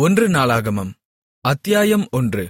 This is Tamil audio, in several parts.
ஒன்று நாளாகமம் அத்தியாயம் ஒன்று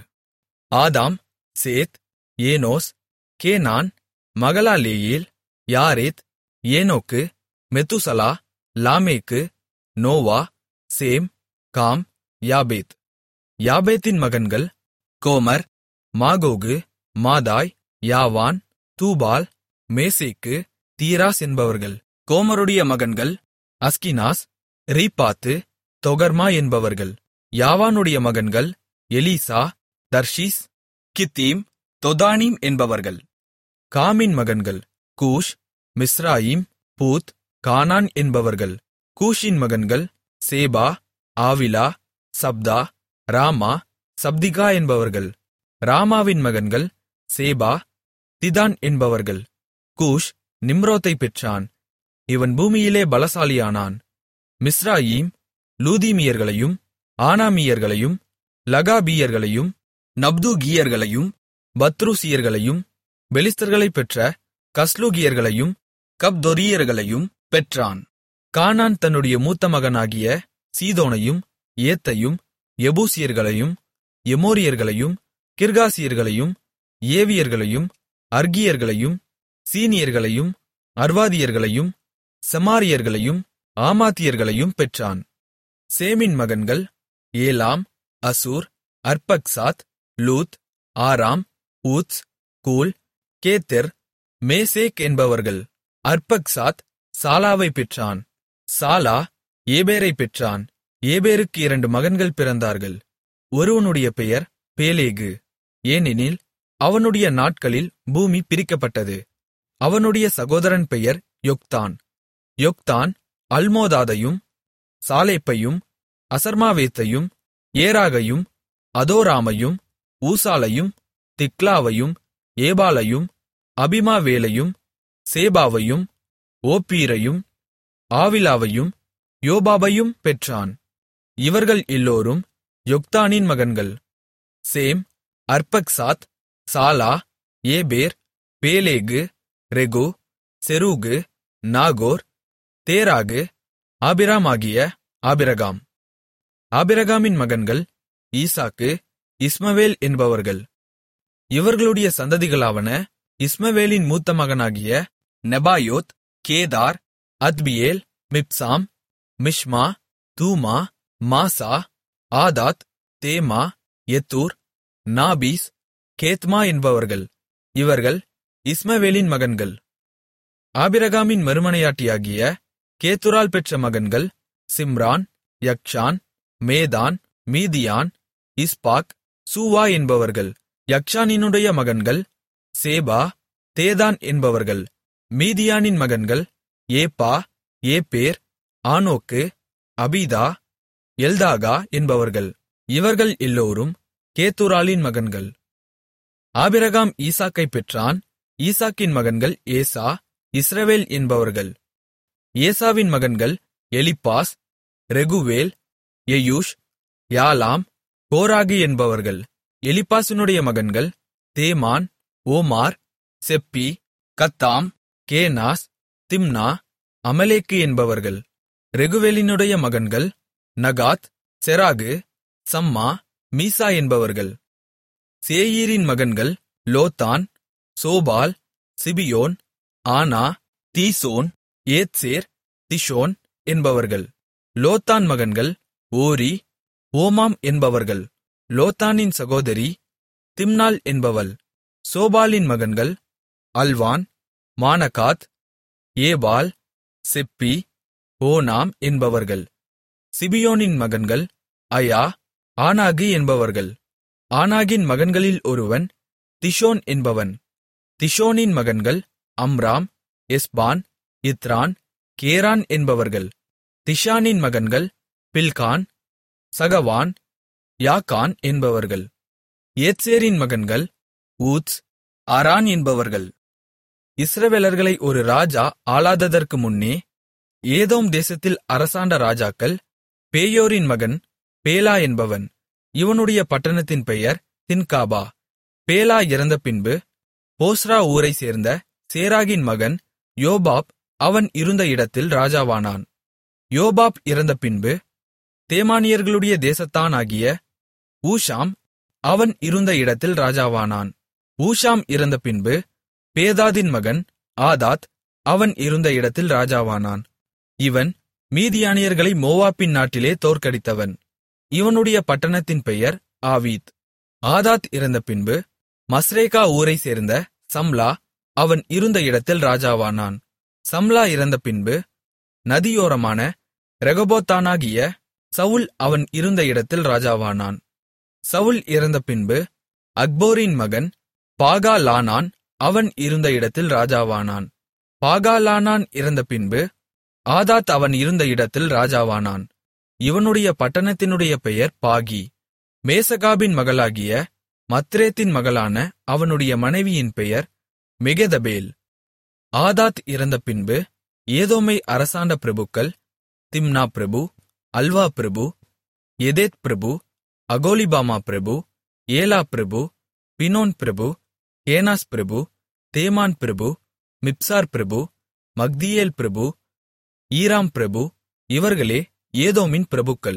ஆதாம் சேத் Enos Canon Mahalalel Jared Enoch Methuselah Lamech Noah Shem Ham Japheth யாபேத்தின் மகன்கள் கோமர் மாகோகு மாதாய் யாவான் தூபால் மேசேக்கு தீராஸ் என்பவர்கள் கோமருடைய மகன்கள் அஸ்கினாஸ் ரீப்பாத்து தொகர்மா என்பவர்கள் யாவானுடைய மகன்கள் எலீசா தர்ஷீஸ் கித்தீம் தொதானீம் என்பவர்கள் காமின் மகன்கள் கூஷ் மிஸ்ராயிம் பூத் கானான் என்பவர்கள் கூஷின் மகன்கள் சேபா ஆவிலா சப்தா ராமா சப்திகா என்பவர்கள் ராமாவின் மகன்கள் சேபா திதான் என்பவர்கள் கூஷ் நிம்ரோத்தைப் பெற்றான் இவன் பூமியிலே பலசாலியானான் மிஸ்ராயீம் லூதீமியர்களையும் ஆனாமியர்களையும் லகாபீயர்களையும் நப்தூகியர்களையும் பத்ருசியர்களையும் பெலிஸ்தர்களைப் பெற்ற கஸ்லூகியர்களையும் கப்தொரியர்களையும் பெற்றான் கானான் தன்னுடைய மூத்த மகனாகிய சீதோனையும் ஏத்தையும் எபூசியர்களையும் எமோரியர்களையும் கிர்காசியர்களையும் ஏவியர்களையும் அர்கியர்களையும் சீனியர்களையும் அர்வாதியர்களையும் செமாரியர்களையும் ஆமாத்தியர்களையும் பெற்றான் சேமின் மகன்கள் Elam Asshur Arphaxad Lud Aram Uz Hul Gether Meshech என்பவர்கள் அர்பக்சாத் சாலாவைப் பெற்றான் சாலா ஏபேரைப் பெற்றான் ஏபேருக்கு இரண்டு மகன்கள் பிறந்தார்கள் ஒருவனுடைய பெயர் பேலேகு ஏனெனில் அவனுடைய நாட்களில் பூமி பிரிக்கப்பட்டது அவனுடைய சகோதரன் பெயர் யொக்தான் யொக்தான் அல்மோதாதையும் சாலேப்பையும் அசர்மாவேத்தையும் ஏராகையும் அதோராமையும் ஊசாலையும் திக்லாவையும் ஏபாலையும் அபிமாவேலையும் சேபாவையும் ஓப்பீரையும் ஆவிலாவையும் யோபாபையும் பெற்றான் இவர்கள் எல்லோரும் யொக்தானின் மகன்கள் Shem Arphaxad Shelah Eber Peleg Reu Serug Nahor Terah ஆபிராமாகிய ஆபிரகாம் ஆபிரகாமின் மகன்கள் ஈசாக்கு இஸ்மவேல் என்பவர்கள் இவர்களுடைய சந்ததிகளாவன இஸ்மவேலின் மூத்த மகனாகிய Nebaioth Kedar Adbeel Mibsam Mishma Dumah Massa Hadad தேமா எத்தூர் நாபீஸ் கேத்மா என்பவர்கள் இவர்கள் இஸ்மவேலின் மகன்கள் ஆபிரகாமின் மறுமனையாட்டியாகிய கேத்துரால் பெற்ற மகன்கள் சிம்ரான் யக்ஷான் மேதான் மீதியான் இஸ்பாக் சூவா என்பவர்கள் யக்ஷானினுடைய மகன்கள் சேபா தேதான் என்பவர்கள் மீதியானின் மகன்கள் ஏப்பா ஏப்பேர் ஆனோக்கு அபீதா எல்தாகா என்பவர்கள் இவர்கள் எல்லோரும் கேத்துராலின் மகன்கள் ஆபிரகாம் ஈசாக்கைப் பெற்றான் ஈசாக்கின் மகன்கள் ஏசா இஸ்ரவேல் என்பவர்கள் ஏசாவின் மகன்கள் எலிப்பாஸ் ரெகுவேல் எயூஷ் யாலாம் கோராகு என்பவர்கள் எலிப்பாசினுடைய மகன்கள் தேமான் ஓமார் செப்பி கத்தாம் கேனாஸ் திம்னா அமலேக்கு என்பவர்கள் ரெகுவேலினுடைய மகன்கள் நகாத் செராகு சம்மா மீசா என்பவர்கள் சேயீரின் மகன்கள் லோத்தான் சோபால் சிபியோன் ஆனா தீசோன் ஏத்சேர் திஷோன் என்பவர்கள் லோத்தான் மகன்கள் ஓரி ஓமாம் என்பவர்கள் லோத்தானின் சகோதரி திம்னாள் என்பவள் சோபாலின் மகன்கள் Alvan Manahath Ebal Shepho Onam என்பவர்கள் சிபியோனின் மகன்கள் அயா ஆனாகு என்பவர்கள் ஆனாகின் மகன்களில் ஒருவன் திஷோன் என்பவன் திஷோனின் மகன்கள் அம்ராம் எஸ்பான் இத்ரான் கேரான் என்பவர்கள் திஷானின் மகன்கள் பில்கான் சகவான் யாக்கான் என்பவர்கள் ஏத்சேரின் மகன்கள் ஊத்ஸ் அரான் என்பவர்கள் இஸ்ரவேலர்களை ஒரு ராஜா ஆளாததற்கு முன்னே ஏதோம் தேசத்தில் அரசாண்ட ராஜாக்கள் பேயோரின் மகன் பேலா என்பவன் இவனுடைய பட்டணத்தின் பெயர் தின்காபா பேலா இறந்த பின்பு போஸ்ரா ஊரைச் சேர்ந்த சேராகின் மகன் யோபாப் அவன் இருந்த இடத்தில் ராஜாவானான் யோபாப் இறந்த பின்பு தேமானியர்களுடைய தேசத்தானாகிய ஊஷாம் அவன் இருந்த இடத்தில் ராஜாவானான் ஊஷாம் இறந்த பின்பு பேதாதின் மகன் ஆதாத் அவன் இருந்த இடத்தில் ராஜாவானான் இவன் மீதியானியர்களை மோவாப்பின் நாட்டிலே தோற்கடித்தவன் இவனுடைய பட்டணத்தின் பெயர் ஆவீத் ஆதாத் இறந்த பின்பு மஸ்ரேகா ஊரைச் சேர்ந்த சம்லா அவன் இருந்த இடத்தில் ராஜாவானான் சம்லா இறந்த பின்பு நதியோரமான ரெகபோத்தானாகிய சவுல் அவன் இருந்த இடத்தில் ராஜாவானான் சவுல் இறந்த பின்பு அக்போரின் மகன் பாகாலானான் அவன் இருந்த இடத்தில் ராஜாவானான் பாகாலானான் இறந்த பின்பு ஆதாத் அவன் இருந்த இடத்தில் ராஜாவானான் இவனுடைய பட்டணத்தினுடைய பெயர் பாகி மேசகாபின் மகளாகிய மத்ரேத்தின் மகளான அவனுடைய மனைவியின் பெயர் மெகெதபேல் ஆதாத் இறந்த பின்பு ஏதோமை அரசாண்ட பிரபுக்கள் திம்னா பிரபு அல்வா பிரபு எதேத் பிரபு அகோலிபாமா பிரபு ஏலா பிரபு பினோன் பிரபு கேனாஸ் பிரபு தேமான் பிரபு மிப்சார் பிரபு மக்தியேல் பிரபு ஈராம் பிரபு இவர்களே ஏதோமின் பிரபுக்கள்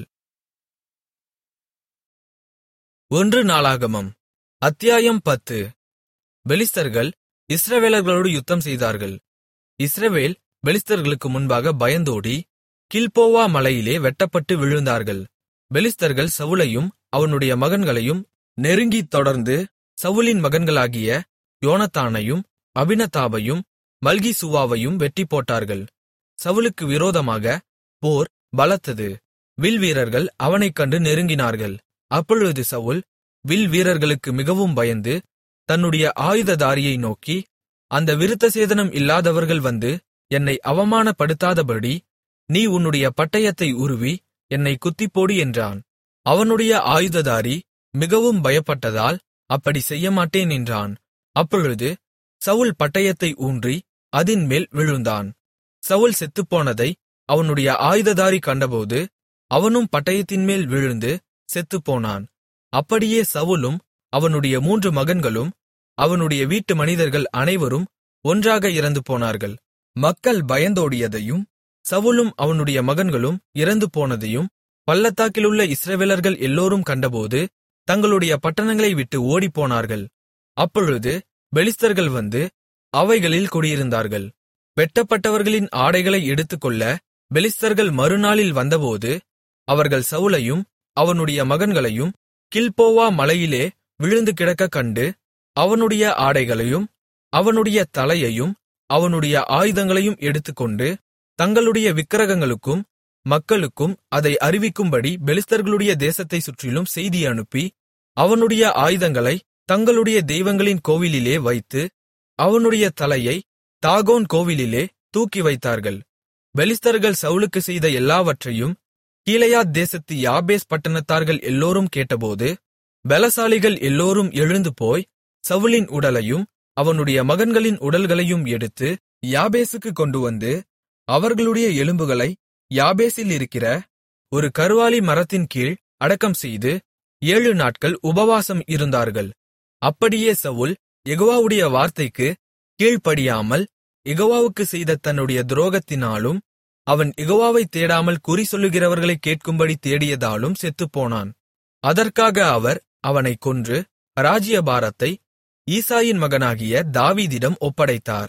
ஒன்று நாளாகமம் அத்தியாயம் பத்து பெலிஸ்தர்கள் இஸ்ரவேலர்களோடு யுத்தம் செய்தார்கள் இஸ்ரவேல் பெலிஸ்தர்களுக்கு முன்பாக பயந்தோடி கில்போவா மலையிலே வெட்டப்பட்டு விழுந்தார்கள் பெலிஸ்தர்கள் சவுலையும் அவனுடைய மகன்களையும் நெருங்கித் தொடர்ந்து சவுலின் மகன்களாகிய யோனத்தானையும் அபினதாபையும் மல்கிசூவாவையும் வெட்டி போட்டார்கள் சவுலுக்கு விரோதமாக போர் பலத்தது வில்வீரர்கள் அவனைக் கண்டு நெருங்கினார்கள் அப்பொழுது சவுல் வில் வீரர்களுக்கு மிகவும் பயந்து தன்னுடைய ஆயுததாரியை நோக்கி அந்த விருத்தசேதனம் இல்லாதவர்கள் வந்து என்னை அவமானப்படுத்தாதபடி நீ உன்னுடைய பட்டயத்தை உருவி என்னை குத்திப்போடு என்றான் அவனுடைய ஆயுததாரி மிகவும் பயப்பட்டதால் அப்படி செய்யமாட்டேன் என்றான் அப்பொழுது சவுல் பட்டயத்தை ஊன்றி அதின்மேல் விழுந்தான் சவுல் செத்துப்போனதை அவனுடைய ஆயுததாரி கண்டபோது அவனும் பட்டயத்தின்மேல் விழுந்து செத்துப்போனான் அப்படியே சவுலும் அவனுடைய மூன்று மகன்களும் அவனுடைய வீட்டு மனிதர்கள் அனைவரும் ஒன்றாக இறந்து போனார்கள் மக்கள் பயந்தோடியதையும் சவுலும் அவனுடைய மகன்களும் இறந்து போனதையும் பள்ளத்தாக்கிலுள்ள இஸ்ரவேலர்கள் எல்லோரும் கண்டபோது தங்களுடைய பட்டணங்களை விட்டு ஓடிப்போனார்கள் அப்பொழுது பெலிஸ்தர்கள் வந்து அவைகளில் குடியிருந்தார்கள் வெட்டப்பட்டவர்களின் ஆடைகளை எடுத்துக்கொள்ள பெலிஸ்தர்கள் மறுநாளில் வந்தபோது அவர்கள் சவுலையும் அவனுடைய மகன்களையும் கில்போவா மலையிலே விழுந்து கிடக்கக் கண்டு அவனுடைய ஆடைகளையும் அவனுடைய தலையையும் அவனுடைய ஆயுதங்களையும் எடுத்துக்கொண்டு தங்களுடைய விக்கிரகங்களுக்கும் மக்களுக்கும் அதை அறிவிக்கும்படி பெலிஸ்தர்களுடைய தேசத்தைச் சுற்றிலும் செய்தி அனுப்பி அவனுடைய ஆயுதங்களை தங்களுடைய தெய்வங்களின் கோவிலிலே வைத்து அவனுடைய தலையை தாகோன் கோவிலிலே தூக்கி வைத்தார்கள் பெலிஸ்தர்கள் சவுலுக்கு செய்த எல்லாவற்றையும் கீலேயாத் தேசத்து யாபேஸ் பட்டணத்தார்கள் எல்லோரும் கேட்டபோது பலசாலிகள் எல்லோரும் எழுந்து போய் சவுலின் உடலையும் அவனுடைய மகன்களின் உடல்களையும் எடுத்து யாபேசுக்கு கொண்டுவந்து அவர்களுடைய எலும்புகளை யாபேசில் இருக்கிற ஒரு கருவாலி மரத்தின் கீழ் அடக்கம் செய்து ஏழு நாட்கள் உபவாசம் இருந்தார்கள் அப்படியே சவுல் யெகோவாவுடைய வார்த்தைக்கு கீழ்ப்படியாமல் யெகோவாவுக்கு செய்த தன்னுடைய துரோகத்தினாலும் அவன் யெகோவாவை தேடாமல் குறி சொல்லுகிறவர்களைக் கேட்கும்படி தேடியதாலும் செத்துப்போனான் அதற்காக அவர் அவனைக் கொன்று ராஜ்யபாரத்தை ஈசாயின் மகனாகிய தாவீதிடம் ஒப்படைத்தார்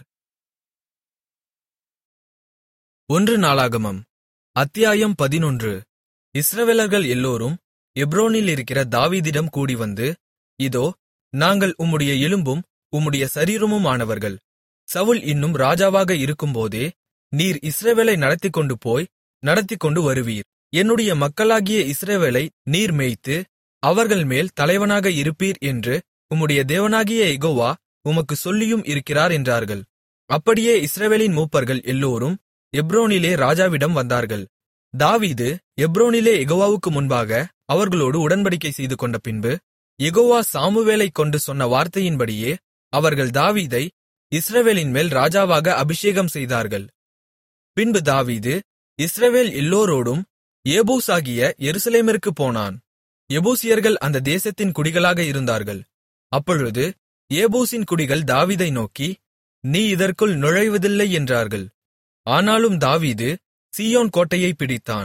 ஒன்று நாளாகமம் அத்தியாயம் பதினொன்று இஸ்ரவேலர்கள் எல்லோரும் எப்ரோனில் இருக்கிற தாவீதிடம் கூடிவந்து இதோ நாங்கள் உம்முடைய எலும்பும் உம்முடைய சரீரமுமானவர்கள் சவுல் இன்னும் ராஜாவாக இருக்கும்போதே நீர் இஸ்ரவேலை நடத்திக்கொண்டு போய் நடத்திக்கொண்டு வருவீர் என்னுடைய மக்களாகிய இஸ்ரவேலை நீர் மேய்த்து அவர்கள் மேல் தலைவனாக இருப்பீர் என்று உம்முடைய தேவனாகிய யெகோவா உமக்கு சொல்லியும் இருக்கிறார் என்றார்கள் அப்படியே இஸ்ரவேலின் மூப்பர்கள் எல்லோரும் எப்ரோனிலே ராஜாவிடம் வந்தார்கள் தாவீது எப்ரோனிலே யெகோவாவுக்கு முன்பாக அவர்களோடு உடன்படிக்கை செய்து கொண்ட பின்பு யெகோவா சாமுவேலைக் கொண்டு சொன்ன வார்த்தையின்படியே அவர்கள் தாவீதை இஸ்ரவேலின் மேல் ராஜாவாக அபிஷேகம் செய்தார்கள் பின்பு தாவீது இஸ்ரவேல் எல்லோரோடும் ஏபூசாகிய எருசலேமிற்குப் போனான் எபூசியர்கள் அந்த தேசத்தின் குடிகளாக இருந்தார்கள் அப்பொழுது ஏபூசின் குடிகள் தாவீதை நோக்கி நீ இதற்குள் நுழைவதில்லை என்றார்கள் ஆனாலும் தாவீது சீயோன் கோட்டையை பிடித்தான்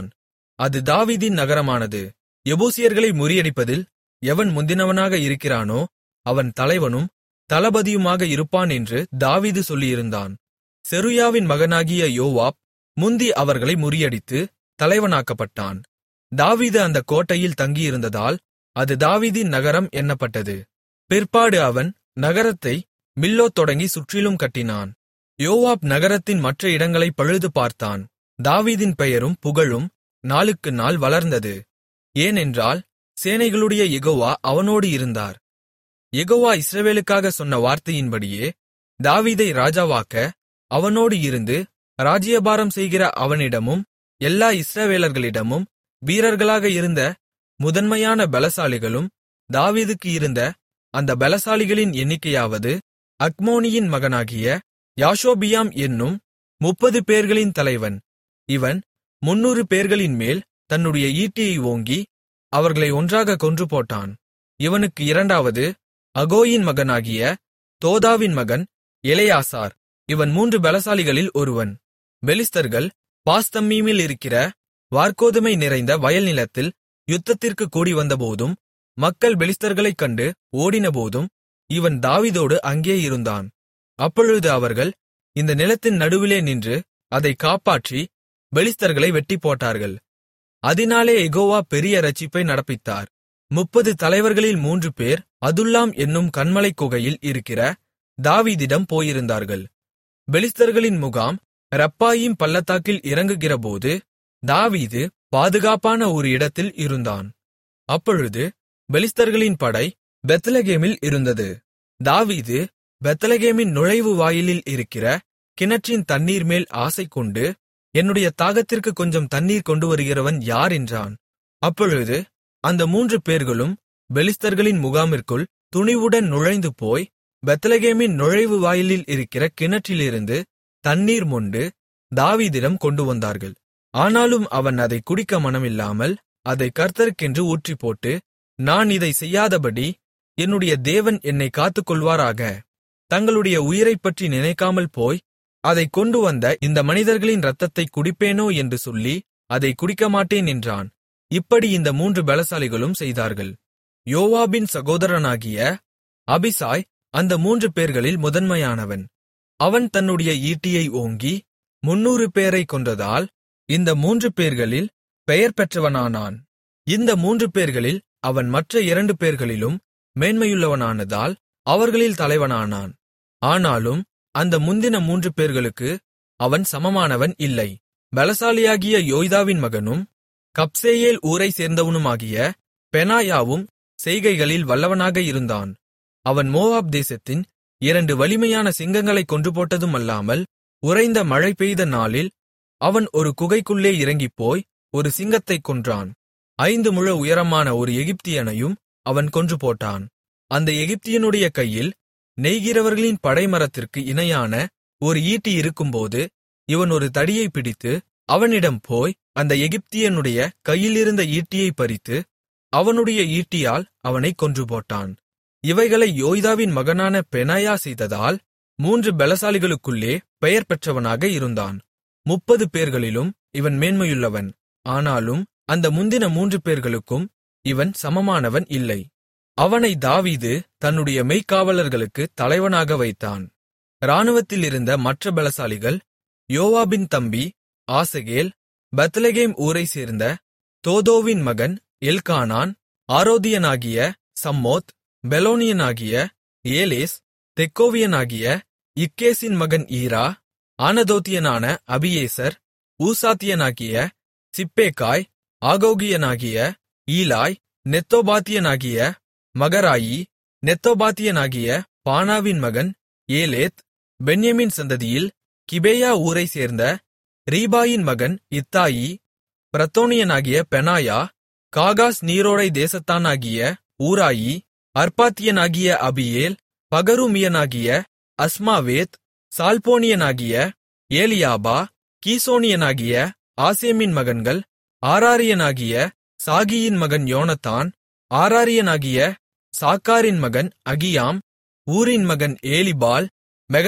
அது தாவீதின் நகரமானது எபூசியர்களை முறியடிப்பதில் எவன் முந்தினவனாக இருக்கிறானோ அவன் தலைவனும் தளபதியுமாக இருப்பான் என்று தாவீது சொல்லியிருந்தான் செருயாவின் மகனாகிய யோவாப் முந்தி அவர்களை முறியடித்து தலைவனாக்கப்பட்டான் தாவீது அந்த கோட்டையில் தங்கியிருந்ததால் அது தாவீதின் நகரம் என்னப்பட்டது பிற்பாடு அவன் நகரத்தை மில்லோ தொடங்கி சுற்றிலும் கட்டினான் யோவாப் நகரத்தின் மற்ற இடங்களை பழுது பார்த்தான் தாவீதின் பெயரும் புகழும் நாளுக்கு நாள் வளர்ந்தது ஏனென்றால் சேனைகளுடைய யெகோவா அவனோடு இருந்தார் யெகோவா இஸ்ரவேலுக்காக சொன்ன வார்த்தையின்படியே தாவீதை ராஜாவாக்க அவனோடு இருந்து ராஜ்யபாரம் செய்கிற அவனிடமும் எல்லா இஸ்ரவேலர்களிடமும் வீரர்களாக இருந்த முதன்மையான பலசாலிகளும் தாவீதுக்கு இருந்த அந்த பலசாலிகளின் எண்ணிக்கையாவது அக்மோனியின் மகனாகிய யாஷோபியாம் என்னும் முப்பது பேர்களின் தலைவன் இவன் முன்னூறு பேர்களின் மேல் தன்னுடைய ஈட்டியை ஓங்கி அவர்களை ஒன்றாக கொன்று போட்டான் இவனுக்கு இரண்டாவது அகோயின் மகனாகிய தோதாவின் மகன் எலெயாசார் இவன் மூன்று பலசாலிகளில் ஒருவன் பெலிஸ்தர்கள் பாஸ்தம்மீமில் இருக்கிற வார்கோதுமை நிறைந்த வயல் நிலத்தில் யுத்தத்திற்கு கூடி வந்தபோதும் மக்கள் பெலிஸ்தர்களைக் கண்டு ஓடினபோதும் இவன் தாவீதோடு அங்கே இருந்தான் அப்பொழுது அவர்கள் இந்த நிலத்தின் நடுவிலே நின்று அதை காப்பாற்றி பெலிஸ்தர்களை வெட்டிப்போட்டார்கள் அதினாலே யெகோவா பெரிய இரட்சிப்பை நடப்பித்தார் முப்பது தலைவர்களில் மூன்று பேர் அதுல்லாம் என்னும் கன்மலைக் குகையில் இருக்கிற தாவீதிடம் போயிருந்தார்கள் பெலிஸ்தர்களின் முகாம் ரப்பாயீம் பள்ளத்தாக்கில் இறங்குகிறபோது தாவீது பாதுகாப்பான ஒரு இடத்தில் இருந்தான் அப்பொழுது பெலிஸ்தர்களின் படை பெத்லகேமில் இருந்தது தாவீது பெத்லகேமின் நுழைவு வாயிலில் இருக்கிற கிணற்றின் தண்ணீர் மேல் ஆசை கொண்டு என்னுடைய தாகத்திற்கு கொஞ்சம் தண்ணீர் கொண்டு வருகிறவன் யார் என்றான் அப்பொழுது அந்த மூன்று பேர்களும் பெலிஸ்தர்களின் முகாமிற்குள் துணிவுடன் நுழைந்து போய் பெத்லகேமின் நுழைவு வாயிலில் இருக்கிற கிணற்றிலிருந்து தண்ணீர் மொண்டு தாவீதிடம் கொண்டு வந்தார்கள் ஆனாலும் அவன் அதை குடிக்க மனமில்லாமல் அதை கர்த்தருக்கென்று ஊற்றிப்போட்டு நான் இதை செய்யாதபடி என்னுடைய தேவன் என்னை காத்துக்கொள்வாராக தங்களுடைய உயிரைப்பற்றி நினைக்காமல் போய் அதைக் கொண்டு வந்த இந்த மனிதர்களின் இரத்தத்தைக் குடிப்பேனோ என்று சொல்லி அதை குடிக்கமாட்டேன் என்றான் இப்படி இந்த மூன்று பலசாலிகளும் செய்தார்கள் யோவாபின் சகோதரனாகிய அபிசாய் அந்த மூன்று பேர்களில் முதன்மையானவன் அவன் தன்னுடைய ஈட்டியை ஓங்கி முன்னூறு பேரைக் கொன்றதால் இந்த மூன்று பேர்களில் பெயர் பெற்றவனானான் இந்த மூன்று பேர்களில் அவன் மற்ற இரண்டு பேர்களிலும் மேன்மையுள்ளவனானதால் அவர்களில் தலைவனானான் ஆனாலும் அந்த முந்தின மூன்று பேர்களுக்கு அவன் சமமானவன் இல்லை பலசாலியாகிய யோய்தாவின் மகனும் கப்சேயேல் ஊரைச் சேர்ந்தவனுமாகிய பெனாயாவும் செய்கைகளில் வல்லவனாக இருந்தான் அவன் மோவாப் தேசத்தின் இரண்டு வலிமையான சிங்கங்களைக் கொன்றுபோட்டதுமல்லாமல் உறைந்த மழை பெய்த நாளில் அவன் ஒரு குகைக்குள்ளே இறங்கிப்போய் ஒரு சிங்கத்தைக் கொன்றான் ஐந்து முழ உயரமான ஒரு எகிப்தியனையும் அவன் கொன்று போட்டான் அந்த எகிப்தியனுடைய கையில் நெய்கிறவர்களின் படைமரத்திற்கு இணையான ஒரு ஈட்டி இருக்கும்போது இவன் ஒரு தடியைப் பிடித்து அவனிடம் போய் அந்த எகிப்தியனுடைய கையிலிருந்த ஈட்டியைப் பறித்து அவனுடைய ஈட்டியால் அவனைக் கொன்றுபோட்டான் இவைகளை யோய்தாவின் மகனான பெனாயா செய்ததால் மூன்று பலசாலிகளுக்குள்ளே பெயர் பெற்றவனாக இருந்தான் முப்பது பேர்களிலும் இவன் மேன்மையுள்ளவன் ஆனாலும் அந்த முந்தின மூன்று பேர்களுக்கும் இவன் சமமானவன் இல்லை அவனை தாவீது தன்னுடைய மெய்க்காவலர்களுக்கு தலைவனாக வைத்தான் இராணுவத்திலிருந்த மற்ற பலசாலிகள் யோவாபின் தம்பி ஆசகேல் பெத்லெகேம் ஊரைச் சேர்ந்த தோதோவின் மகன் எல்கானான் ஆரோதியனாகிய சம்மோத் பெலோனியனாகிய ஏலேஸ் தெக்கோவியனாகிய இக்கேசின் மகன் ஈரா ஆனதோத்தியனான அபியேசர் ஊசாத்தியனாகிய சிப்பேக்காய் ஆகோகியனாகிய ஈலாய் நெத்தோபாத்தியனாகிய மகராயி நெத்தோபாத்தியனாகிய பானாவின் மகன் ஏலேத் பென்யமின் சந்ததியில் கிபேயா ஊரைச் சேர்ந்த ரீபாயின் மகன் இத்தாயி பிரத்தோனியனாகிய பெனாயா காகாஸ் நீரோடை தேசத்தானாகிய ஊராயி அர்பாத்தியனாகிய அபியேல் பகருமியனாகிய அஸ்மாவேத் சால்போனியனாகிய ஏலியாபா கீசோனியனாகிய ஆசேமின் மகன்கள் ஆராரியனாகிய சாகியின் மகன் யோனத்தான் ஆராரியனாகிய சாக்காரின் மகன் அகியாம் ஊரின் மகன் ஏலிபால்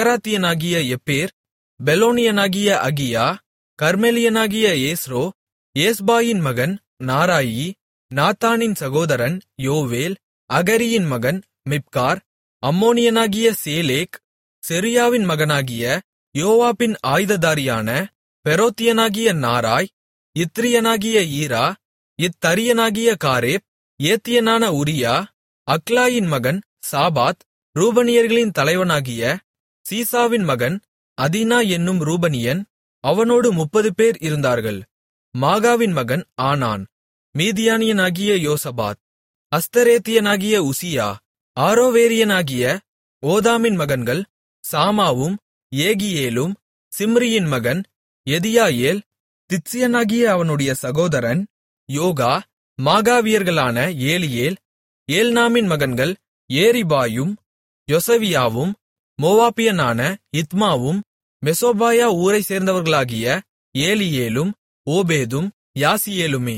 மெகராத்தியனாகிய எப்பேர் பெலோனியனாகிய அகியா கர்மெலியனாகிய ஏஸ்ரோ ஏஸ்பாயின் மகன் நாராயி நாத்தானின் சகோதரன் யோவேல் அகரியின் மகன் மிப்கார் அம்மோனியனாகிய சேலேக் செருயாவின் மகனாகிய யோவாபின் ஆயுததாரியான பெரோத்தியனாகிய நாராய் இத்ரியனாகிய ஈரா இத்தரியனாகிய காரேப் ஏத்தியனான உரியா அக்லாயின் மகன் சாபாத் ரூபனியர்களின் தலைவனாகிய சீசாவின் மகன் அதினா என்னும் ரூபனியன் அவனோடு முப்பது பேர் இருந்தார்கள் மாகாவின் மகன் ஆனான் மீதியானியனாகிய யோசபாத் அஸ்தரேத்தியனாகிய உசியா ஆரோவேரியனாகிய ஓதாமின் மகன்கள் சாமாவும் ஏகியேலும் சிம்ரியின் மகன் எதியாயேல் தித்சியனாகிய அவனுடைய சகோதரன் யோகா மாகாவியர்களான ஏலியேல் ஏல்நாமின் மகன்கள் ஏரிபாயும் யொசவியாவும் மோவாபியனான இத்மாவும் மெசோபாயா ஊரைச் சேர்ந்தவர்களாகிய ஏலியேலும் ஓபேதும் யாசியேலுமே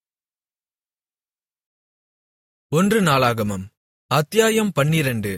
ஒன்று நாளாகமம் அத்தியாயம் பன்னிரண்டு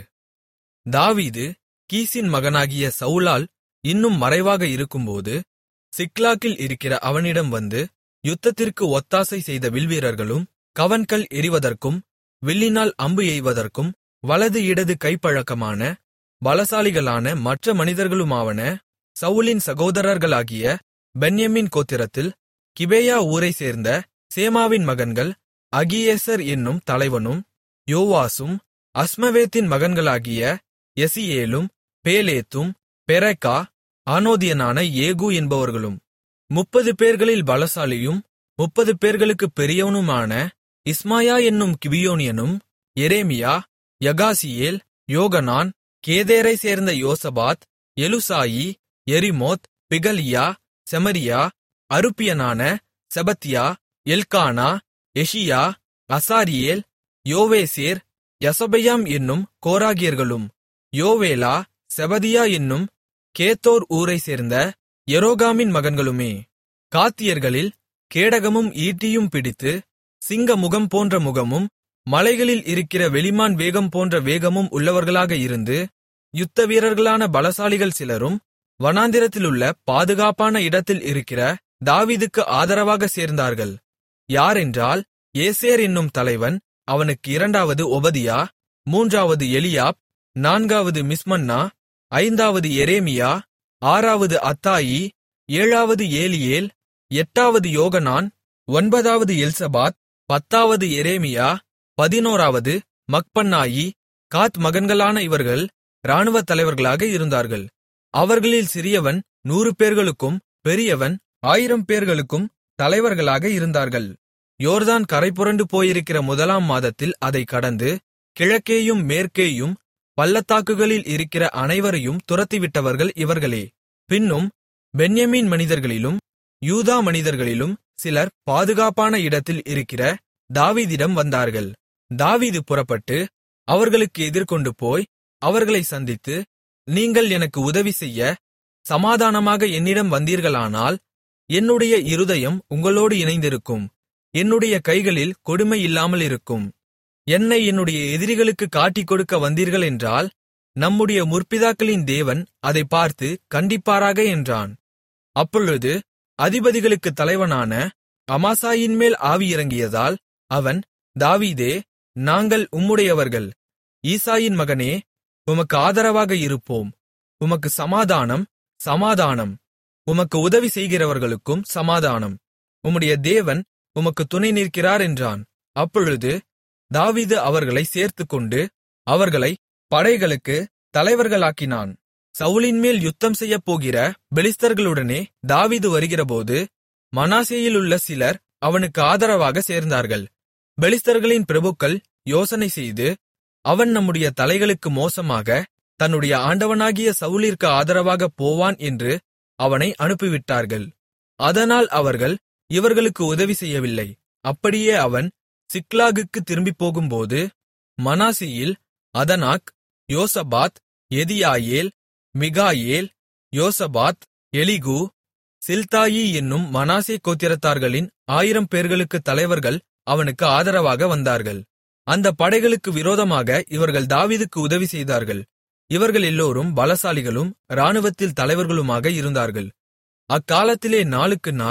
தாவீது கீசின் மகனாகிய சவுலால் இன்னும் மறைவாக இருக்கும்போது சிக்லாக்கில் இருக்கிற அவனிடம் வந்து யுத்தத்திற்கு ஒத்தாசை செய்த வில்வீரர்களும் கவன்கல் எறிவதற்கும் வில்லினால் அம்பு எய்வதற்கும் வலது இடது கைப்பழக்கமான பலசாலிகளான மற்ற மனிதர்களுமாவன சவுலின் சகோதரர்களாகிய பென்யமின் கோத்திரத்தில் கிபேயா ஊரைச் சேர்ந்த சேமாவின் மகன்கள் அகியேசர் என்னும் தலைவனும் யோவாசும் அஸ்மவேத்தின் மகன்களாகிய எசியேலும் பேலேத்தும் பெரக்கா ஆனோதியனான ஏகு என்பவர்களும் முப்பது பேர்களில் பலசாலியும் முப்பது பேர்களுக்குப் பெரியவனுமான இஸ்மாயா என்னும் கிபியோனியனும் எரேமியா யகாசியேல் யோகனான் கேதேரை சேர்ந்த யோசபாத் எலுசாயி எரிமோத் பிகலியா செமரியா அருப்பியனான செபத்தியா எல்கானா எஷியா அசாரியேல் யோவேசேர் யசபெயாம் என்னும் கோராகியர்களும் யோவேலா செபதியா என்னும் கேத்தோர் ஊரைச் சேர்ந்த எரோகாமின் மகன்களுமே காத்தியர்களில் கேடகமும் ஈட்டியும் பிடித்து சிங்க முகம் போன்ற முகமும் மலைகளில் இருக்கிற வெளிமான் வேகம் போன்ற வேகமும் உள்ளவர்களாக இருந்து யுத்த வீரர்களான பலசாலிகள் சிலரும் வனாந்திரத்திலுள்ள பாதுகாப்பான இடத்தில் இருக்கிற தாவீதுக்கு ஆதரவாக சேர்ந்தார்கள் யாரென்றால் ஏசேர் என்னும் தலைவன் அவனுக்கு இரண்டாவது ஒபதியா மூன்றாவது எலியாப் நான்காவது மிஸ்மன்னா ஐந்தாவது எரேமியா ஆறாவது அத்தாயி ஏழாவது ஏலியேல் எட்டாவது யோகனான் ஒன்பதாவது எல்சபாத் பத்தாவது எரேமியா பதினோராவது மக்பன்னாயி காத் மகன்களான இவர்கள் இராணுவத் தலைவர்களாக இருந்தார்கள் அவர்களில் சிறியவன் நூறு பேர்களுக்கும் பெரியவன் ஆயிரம் பேர்களுக்கும் தலைவர்களாக இருந்தார்கள் யோர்தான் கரைபுரண்டு போயிருக்கிற முதலாம் மாதத்தில் அதைக் கடந்து கிழக்கேயும் மேற்கேயும் பள்ளத்தாக்குகளில் இருக்கிற அனைவரையும் துரத்திவிட்டவர்கள் இவர்களே பின்னும் பென்யமீன் மனிதர்களிலும் யூதா மனிதர்களிலும் சிலர் பாதுகாப்பான இடத்தில் இருக்கிற தாவீதிடம் வந்தார்கள் தாவீது புறப்பட்டு அவர்களுக்கு எதிர்கொண்டு போய் அவர்களை சந்தித்து நீங்கள் எனக்கு உதவி செய்ய சமாதானமாக என்னிடம் வந்தீர்களானால் என்னுடைய இருதயம் உங்களோடு இணைந்திருக்கும் என்னுடைய கைகளில் கொடுமை இல்லாமல் இருக்கும் என்னை என்னுடைய எதிரிகளுக்கு காட்டிக் கொடுக்க வந்தீர்கள் என்றால் நம்முடைய முற்பிதாக்களின் தேவன் அதை பார்த்து கண்டிப்பாராக என்றான் அப்பொழுது அதிபதிகளுக்குத் தலைவனான அமாசாயின் மேல் ஆவி இறங்கியதால் அவன் தாவீதே நாங்கள் உம்முடையவர்கள் ஈசாயின் மகனே உமக்கு ஆதரவாக இருப்போம் உமக்கு சமாதானம் சமாதானம் உமக்கு உதவி செய்கிறவர்களுக்கும் சமாதானம் உம்முடைய தேவன் உமக்கு துணை நிற்கிறார் என்றான் அப்பொழுது தாவீது அவர்களை சேர்த்துக்கொண்டு அவர்களை படைகளுக்கு தலைவர்களாக்கினான் சவுலின்மேல் யுத்தம் செய்யப்போகிற பெலிஸ்தர்களுடனே தாவீது வருகிறபோது மனாசேயிலுள்ள சிலர் அவனுக்கு ஆதரவாக சேர்ந்தார்கள் பெலிஸ்தர்களின் பிரபுக்கள் யோசனை செய்து அவன் நம்முடைய தலைகளுக்கு மோசமாக தன்னுடைய ஆண்டவனாகிய சவுலிற்கு ஆதரவாகப் போவான் என்று அவனை அனுப்பிவிட்டார்கள் அதனால் அவர்கள் இவர்களுக்கு உதவி செய்யவில்லை அப்படியே அவன் சிக்லாகுக்கு திரும்பிப் போகும்போது மனாசேயில் அதனாக் யோசபாத் எதியாயேல் மிகாயேல் யோசபாத் எலிகு சில்தாயி என்னும் மனாசே கோத்திரத்தார்களின் ஆயிரம் பேர்களுக்குத் தலைவர்கள் அவனுக்கு ஆதரவாக வந்தார்கள் அந்த படைகளுக்கு விரோதமாக இவர்கள் தாவீதுக்கு உதவி செய்தார்கள் இவர்கள் எல்லோரும் பலசாலிகளும் இராணுவத்தில் தலைவர்களுமாக இருந்தார்கள் அக்காலத்திலே நாளுக்கு நாள்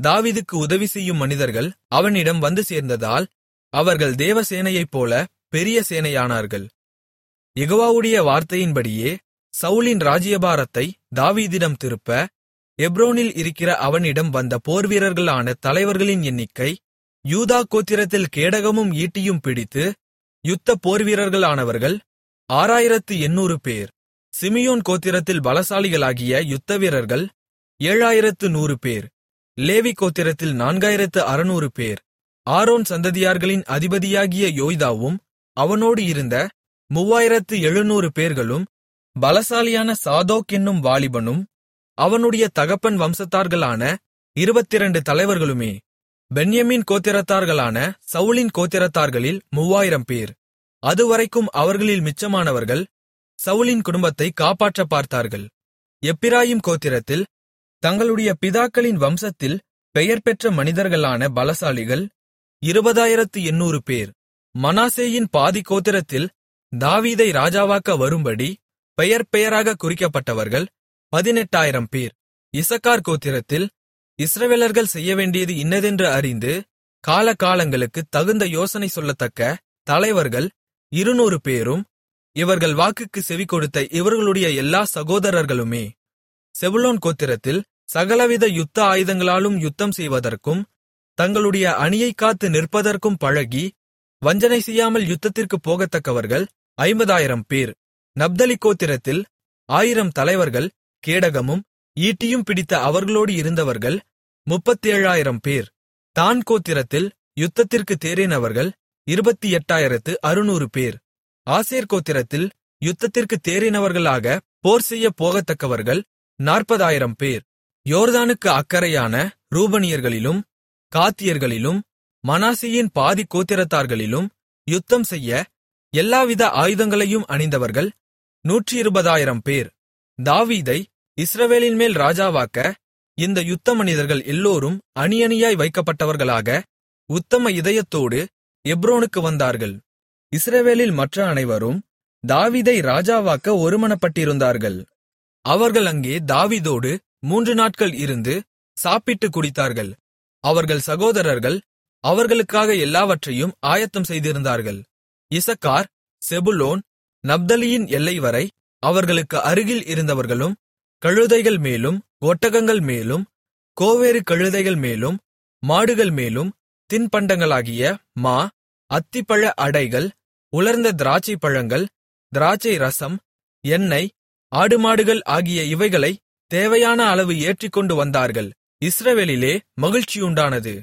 தாவீதுக்கு உதவி செய்யும் மனிதர்கள் அவனிடம் வந்து சேர்ந்ததால் அவர்கள் தேவசேனையைப்போல பெரிய சேனையானார்கள் யெகோவாவுடைய வார்த்தையின்படியே சவுலின் ராஜ்யபாரத்தை தாவீதிடம் திருப்ப எப்ரோனில் இருக்கிற அவனிடம் வந்த போர்வீரர்களான தலைவர்களின் எண்ணிக்கை யூதா கோத்திரத்தில் கேடகமும் ஈட்டியும் பிடித்து யுத்த போர்வீரர்களானவர்கள் ஆறாயிரத்து எண்ணூறு பேர் சிமியோன் கோத்திரத்தில் பலசாலிகளாகிய யுத்தவீரர்கள் ஏழாயிரத்து நூறு பேர் லேவி கோத்திரத்தில் நான்காயிரத்து அறுநூறு பேர் ஆரோன் சந்ததியார்களின் அதிபதியாகிய யோய்தாவும் அவனோடு இருந்த மூவாயிரத்து எழுநூறு பேர்களும் பலசாலியான சாதோக் என்னும் வாலிபனும் அவனுடைய தகப்பன் வம்சத்தார்களான இருபத்திரண்டு தலைவர்களுமே பென்யமீன் கோத்திரத்தார்களான சவுலின் கோத்திரத்தார்களில் மூவாயிரம் பேர் அதுவரைக்கும் அவர்களில் மிச்சமானவர்கள் சவுலின் குடும்பத்தை காப்பாற்ற பார்த்தார்கள் எப்பிராயிம் கோத்திரத்தில் தங்களுடைய பிதாக்களின் வம்சத்தில் பெயர் பெற்ற மனிதர்களான பலசாலிகள் இருபதாயிரத்து எண்ணூறு பேர் மனாசேயின் பாதி கோத்திரத்தில் தாவீதை ராஜாவாக்க வரும்படி பெயர் பெயராக குறிக்கப்பட்டவர்கள் பதினெட்டாயிரம் பேர் இசக்கார் கோத்திரத்தில் இஸ்ரவேலர்கள் செய்யவேண்டியது இன்னதென்று அறிந்து காலகாலங்களுக்கு தகுந்த யோசனை சொல்லத்தக்க தலைவர்கள் இருநூறு பேரும் இவர்கள் வாக்குக்கு செவிகொடுத்த இவர்களுடைய எல்லா சகோதரர்களுமே செபுலோன் கோத்திரத்தில் சகலவித யுத்த ஆயுதங்களாலும் யுத்தம் செய்வதற்கும் தங்களுடைய அணியைக் காத்து நிற்பதற்கும் பழகி வஞ்சனை செய்யாமல் யுத்தத்திற்குப் போகத்தக்கவர்கள் ஐம்பதாயிரம் பேர் நப்தலி கோத்திரத்தில் ஆயிரம் தலைவர்கள் கேடகமும் ஈட்டியும் பிடித்த அவர்களோடு இருந்தவர்கள் முப்பத்தேழாயிரம் பேர் தான் கோத்திரத்தில் யுத்தத்திற்கு தேறினவர்கள் இருபத்தி எட்டாயிரத்து அறுநூறு பேர் ஆசேர் கோத்திரத்தில் யுத்தத்திற்கு தேறினவர்களாக போர் செய்யப் போகத்தக்கவர்கள் நாற்பதாயிரம் பேர் யோர்தானுக்கு அக்கறையான ரூபனியர்களிலும் காத்தியர்களிலும் மனாசியின் பாதி கோத்திரத்தார்களிலும் யுத்தம் செய்ய எல்லாவித ஆயுதங்களையும் அணிந்தவர்கள் நூற்றி இருபதாயிரம் பேர் தாவீதை இஸ்ரவேலின் மேல் ராஜாவாக்க இந்த யுத்த மனிதர்கள் எல்லோரும் அணியணியாய் வைக்கப்பட்டவர்களாக உத்தம இதயத்தோடு எப்ரோனுக்கு வந்தார்கள் இஸ்ரவேலில் மற்ற அனைவரும் தாவீதை ராஜாவாக்க ஒருமனப்பட்டிருந்தார்கள் அவர்கள் அங்கே தாவீதோடு மூன்று நாட்கள் இருந்து சாப்பிட்டு குடித்தார்கள் அவர்கள் சகோதரர்கள் அவர்களுக்காக எல்லாவற்றையும் ஆயத்தம் செய்திருந்தார்கள் இசக்கார் செபுலோன் நப்தலியின் எல்லை வரை அவர்களுக்கு அருகில் இருந்தவர்களும் கழுதைகள் மேலும் ஒட்டகங்கள் மேலும் கோவேறு கழுதைகள் மேலும் மாடுகள் மேலும் தின்பண்டங்களாகிய மா அத்திப்பழ அடைகள் உலர்ந்த திராட்சை பழங்கள் திராட்சை ரசம் எண்ணெய் ஆடுமாடுகள் ஆகிய இவைகளை தேவையான அளவு ஏற்றிக்கொண்டு வந்தார்கள் இஸ்ரவேலிலே மகிழ்ச்சியுண்டானது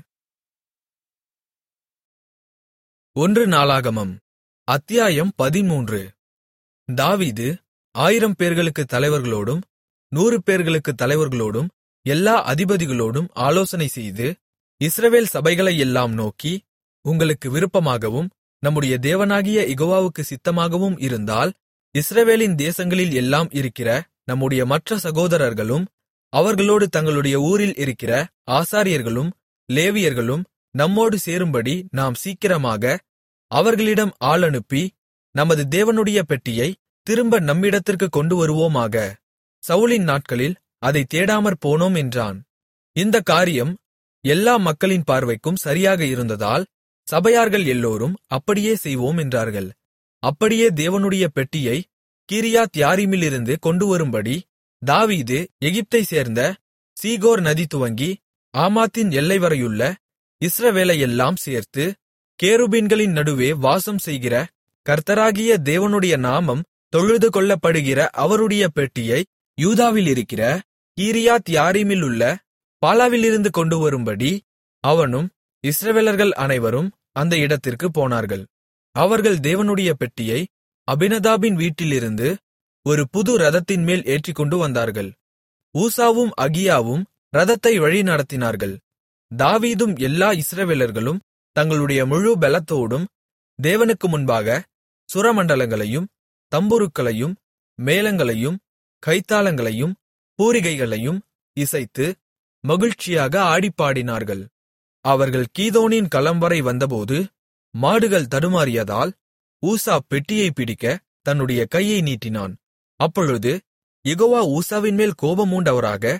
ஒன்று நாளாகமம் அத்தியாயம் பதிமூன்று தாவீது ஆயிரம் பேர்களுக்கு தலைவர்களோடும் நூறு பேர்களுக்கு தலைவர்களோடும் எல்லா அதிபதிகளோடும் ஆலோசனை செய்து இஸ்ரவேல் சபைகளை எல்லாம் நோக்கி உங்களுக்கு விருப்பமாகவும் நம்முடைய தேவனாகிய இகோவாவுக்கு சித்தமாகவும் இருந்தால் இஸ்ரவேலின் தேசங்களில் எல்லாம் இருக்கிற நம்முடைய மற்ற சகோதரர்களும் அவர்களோடு தங்களுடைய ஊரில் இருக்கிற ஆசாரியர்களும் லேவியர்களும் நம்மோடு சேரும்படி நாம் சீக்கிரமாக அவர்களிடம் ஆள் அனுப்பி நமது தேவனுடைய பெட்டியை திரும்ப நம்மிடத்திற்கு கொண்டு வருவோமாக சவுலின் நாட்களில் அதை தேடாமற் போனோம் என்றான் இந்த காரியம் எல்லா மக்களின் பார்வைக்கும் சரியாக இருந்ததால் சபையார்கள் எல்லோரும் அப்படியே செய்வோம் என்றார்கள் அப்படியே தேவனுடைய பெட்டியை கீரியாத் யாரீமிலிருந்து கொண்டுவரும்படி தாவீது எகிப்தைச் சேர்ந்த சீகோர் நதி துவங்கி ஆமாத்தின் எல்லை வரையுள்ள இஸ்ரவேலையெல்லாம் சேர்த்து கேருபீன்களின் நடுவே வாசம் செய்கிற கர்த்தராகிய தேவனுடைய நாமம் தொழுது கொள்ளப்படுகிற அவருடைய பெட்டியை யூதாவிலிருக்கிற கீரியாத் யாரீமிலுள்ள பாலாவிலிருந்து கொண்டுவரும்படி அவனும் இஸ்ரவேலர்கள் அனைவரும் அந்த இடத்திற்கு போனார்கள் அவர்கள் தேவனுடைய பெட்டியை அபினதாபின் வீட்டிலிருந்து ஒரு புது ரதத்தின் மேல் ஏற்றிக்கொண்டு வந்தார்கள் ஊசாவும் அகியாவும் ரதத்தை வழிநடத்தினார்கள் தாவீதும் எல்லா இஸ்ரவேலர்களும் தங்களுடைய முழு பலத்தோடும் தேவனுக்கு முன்பாக சுரமண்டலங்களையும் தம்புருக்களையும் மேளங்களையும் கைத்தாளங்களையும் பூரிகைகளையும் இசைத்து மகிழ்ச்சியாக ஆடிப்பாடினார்கள் அவர்கள் கீதோனின் களம்வரை வந்தபோது மாடுகள் தடுமாறியதால் ஊசா பெட்டியை பிடிக்க தன்னுடைய கையை நீட்டினான் அப்பொழுது யெகோவா ஊசாவின்மேல் கோபமூண்டவராக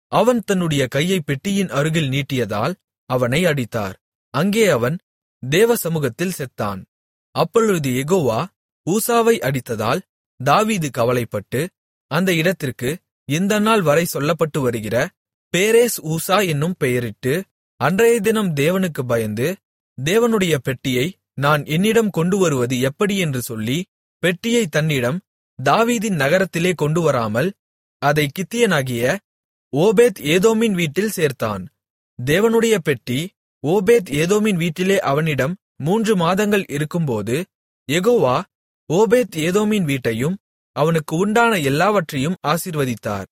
அவன் தன்னுடைய கையைப் பெட்டியின் அருகில் நீட்டியதால் அவனை அடித்தார் அங்கே அவன் தேவ சமூகத்தில் செத்தான் அப்பொழுது யெகோவா ஊசாவை அடித்ததால் தாவீது கவலைப்பட்டு அந்த இடத்திற்கு இந்த நாள் வரை சொல்லப்பட்டு வருகிற பேரேஸ் ஊசா என்னும் பெயரிட்டு அன்றைய தினம் தேவனுக்கு பயந்து தேவனுடைய பெட்டியை நான் என்னிடம் கொண்டு வருவது எப்படி என்று சொல்லி பெட்டியை தன்னிடம் தாவீதின் நகரத்திலே கொண்டு வராமல் அதை கித்தியனாகிய ஓபேத் ஏதோமின் வீட்டில் சேர்த்தான் தேவனுடைய பெட்டி ஓபேத் ஏதோமின் வீட்டிலே அவனிடம் மூன்று மாதங்கள் இருக்கும்போது யெகோவா ஓபேத் ஏதோமின் வீட்டையும் அவனுக்கு உண்டான எல்லாவற்றையும் ஆசீர்வதித்தார்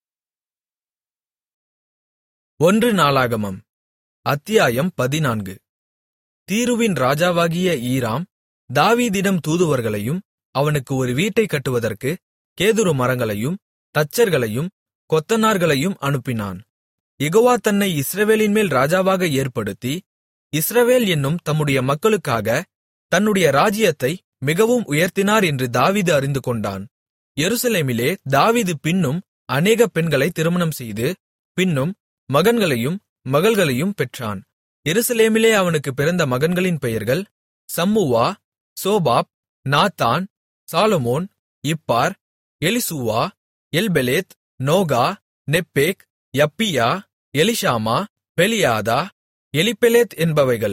ஒன்று நாளாகமம் அத்தியாயம் பதினான்கு தீருவின் ராஜாவாகிய ஈராம் தாவீதிடம் தூதுவர்களையும் அவனுக்கு ஒரு வீட்டைக் கட்டுவதற்கு கேதுரு மரங்களையும் தச்சர்களையும் கொத்தனார்களையும் அனுப்பினான் யெகோவா தன்னை இஸ்ரவேலின்மேல் ராஜாவாக ஏற்படுத்தி இஸ்ரவேல் என்னும் தம்முடைய மக்களுக்காக தன்னுடைய ராஜ்யத்தை மிகவும் உயர்த்தினார் என்று தாவீது அறிந்து கொண்டான் எருசலேமிலே தாவீது பின்னும் அநேக பெண்களை திருமணம் செய்து பின்னும் மகன்களையும் மகள்களையும் பெற்றான் எருசலேமிலே அவனுக்கு பிறந்த மகன்களின் பெயர்கள் Shammua Shobab Nathan Solomon Ibhar Elishua Elpelet Nogah Nepheg Japhia Elishama Beeliada Eliphelet என்பவைகள்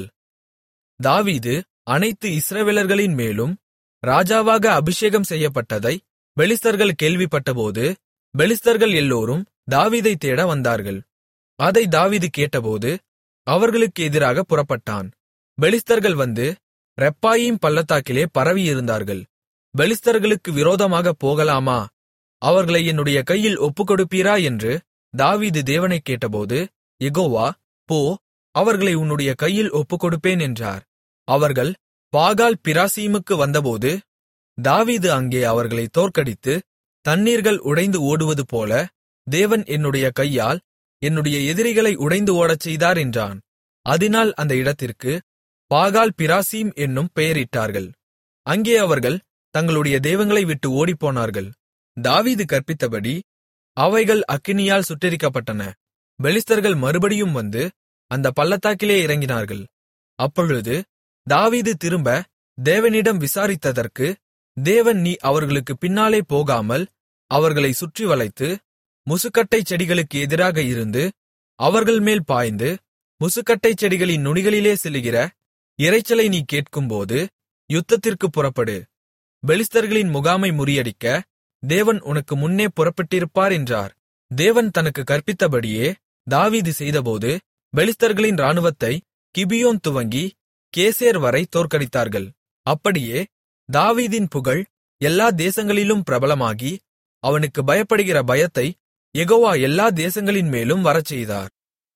தாவீது அனைத்து இஸ்ரவேலர்களின் மேலும் ராஜாவாக அபிஷேகம் செய்யப்பட்டதை பெலிஸ்தர்கள் கேள்விப்பட்டபோது பெலிஸ்தர்கள் எல்லோரும் தாவீதைத் தேட வந்தார்கள் அதை தாவீது கேட்டபோது அவர்களுக்கு எதிராக புறப்பட்டான் பெலிஸ்தர்கள் வந்து ரெப்பாயீம் பள்ளத்தாக்கிலே பரவியிருந்தார்கள் பெலிஸ்தர்களுக்கு விரோதமாகப் போகலாமா அவர்களை என்னுடைய கையில் ஒப்புக்கொடுப்பீரா என்று தாவீது தேவனைக் கேட்டபோது யெகோவா போ அவர்களை உன்னுடைய கையில் ஒப்புக்கொடுப்பேன் என்றார் அவர்கள் பாகால் பிராசீமுக்கு வந்தபோது தாவீது அங்கே அவர்களை தோற்கடித்து தண்ணீர்கள் உடைந்து ஓடுவது போல தேவன் என்னுடைய கையால் என்னுடைய எதிரிகளை உடைந்து ஓடச் செய்தார் என்றான் அதினால் அந்த இடத்திற்கு பாகால் பிராசீம் என்னும் பெயரிட்டார்கள் அங்கே அவர்கள் தங்களுடைய தெய்வங்களை விட்டு ஓடிப்போனார்கள் தாவீது கற்பித்தபடி அவைகள் அக்கினியால் சுட்டெரிக்கப்பட்டன பெலிஸ்தர்கள் மறுபடியும் வந்து அந்த பள்ளத்தாக்கிலே இறங்கினார்கள் அப்பொழுது தாவீது திரும்ப தேவனிடம் விசாரித்ததற்கு தேவன் நீ அவர்களுக்கு பின்னாலே போகாமல் அவர்களை சுற்றி வளைத்து முசுக்கட்டைச் செடிகளுக்கு எதிராக இருந்து அவர்கள் மேல் பாய்ந்து முசுக்கட்டைச் செடிகளின் நுனிகளிலே செல்லுகிற இரைச்சலை நீ கேட்கும்போது யுத்தத்திற்குப் புறப்படு பெலிஸ்தர்களின் முகாமை முறியடிக்க தேவன் உனக்கு முன்னே புறப்பட்டிருப்பார் என்றார் தேவன் தனக்கு கற்பித்தபடியே தாவீது செய்தபோது பெலிஸ்தர்களின் இராணுவத்தை கிபியோன் துவங்கி கேசேர் வரை தோற்கடித்தார்கள் அப்படியே தாவீதின் புகழ் எல்லா தேசங்களிலும் பிரபலமாகி அவனுக்கு பயப்படுகிற பயத்தை யெகோவா எல்லா தேசங்களின் மேலும் வரச்செய்தார்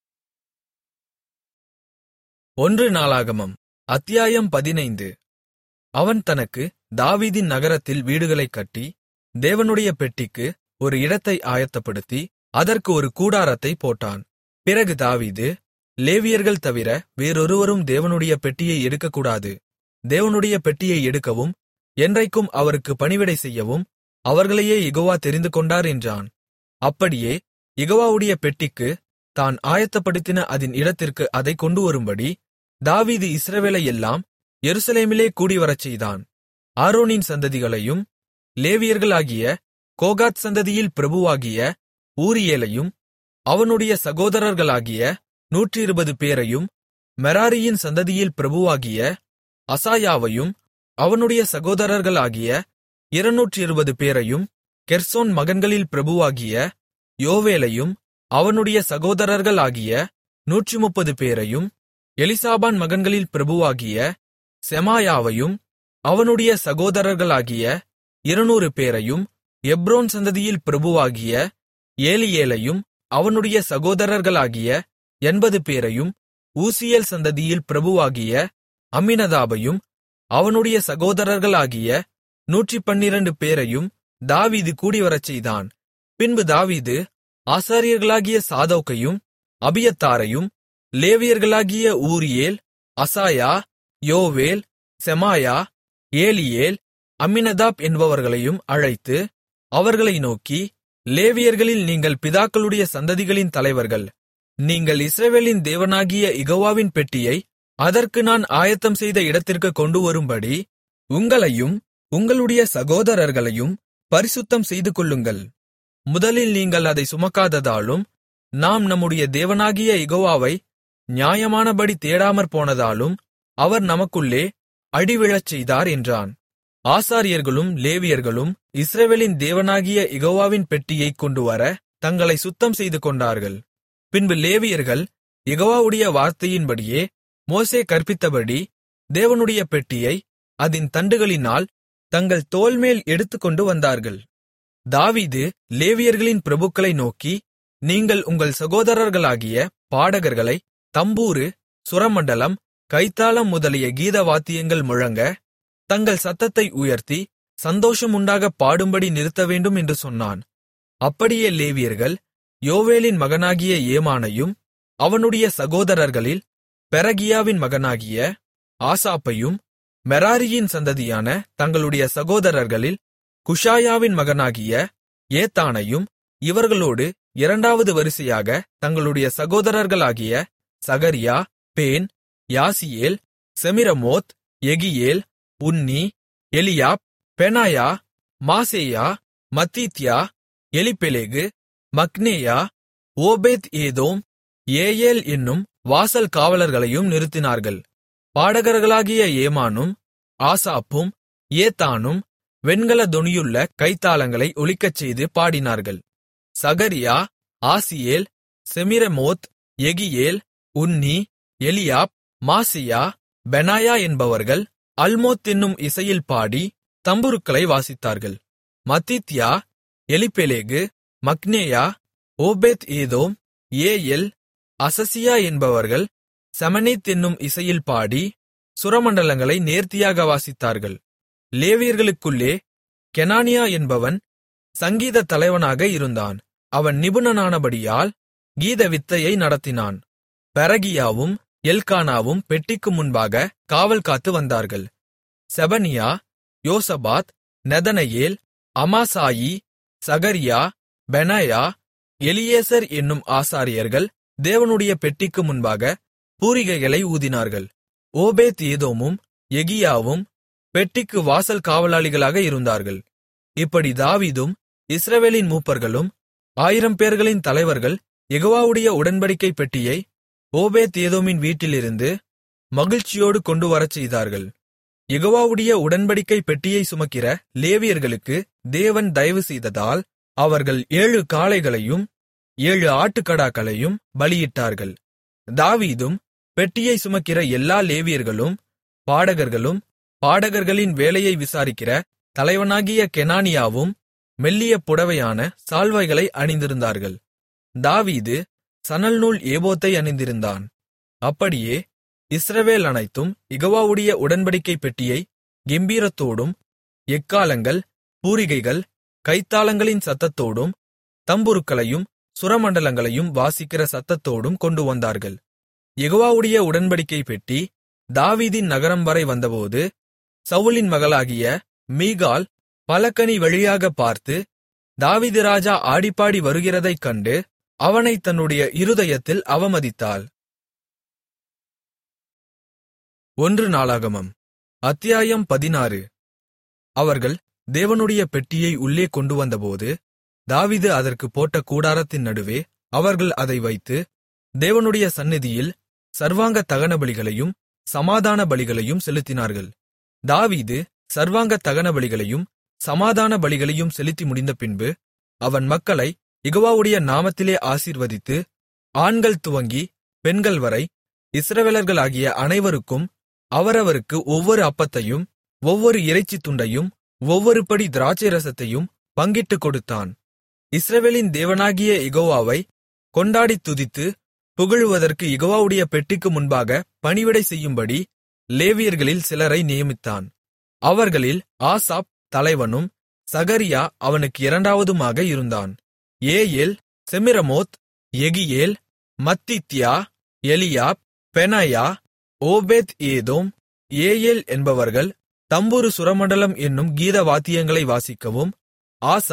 ஒன்று நாளாகமம் அத்தியாயம் பதினைந்து அவன் தனக்கு தாவீதின் நகரத்தில் வீடுகளைக் கட்டி தேவனுடைய பெட்டிக்கு ஒரு இடத்தை ஆயத்தப்படுத்தி அதற்கு ஒரு கூடாரத்தைப் போட்டான் பிறகு தாவீது லேவியர்கள் தவிர வேறொருவரும் தேவனுடைய பெட்டியை எடுக்கக்கூடாது தேவனுடைய பெட்டியை எடுக்கவும் என்றைக்கும் அவருக்கு பணிவிடை செய்யவும் அவர்களையே யெகோவா தெரிந்து கொண்டார் என்றான் அப்படியே யெகோவாவுடைய பெட்டிக்கு தான் ஆயத்தப்படுத்தின அதின் இடத்திற்கு அதை கொண்டு வரும்படி தாவீது இஸ்ரவேலை எல்லாம் எருசலேமிலே கூடிவரச் செய்தான் ஆரோனின் சந்ததிகளையும் லேவியர்களாகிய கோகாத் சந்ததியில் பிரபுவாகிய ஊரியேலையும் அவனுடைய சகோதரர்களாகிய நூற்றிருபது பேரையும் மெராரியின் சந்ததியில் பிரபுவாகிய அசாயாவையும் அவனுடைய சகோதரர்களாகிய இருநூற்றிருபது பேரையும் கெர்சோன் மகன்களில் பிரபுவாகிய யோவேலையும் அவனுடைய சகோதரர்களாகிய நூற்றிமுப்பது பேரையும் எலிசாபான் மகன்களில் பிரபுவாகிய செமாயாவையும் அவனுடைய சகோதரர்களாகிய இருநூறு பேரையும் எப்ரோன் சந்ததியில் பிரபுவாகிய ஏலியேலையும் அவனுடைய சகோதரர்களாகிய எண்பது பேரையும் ஊசியேல் சந்ததியில் பிரபுவாகிய அம்மினதாபையும் அவனுடைய சகோதரர்களாகிய நூற்றிப்பன்னிரண்டு பேரையும் தாவீது கூடிவரச் செய்தான் பின்பு தாவீது ஆசாரியர்களாகிய சாதோக்கையும் அபியத்தாரையும் லேவியர்களாகிய ஊரியேல் அசாயா யோவேல் செமாயா ஏலியேல் அம்மினதாப் என்பவர்களையும் அழைத்து அவர்களை நோக்கி லேவியர்களில் நீங்கள் பிதாக்களுடைய சந்ததிகளின் தலைவர்கள் நீங்கள் இஸ்ரவேலின் தேவனாகிய யெகோவாவின் பெட்டியை அதற்கு நான் ஆயத்தம் செய்த இடத்திற்கு கொண்டுவரும்படி உங்களையும் உங்களுடைய சகோதரர்களையும் பரிசுத்தம் செய்துகொள்ளுங்கள் முதலில் நீங்கள் அதை சுமக்காததாலும் நாம் நம்முடைய தேவனாகிய யெகோவாவை நியாயமானபடி தேடாமற் போனதாலும் அவர் நமக்குள்ளே அடிவிழச் செய்தார் என்றான் ஆசாரியர்களும் லேவியர்களும் இஸ்ரவேலின் தேவனாகிய யெகோவாவின் பெட்டியைக் கொண்டுவர தங்களை சுத்தம் செய்து கொண்டார்கள் பின்பு லேவியர்கள் யெகோவாவுடைய வார்த்தையின்படியே மோசே கற்பித்தபடி தேவனுடைய பெட்டியை அதின் தண்டுகளினால் தங்கள் தோள்மேல் எடுத்துக்கொண்டு வந்தார்கள் தாவீது லேவியர்களின் பிரபுக்களை நோக்கி நீங்கள் உங்கள் சகோதரர்களாகிய பாடகர்களை தம்பூரு சுரமண்டலம் கைத்தாளம் முதலிய கீதவாத்தியங்கள் முழங்க தங்கள் சத்தத்தை உயர்த்தி சந்தோஷம் உண்டாகப் பாடும்படி நிறுத்தவேண்டும் என்று சொன்னான் அப்படியே லேவியர்கள் யோவேலின் மகனாகிய ஏமானையும் அவனுடைய சகோதரர்களில் பெரகியாவின் மகனாகிய ஆசாப்பையும் மெராரியின் சந்ததியான தங்களுடைய சகோதரர்களில் குஷாயாவின் மகனாகிய ஏத்தானையும் இவர்களோடு இரண்டாவது வரிசையாக தங்களுடைய சகோதரர்களாகிய Zechariah Ben Jaaziel Shemiramoth Jehiel Unni Eliab Benaiah Maaseiah Mattithiah Elipheleh மக்னேயா ஓபேத் ஏதோம் ஏயேல் என்னும் வாசல் காவலர்களையும் நிறுத்தினார்கள் பாடகர்களாகிய ஏமானும் ஆசாப்பும் ஏத்தானும் வெண்கல தொனியுள்ள கைத்தாளங்களை ஒலிக்கச்செய்து பாடினார்கள் Zechariah Aziel Shemiramoth Jehiel Unni Eliab Maaseiah Benaiah என்பவர்கள் அல்மோத் என்னும் இசையில் பாடி தம்புருக்களை வாசித்தார்கள் மத்தித்யா எலிப்பெலேகு மக்னேயா ஓபேத் ஏதோம் ஏஎல் அசசியா என்பவர்கள் செமனீத் என்னும் இசையில் பாடி சுரமண்டலங்களை நேர்த்தியாக வாசித்தார்கள் லேவியர்களுக்குள்ளே கெனானியா என்பவன் சங்கீத தலைவனாக இருந்தான் அவன் நிபுணனானபடியால் கீத வித்தையை நடத்தினான் பெரகியாவும் எல்கானாவும் பெட்டிக்கு முன்பாக காவல் காத்து வந்தார்கள் செபனியா யோசபாத் நெதனயேல் அமாசாயி சகரியா பெனாயா எலியேசர் என்னும் ஆசாரியர்கள் தேவனுடைய பெட்டிக்கு முன்பாக பூரிகைகளை ஊதினார்கள் ஓபேத் ஏதோமும் எகியாவும் பெட்டிக்கு வாசல் காவலாளிகளாக இருந்தார்கள் இப்படி தாவீதும் இஸ்ரவேலின் மூப்பர்களும் ஆயிரம் பேர்களின் தலைவர்கள் யெகோவாவுடைய உடன்படிக்கை பெட்டியை ஓபேத் ஏதோமின் வீட்டிலிருந்து மகிழ்ச்சியோடு கொண்டு வரச் செய்தார்கள் யெகோவாவுடைய உடன்படிக்கை பெட்டியை சுமக்கிற லேவியர்களுக்கு தேவன் தயவு செய்ததால் அவர்கள் ஏழு காளைகளையும் ஏழு ஆட்டுக்கடாக்களையும் பலியிட்டார்கள் தாவீதும் பெட்டியை சுமக்கிற எல்லா லேவியர்களும் பாடகர்களும் பாடகர்களின் வேலையை விசாரிக்கிற தலைவனாகிய கெனானியாவும் மெல்லிய புடவையான சால்வைகளை அணிந்திருந்தார்கள் தாவீது சணல்நூல் ஏபோத்தை அணிந்திருந்தான் அப்படியே இஸ்ரவேல் அனைத்தும் யெகோவாவுடைய உடன்படிக்கை பெட்டியை கெம்பீரத்தோடும் எக்காளங்கள் பூரிகைகள் கைத்தாளங்களின் சத்தத்தோடும் தம்புருக்களையும் சுரமண்டலங்களையும் வாசிக்கிற சத்தத்தோடும் கொண்டு வந்தார்கள் யெகோவாவுடைய உடன்படிக்கை பெட்டி தாவீதின் நகரம் வரை வந்தபோது சவுலின் மகளாகிய மீகால் பலகனி வழியாக பார்த்து தாவீது ராஜா ஆடிப்பாடி வருகிறதைக் கண்டு அவனை தன்னுடைய இருதயத்தில் அவமதித்தாள் ஒன்று நாளாகமம் அத்தியாயம் பதினாறு அவர்கள் தேவனுடைய பெட்டியை உள்ளே கொண்டு வந்தபோது தாவீது அதற்கு போட்ட கூடாரத்தின் நடுவே அவர்கள் அதை வைத்து தேவனுடைய சந்நிதியில் சர்வாங்க தகனபலிகளையும் சமாதான பலிகளையும் செலுத்தினார்கள் தாவீது சர்வாங்க தகனபலிகளையும் சமாதான பலிகளையும் செலுத்தி முடிந்த பின்பு அவன் மக்களை யெகோவாவுடைய நாமத்திலே ஆசீர்வதித்து ஆண்கள் துவங்கி பெண்கள் வரை இஸ்ரவேலர்களாகிய அனைவருக்கும் அவரவருக்கு ஒவ்வொரு அப்பத்தையும் ஒவ்வொரு இறைச்சித் துண்டையும் ஒவ்வொரு படி திராட்சை ரசத்தையும் பங்கிட்டுக் கொடுத்தான் இஸ்ரவேலின் தேவனாகிய யெகோவாவை கொண்டாடித் துதித்து புகழுவதற்கு யெகோவாவுடைய பெட்டிக்கு முன்பாக பணிவிடை செய்யும்படி லேவியர்களில் சிலரை நியமித்தான் அவர்களில் ஆசாப் தலைவனும் சகரியா அவனுக்கு இரண்டாவதுமாக இருந்தான் ஏயேல் செமிரமோத் எகியேல் மத்தித்யா எலியாப் பெனாயா ஓபேத் ஏதோம் ஏயேல் என்பவர்கள் தம்புரு சுரமண்டலம் என்னும் கீத வாத்தியங்களை வாசிக்கவும் ஆசாப்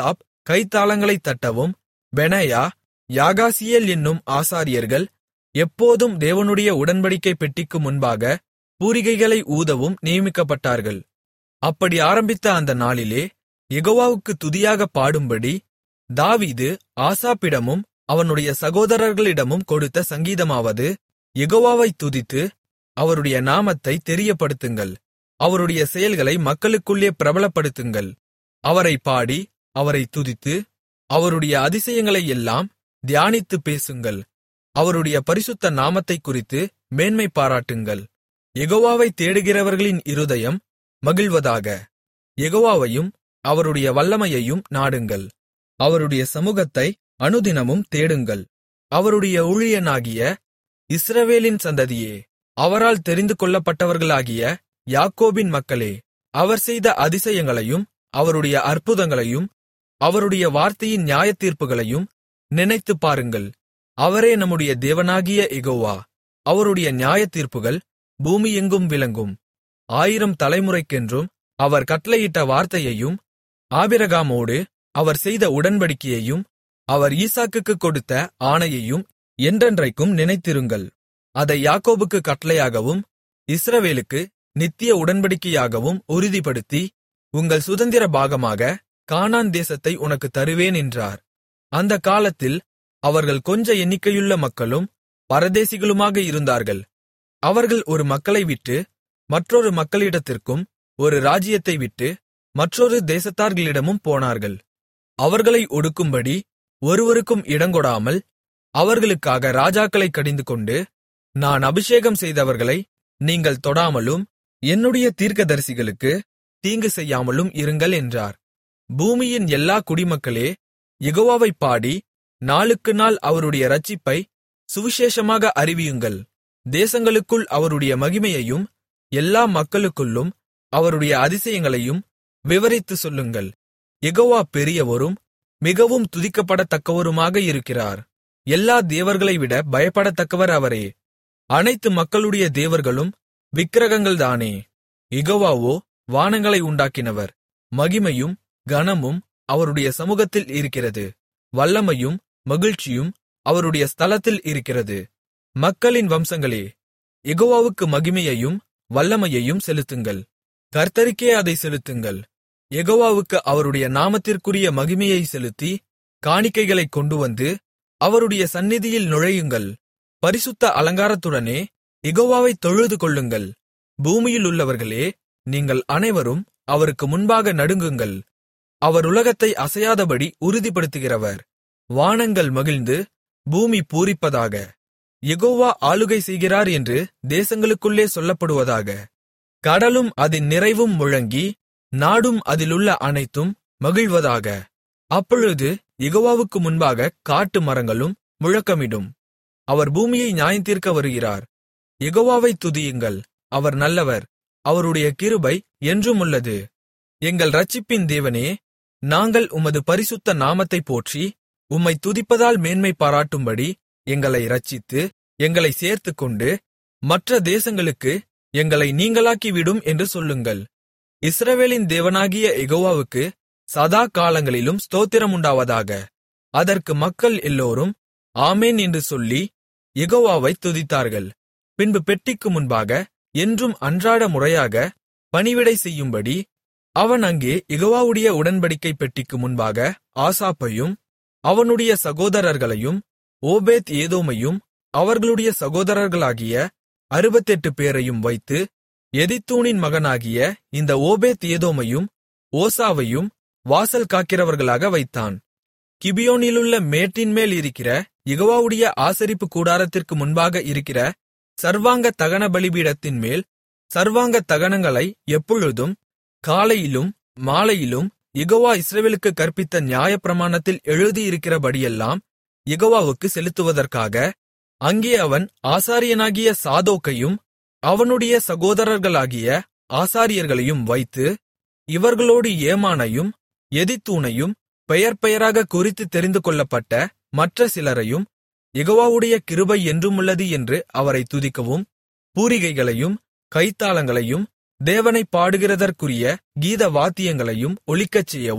கைத்தாளங்களைத் தட்டவும் பெனாயா யாகாசியேல் என்னும் ஆசாரியர்கள் எப்போதும் தேவனுடைய உடன்படிக்கைப் பெட்டிக்கு முன்பாக பூரிகைகளை ஊதவும் நியமிக்கப்பட்டார்கள் அப்படி ஆரம்பித்த அந்த நாளிலே யெகோவாவுக்கு துதியாகப் பாடும்படி தாவீது ஆசாப்பிடமும் அவனுடைய சகோதரர்களிடமும் கொடுத்த சங்கீதமாவது யெகோவாவைத் துதித்து அவருடைய நாமத்தை தெரியப்படுத்துங்கள் அவருடைய செயல்களை மக்களுக்குள்ளே பிரபலப்படுத்துங்கள் அவரைப் பாடி அவரைத் துதித்து அவருடைய அதிசயங்களை எல்லாம் தியானித்துப் பேசுங்கள் அவருடைய பரிசுத்த நாமத்தைக் குறித்து மேன்மை பாராட்டுங்கள் யெகோவாவைத் தேடுகிறவர்களின் இருதயம் மகிழ்வதாக யெகோவாவையும் அவருடைய வல்லமையையும் நாடுங்கள் அவருடைய சமூகத்தை அனுதினமும் தேடுங்கள் அவருடைய ஊழியனாகிய இஸ்ரவேலின் சந்ததியே அவரால் தெரிந்து கொள்ளப்பட்டவர்களாகிய யாக்கோபின் மக்களே அவர் செய்த அதிசயங்களையும் அவருடைய அற்புதங்களையும் அவருடைய வார்த்தையின் நியாயத்தீர்ப்புகளையும் நினைத்துப் பாருங்கள் அவரே நம்முடைய தேவனாகிய யெகோவா அவருடைய நியாயத்தீர்ப்புகள் பூமியெங்கும் விளங்கும் ஆயிரம் தலைமுறைக்கென்றும் அவர் கட்டளையிட்ட வார்த்தையையும் ஆபிரகாமோடு அவர் செய்த உடன்படிக்கையையும் அவர் ஈசாக்குக்குக் கொடுத்த ஆணையையும் என்றென்றைக்கும் நினைத்திருங்கள் அதை யாக்கோபுக்கு கட்டளையாகவும் இஸ்ரவேலுக்கு நித்திய உடன்படிக்கையாகவும் உறுதிப்படுத்தி உங்கள் சுதந்திர பாகமாக கானான் தேசத்தை உனக்கு தருவேன் என்றார் அந்த காலத்தில் அவர்கள் கொஞ்ச எண்ணிக்கையுள்ள மக்களும் பரதேசிகளுமாக இருந்தார்கள் அவர்கள் ஒரு மக்களை விட்டு மற்றொரு மக்களிடத்திற்கும் ஒரு ராஜ்யத்தை விட்டு மற்றொரு தேசத்தார்களிடமும் போனார்கள் அவர்களை ஒடுக்கும்படி ஒருவருக்கும் இடங்கொடாமல் அவர்களுக்காக ராஜாக்களைக் கடிந்துகொண்டு நான் அபிஷேகம் செய்தவர்களை நீங்கள் தொடாமலும் என்னுடைய தீர்க்கதரிசிகளுக்கு தீங்கு செய்யாமலும் இருங்கள் என்றார் பூமியின் எல்லா குடிமக்களே யெகோவாவைப் பாடி நாளுக்கு நாள் அவருடைய இரட்சிப்பை சுவிசேஷமாக அறிவியுங்கள் தேசங்களுக்குள் அவருடைய மகிமையையும் எல்லா மக்களுக்குள்ளும் அவருடைய அதிசயங்களையும் விவரித்துச் சொல்லுங்கள் யெகோவா பெரியவரும் மிகவும் துதிக்கப்படத்தக்கவருமாக இருக்கிறார் எல்லா தேவர்களைவிட பயப்படத்தக்கவர் அவரே அனைத்து மக்களுடைய தேவர்களும் விக்கிரகங்கள்தானே யெகோவாவோ வானங்களை உண்டாக்கினவர் மகிமையும் கனமும் அவருடைய சமூகத்தில் இருக்கிறது வல்லமையும் மகிழ்ச்சியும் அவருடைய ஸ்தலத்தில் இருக்கிறது மக்களின் வம்சங்களே யெகோவாவுக்கு மகிமையையும் வல்லமையையும் செலுத்துங்கள் கர்த்தருக்கே அதை செலுத்துங்கள் யெகோவாவுக்கு அவருடைய நாமத்திற்குரிய மகிமையை செலுத்தி காணிக்கைகளைக் கொண்டுவந்து அவருடைய சந்நிதியில் நுழையுங்கள் பரிசுத்த அலங்காரத்துடனே யெகோவாவைத் தொழுது கொள்ளுங்கள் பூமியிலுள்ளவர்களே நீங்கள் அனைவரும் அவருக்கு முன்பாக நடுங்குங்கள் அவர் உலகத்தை அசையாதபடி உறுதிப்படுத்துகிறவர் வானங்கள் மகிழ்ந்து பூமி பூரிப்பதாக யெகோவா ஆளுகை செய்கிறார் என்று தேசங்களுக்குள்ளே சொல்லப்படுவதாக கடலும் அதின் நிறைவும் முழங்கி நாடும் அதிலுள்ள அனைத்தும் மகிழ்வதாக அப்பொழுது யெகோவாவுக்கு முன்பாக காட்டு மரங்களும் முழக்கமிடும் அவர் பூமியை நியாயந்தீர்க்க வருகிறார் யெகோவாவை துதியுங்கள் அவர் நல்லவர் அவருடைய கிருபை என்றும் உள்ளது எங்கள் இரட்சிப்பின் தேவனே நாங்கள் உமது பரிசுத்த நாமத்தைப் போற்றி உம்மை துதிப்பதால் மேன்மை பாராட்டும்படி எங்களை இரட்சித்து எங்களை சேர்த்துக்கொண்டு மற்ற தேசங்களுக்கு எங்களை நீங்களாக்கிவிடும் என்று சொல்லுங்கள் இஸ்ரவேலின் தேவனாகிய யெகோவாவுக்கு சதா காலங்களிலும் ஸ்தோத்திரம் உண்டாவதாக அதற்கு மக்கள் எல்லோரும் ஆமேன் என்று சொல்லி யெகோவாவை துதித்தார்கள் பின்பு பெட்டிக்கு முன்பாக என்றும் அன்றாட முறையாக பணிவிடை செய்யும்படி அவன் அங்கே யெகோவாவுடைய உடன்படிக்கை பெட்டிக்கு முன்பாக ஆசாப்பையும் அவனுடைய சகோதரர்களையும் ஓபேத் ஏதோமையும் அவர்களுடைய சகோதரர்களாகிய அறுபத்தெட்டு பேரையும் வைத்து எதித்தூனின் மகனாகிய இந்த ஓபேத் ஏதோமையும் ஓசாவையும் வாசல் காக்கிறவர்களாக வைத்தான் கிபியோனிலுள்ள மேட்டின்மேல் இருக்கிற யெகோவாவுடைய ஆசரிப்பு கூடாரத்திற்கு முன்பாக இருக்கிற சர்வாங்க தகன பலிபீடத்தின் மேல் சர்வாங்க தகனங்களை எப்பொழுதும் காலையிலும் மாலையிலும் யெகோவா இஸ்ரவேலுக்கு கற்பித்த நியாயப்பிரமாணத்தில் எழுதியிருக்கிறபடியெல்லாம் யெகோவாவுக்கு செலுத்துவதற்காக அங்கே அவன் ஆசாரியனாகிய சாதோக்கையும் அவனுடைய சகோதரர்களாகிய ஆசாரியர்களையும் வைத்து இவர்களோடு ஏமானையும் எதித்தூனையும் பெயர் பெயராக குறித்து தெரிந்து கொள்ளப்பட்ட மற்ற சிலரையும் யெகோவாவுடைய கிருபை என்றுமுள்ளது என்று அவரை துதிக்கவும் பூரிகைகளையும் கைத்தாளங்களையும் தேவனை பாடுகிறதற்குரிய கீத வாத்தியங்களையும் ஒலிக்கச் செய்யவும்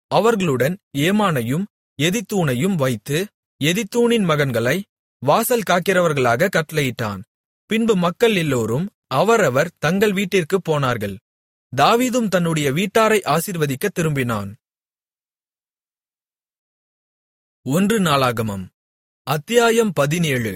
அவர்களுடன் ஏமானையும் எதித்தூனையும் வைத்து எதித்தூனின் மகன்களை வாசல் காக்கிறவர்களாக கட்டளையிட்டான் பின்பு மக்கள் எல்லோரும் அவரவர் தங்கள் வீட்டிற்குப் போனார்கள் தாவீதும் தன்னுடைய வீட்டாரை ஆசீர்வதிக்கத் திரும்பினான் ஒன்று நாளாகமம் அத்தியாயம் பதினேழு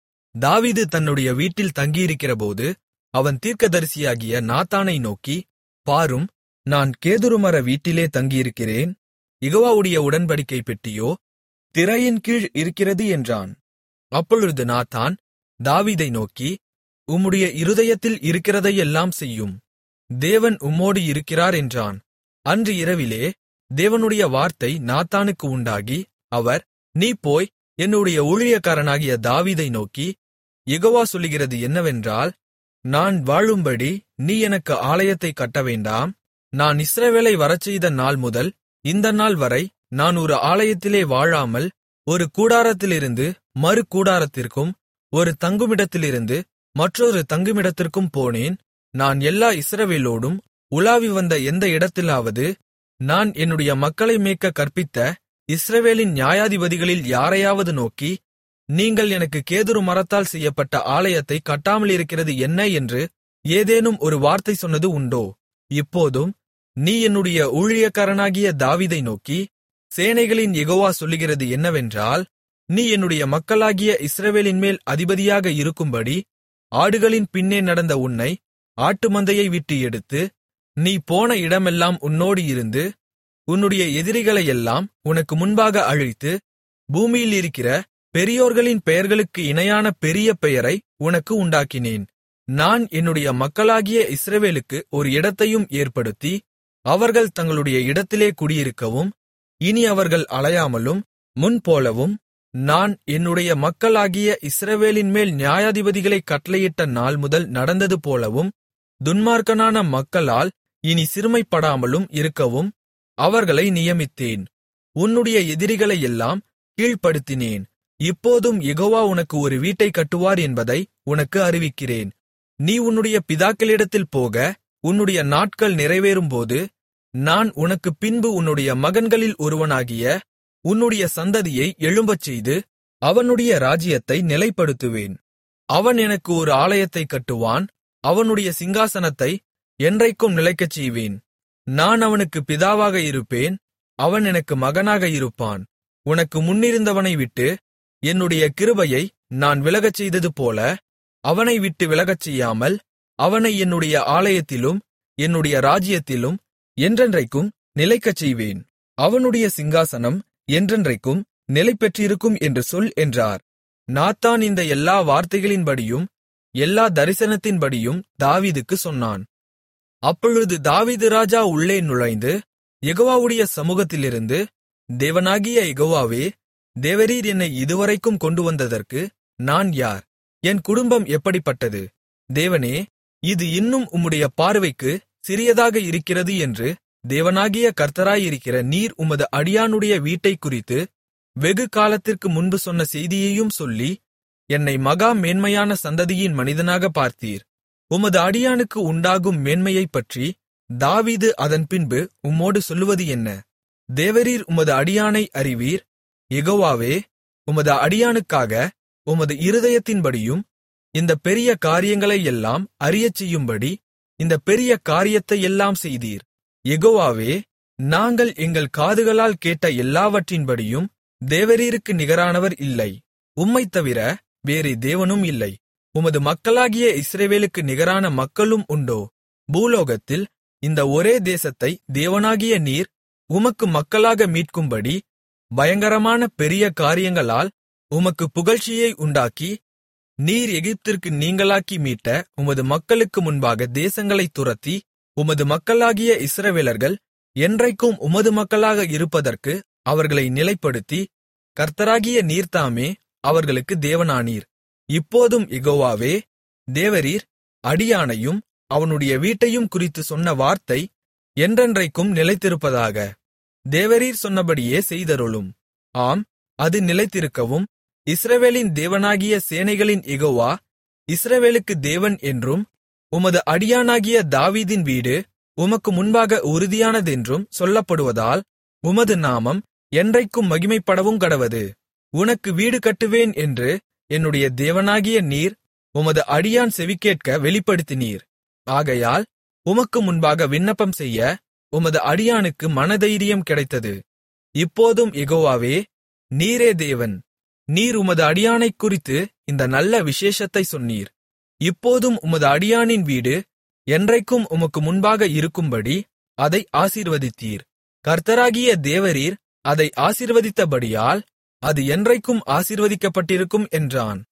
தாவீது தன்னுடைய வீட்டில் தங்கியிருக்கிறபோது அவன் தீர்க்கதரிசியாகிய நாத்தானை நோக்கி பாரும் நான் கேதுருமர வீட்டிலே தங்கியிருக்கிறேன் யெகோவாவுடைய உடன்படிக்கை பெட்டியோ திரையின் கீழ் இருக்கிறது என்றான் அப்பொழுது நாத்தான் தாவீதை நோக்கி உம்முடைய இருதயத்தில் இருக்கிறதையெல்லாம் செய்யும் தேவன் உம்மோடு இருக்கிறார் என்றான் அன்று இரவிலே தேவனுடைய வார்த்தை நாத்தானுக்கு உண்டாகி அவர் நீ போய் என்னுடைய ஊழியக்காரனாகிய தாவீதை நோக்கி யெகோவா சொல்லுகிறது என்னவென்றால் நான் வாழும்படி நீ எனக்கு ஆலயத்தைக் கட்டவேண்டாம் நான் இஸ்ரவேலை வரச்செய்த நாள் முதல் இந்த நாள் வரை நான் ஒரு ஆலயத்திலே வாழாமல் ஒரு கூடாரத்திலிருந்து மறு கூடாரத்திற்கும் ஒரு தங்குமிடத்திலிருந்து மற்றொரு தங்குமிடத்திற்கும் போனேன் நான் எல்லா இஸ்ரவேலோடும் உலாவி வந்த எந்த இடத்திலாவது நான் என்னுடைய மக்களை மேய்க்க கற்பித்த இஸ்ரவேலின் நியாயாதிபதிகளில் யாரையாவது நோக்கி நீங்கள் எனக்கு கேதுரு மரத்தால் செய்யப்பட்ட ஆலயத்தை கட்டாமலிருக்கிறது என்ன என்று ஏதேனும் ஒரு வார்த்தை சொன்னது உண்டோ இப்போதும் நீ என்னுடைய ஊழியக்காரனாகிய தாவீதை நோக்கி சேனைகளின் யெகோவா சொல்லுகிறது என்னவென்றால் நீ என்னுடைய மக்களாகிய இஸ்ரவேலின்மேல் அதிபதியாக இருக்கும்படி ஆடுகளின் பின்னே நடந்த உன்னை ஆட்டு மந்தையை விட்டு எடுத்து நீ போன இடமெல்லாம் உன்னோடு இருந்து உன்னுடைய எதிரிகளையெல்லாம் உனக்கு முன்பாக அழித்து பூமியில் இருக்கிற பெரியோர்களின் பெயர்களுக்கு இணையான பெரிய பெயரை உனக்கு உண்டாக்கினேன் நான் என்னுடைய மக்களாகிய இஸ்ரவேலுக்கு ஒரு இடத்தையும் ஏற்படுத்தி அவர்கள் தங்களுடைய இடத்திலே குடியிருக்கவும் இனி அவர்கள் அலையாமலும் முன்போலவும் நான் என்னுடைய மக்களாகிய இஸ்ரவேலின்மேல் நியாயாதிபதிகளைக் கட்டளையிட்ட நாள் முதல் நடந்தது போலவும் துன்மார்க்கனான மக்களால் இனி சிறுமைப்படாமலும் இருக்கவும் அவர்களை நியமித்தேன் உன்னுடைய எதிரிகளையெல்லாம் கீழ்ப்படுத்தினேன் இப்போதும் யெகோவா உனக்கு ஒரு வீட்டைக் கட்டுவார் என்பதை உனக்கு அறிவிக்கிறேன் நீ உன்னுடைய பிதாக்களிடத்தில் போக உன்னுடைய நாட்கள் நிறைவேறும்போது நான் உனக்குப் பின்பு உன்னுடைய மகன்களில் ஒருவனாகிய உன்னுடைய சந்ததியை எழும்பச் செய்து அவனுடைய ராஜ்யத்தை நிலைப்படுத்துவேன் அவன் எனக்கு ஒரு ஆலயத்தைக் கட்டுவான் அவனுடைய சிங்காசனத்தை என்றைக்கும் நிலைக்கச் செய்வேன் நான் அவனுக்கு பிதாவாக இருப்பேன் அவன் எனக்கு மகனாக இருப்பான் உனக்கு முன்னிருந்தவனை விட்டு என்னுடைய கிருபையை நான் விலகச் செய்தது போல அவனை விட்டு விலகச் செய்யாமல் அவனை என்னுடைய ஆலயத்திலும் என்னுடைய ராஜ்யத்திலும் என்றென்றைக்கும் நிலைக்கச் செய்வேன் அவனுடைய சிங்காசனம் என்றென்றைக்கும் நிலைபெற்றிருக்கும் என்று சொல் என்றார் நாத்தான் இந்த எல்லா வார்த்தைகளின்படியும் எல்லா தரிசனத்தின்படியும் தாவீதுக்கு சொன்னான் அப்பொழுது தாவீது ராஜா உள்ளே நுழைந்து யெகோவாவுடைய சமூகத்திலிருந்து தேவனாகிய யெகோவாவே தேவரீர் என்னை இதுவரைக்கும் கொண்டு வந்ததற்கு நான் யார் என் குடும்பம் எப்படிப்பட்டது தேவனே இது இன்னும் உம்முடைய பார்வைக்கு சிறியதாக இருக்கிறது என்று தேவனாகிய கர்த்தராயிருக்கிற நீர் உமது அடியானுடைய வீட்டைக் குறித்து வெகு காலத்திற்கு முன்பு சொன்ன செய்தியையும் சொல்லி என்னை மகா மேன்மையான சந்ததியின் மனிதனாக பார்த்தீர் உமது அடியானுக்கு உண்டாகும் மேன்மையைப் பற்றி தாவீது அதன் பின்பு உம்மோடு சொல்லுவது என்ன தேவரீர் உமது அடியானை அறிவீர் யெகோவாவே உமது அடியானுக்காக உமது இருதயத்தின்படியும் இந்த பெரிய காரியங்களையெல்லாம் அறியச் செய்யும்படி இந்த பெரிய காரியத்தையெல்லாம் செய்தீர் யெகோவாவே நாங்கள் எங்கள் காதுகளால் கேட்ட எல்லாவற்றின்படியும் தேவரீருக்கு நிகரானவர் இல்லை உம்மைத் தவிர வேறே தேவனும் இல்லை உமது மக்களாகிய இஸ்ரவேலுக்கு நிகரான மக்களும் உண்டோ பூலோகத்தில் இந்த ஒரே தேசத்தை தேவனாகிய நீர் உமக்கு மக்களாக மீட்கும்படி பயங்கரமான பெரிய காரியங்களால் உமக்கு புகழ்ச்சியை உண்டாக்கி நீர் எகிப்திற்கு நீங்களாக்கி மீட்ட உமது மக்களுக்கு முன்பாக தேசங்களைத் துரத்தி உமது மக்களாகிய இஸ்ரவேலர்கள் என்றைக்கும் உமது மக்களாக இருப்பதற்கு அவர்களை நிலைப்படுத்தி கர்த்தராகிய நீர்தாமே அவர்களுக்கு தேவனானீர் இப்போதும் யெகோவாவே தேவரீர் அடியானையும் அவனுடைய வீட்டையும் குறித்து சொன்ன வார்த்தை என்றென்றைக்கும் நிலைத்திருப்பதாக தேவரீர் சொன்னபடியே செய்தருளும் ஆம் அது நிலைத்திருக்கவும் இஸ்ரவேலின் தேவனாகிய சேனைகளின் யெகோவா இஸ்ரவேலுக்கு தேவன் என்றும் உமது அடியானாகிய தாவீதின் வீடு உமக்கு முன்பாக உறுதியானதென்றும் சொல்லப்படுவதால் உமது நாமம் என்றைக்கும் மகிமைப்படவும் கடவது உனக்கு வீடு கட்டுவேன் என்று என்னுடைய தேவனாகிய நீர் உமது அடியான் செவிகேட்க வெளிப்படுத்தினீர் ஆகையால் உமக்கு முன்பாக விண்ணப்பம் செய்ய உமது அடியானுக்கு மனதைரியம் கிடைத்தது இப்போதும் யெகோவாவே நீரே தேவன் நீர் உமது அடியானைக் குறித்து இந்த நல்ல விசேஷத்தை சொன்னீர் இப்போதும் உமது அடியானின் வீடு என்றைக்கும் உமக்கு முன்பாக இருக்கும்படி அதை ஆசீர்வதித்தீர் கர்த்தராகிய தேவரீர் அதை ஆசீர்வதித்தபடியால் அது என்றைக்கும் ஆசீர்வதிக்கப்பட்டிருக்கும் என்றான்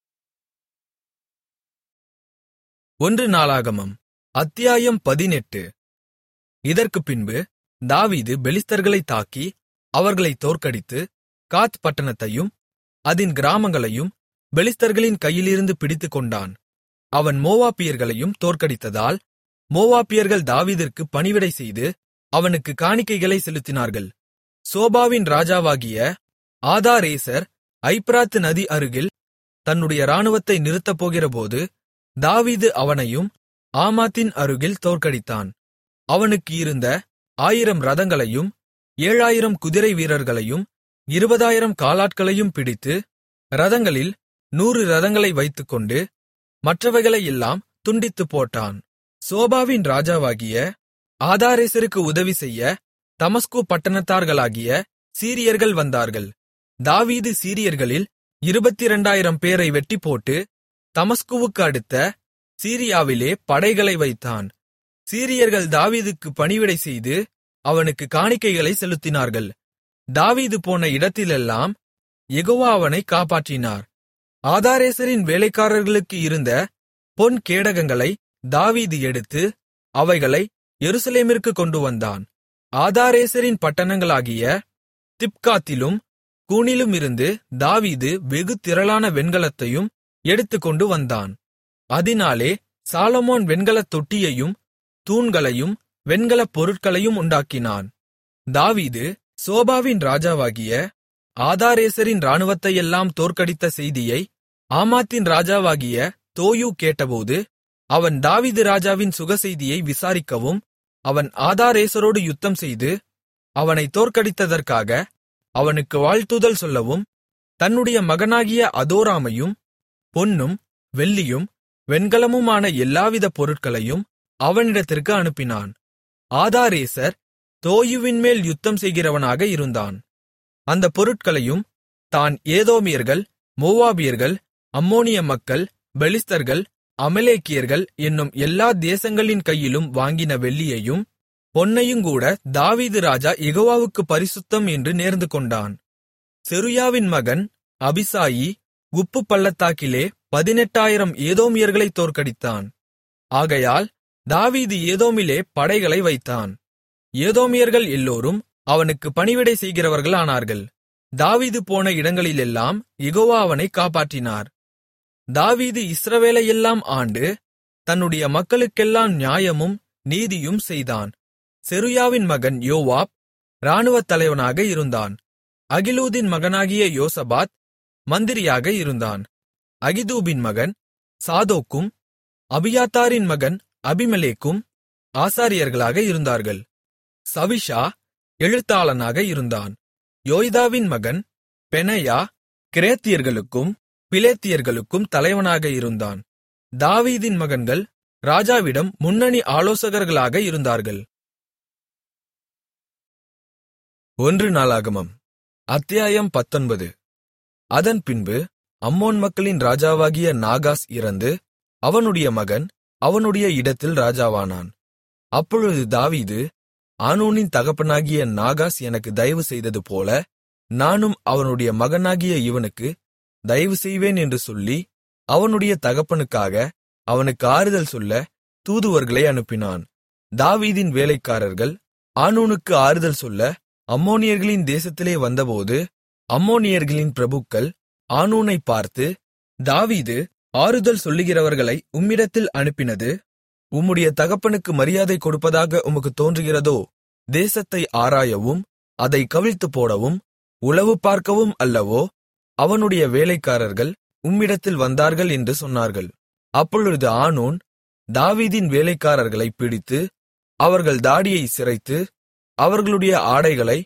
ஒன்று நாளாகமம் அத்தியாயம் பதினெட்டு இதற்குப் பின்பு தாவீது பெலிஸ்தர்களைத் தாக்கி அவர்களைத் தோற்கடித்து காத் பட்டணத்தையும் அதின் கிராமங்களையும் பெலிஸ்தர்களின் கையிலிருந்து பிடித்துக்கொண்டான் அவன் மோவாபியர்களையும் தோற்கடித்ததால் மோவாபியர்கள் தாவீதிற்கு பணிவிடை செய்து அவனுக்கு காணிக்கைகளை செலுத்தினார்கள் சோபாவின் ராஜாவாகிய ஆதாரேசர் ஐப்ராத்து நதி அருகில் தன்னுடைய இராணுவத்தை நிறுத்தப் போகிறபோது தாவீது அவனையும் ஆமாத்தின் அருகில் தோற்கடித்தான் அவனுக்கு இருந்த ஆயிரம் ரதங்களையும் ஏழாயிரம் குதிரை வீரர்களையும் இருபதாயிரம் காலாட்களையும் பிடித்து ரதங்களில் நூறு ரதங்களை வைத்துக்கொண்டு மற்றவைகளையெல்லாம் துண்டித்துப் போட்டான் சோபாவின் ராஜாவாகிய ஆதாரேசருக்கு உதவி செய்ய தமஸ்கு பட்டணத்தார்களாகிய சீரியர்கள் வந்தார்கள் தாவீது சீரியர்களில் இருபத்திரண்டாயிரம் பேரை வெட்டிப்போட்டு தமஸ்குவுக்கு அடுத்த சீரியாவிலே படைகளை வைத்தான் சீரியர்கள் தாவீதுக்கு பணிவிடை செய்து அவனுக்கு காணிக்கைகளை செலுத்தினார்கள் தாவீது போன இடத்திலெல்லாம் யெகோவா அவனை காப்பாற்றினார் ஆதாரேசரின் வேலைக்காரர்களுக்கு இருந்த பொன் கேடகங்களை தாவீது எடுத்து அவைகளை எருசலேமிற்கு கொண்டு வந்தான் ஆதாரேசரின் பட்டணங்களாகிய திப்காத்திலும் கூனிலுமிருந்து தாவீது வெகு திரளான வெண்கலத்தையும் எடுத்துக்கொண்டு வந்தான் அதினாலே சாலமோன் வெண்கலத் தொட்டியையும் தூண்களையும் வெண்கலப் பொருட்களையும் உண்டாக்கினான் தாவீது சோபாவின் ராஜாவாகிய ஆதாரேசரின் இராணுவத்தையெல்லாம் தோற்கடித்த செய்தியை ஆமாத்தின் ராஜாவாகிய தோயூ கேட்டபோது அவன் தாவீது ராஜாவின் சுகசெய்தியை விசாரிக்கவும் அவன் ஆதாரேசரோடு யுத்தம்செய்து அவனை தோற்கடித்ததற்காக அவனுக்கு வாழ்த்துதல் சொல்லவும் தன்னுடைய மகனாகிய அதோராமையும் பொன்னும் வெள்ளியும் வெண்கலமுமான எல்லாவித பொருட்களையும் அவனிடத்திற்கு அனுப்பினான் ஆதாரேசர் தோயுவின்மேல் யுத்தம் செய்கிறவனாக இருந்தான் அந்த பொருட்களையும் தான் ஏதோமியர்கள் மோவாபியர்கள் அம்மோனிய மக்கள் பெலிஸ்தர்கள் அமலேக்கியர்கள் என்னும் எல்லா தேசங்களின் கையிலும் வாங்கின வெள்ளியையும் பொன்னையுங்கூட தாவீது ராஜா யெகோவாவுக்கு பரிசுத்தம் என்று நேர்ந்து கொண்டான் செருயாவின் மகன் அபிசாயி உப்பு பள்ளத்தாக்கிலே பதினெட்டாயிரம் ஏதோமியர்களைத் தோற்கடித்தான் ஆகையால் தாவீது ஏதோமிலே படைகளை வைத்தான் ஏதோமியர்கள் எல்லோரும் அவனுக்கு பணிவிடை செய்கிறவர்கள் ஆனார்கள் தாவீது போன இடங்களிலெல்லாம் யெகோவா அவனை காப்பாற்றினார் தாவீது இஸ்ரவேலையெல்லாம் ஆண்டு தன்னுடைய மக்களுக்கெல்லாம் நியாயமும் நீதியும் செய்தான் செருயாவின் மகன் யோவாப் இராணுவத் தலைவனாக இருந்தான் அகிலூதின் மகனாகிய யோசபாத் மந்திரியாக இருந்தான் அகிதூபின் மகன் சாதோக்கும் அபியாத்தாரின் மகன் அபிமெலேக்கும் ஆசாரியர்களாக இருந்தார்கள் சவிஷா எழுத்தாளனாக இருந்தான் யோய்தாவின் மகன் பெனையா கிரேத்தியர்களுக்கும் பிலேத்தியர்களுக்கும் தலைவனாக இருந்தான் தாவீதின் மகன்கள் ராஜாவிடம் முன்னணி ஆலோசகர்களாக இருந்தார்கள் ஒன்று நாளாகமம் அத்தியாயம் பத்தொன்பது அதன் பின்பு அம்மோன் மக்களின் ராஜாவாகிய நாகாஸ் இறந்து அவனுடைய மகன் அவனுடைய இடத்தில் ராஜாவானான் அப்பொழுது தாவீது ஆனூனின் தகப்பனாகிய நாகாஸ் எனக்கு தயவு செய்தது போல நானும் அவனுடைய மகனாகிய இவனுக்கு தயவு செய்வேன் என்று சொல்லி அவனுடைய தகப்பனுக்காக அவனுக்கு ஆறுதல் சொல்ல தூதுவர்களை அனுப்பினான் தாவீதின் வேலைக்காரர்கள் ஆனூனுக்கு ஆறுதல் சொல்ல அம்மோனியர்களின் தேசத்திலே வந்தபோது அம்மோனியர்களின் பிரபுக்கள் ஆனூனை பார்த்து தாவீது ஆறுதல் சொல்லுகிறவர்களை உம்மிடத்தில் அனுப்பினது உம்முடைய தகப்பனுக்கு மரியாதை கொடுப்பதாக உமக்கு தோன்றுகிறதோ தேசத்தை ஆராயவும் அதை கவிழ்த்துப் போடவும் உளவு பார்க்கவும் அல்லவோ அவனுடைய வேலைக்காரர்கள் உம்மிடத்தில் வந்தார்கள் என்று சொன்னார்கள் அப்பொழுது ஆனூன் தாவீதின் வேலைக்காரர்களைப் பிடித்து அவர்கள் தாடியை சிரைத்து அவர்களுடைய ஆடைகளை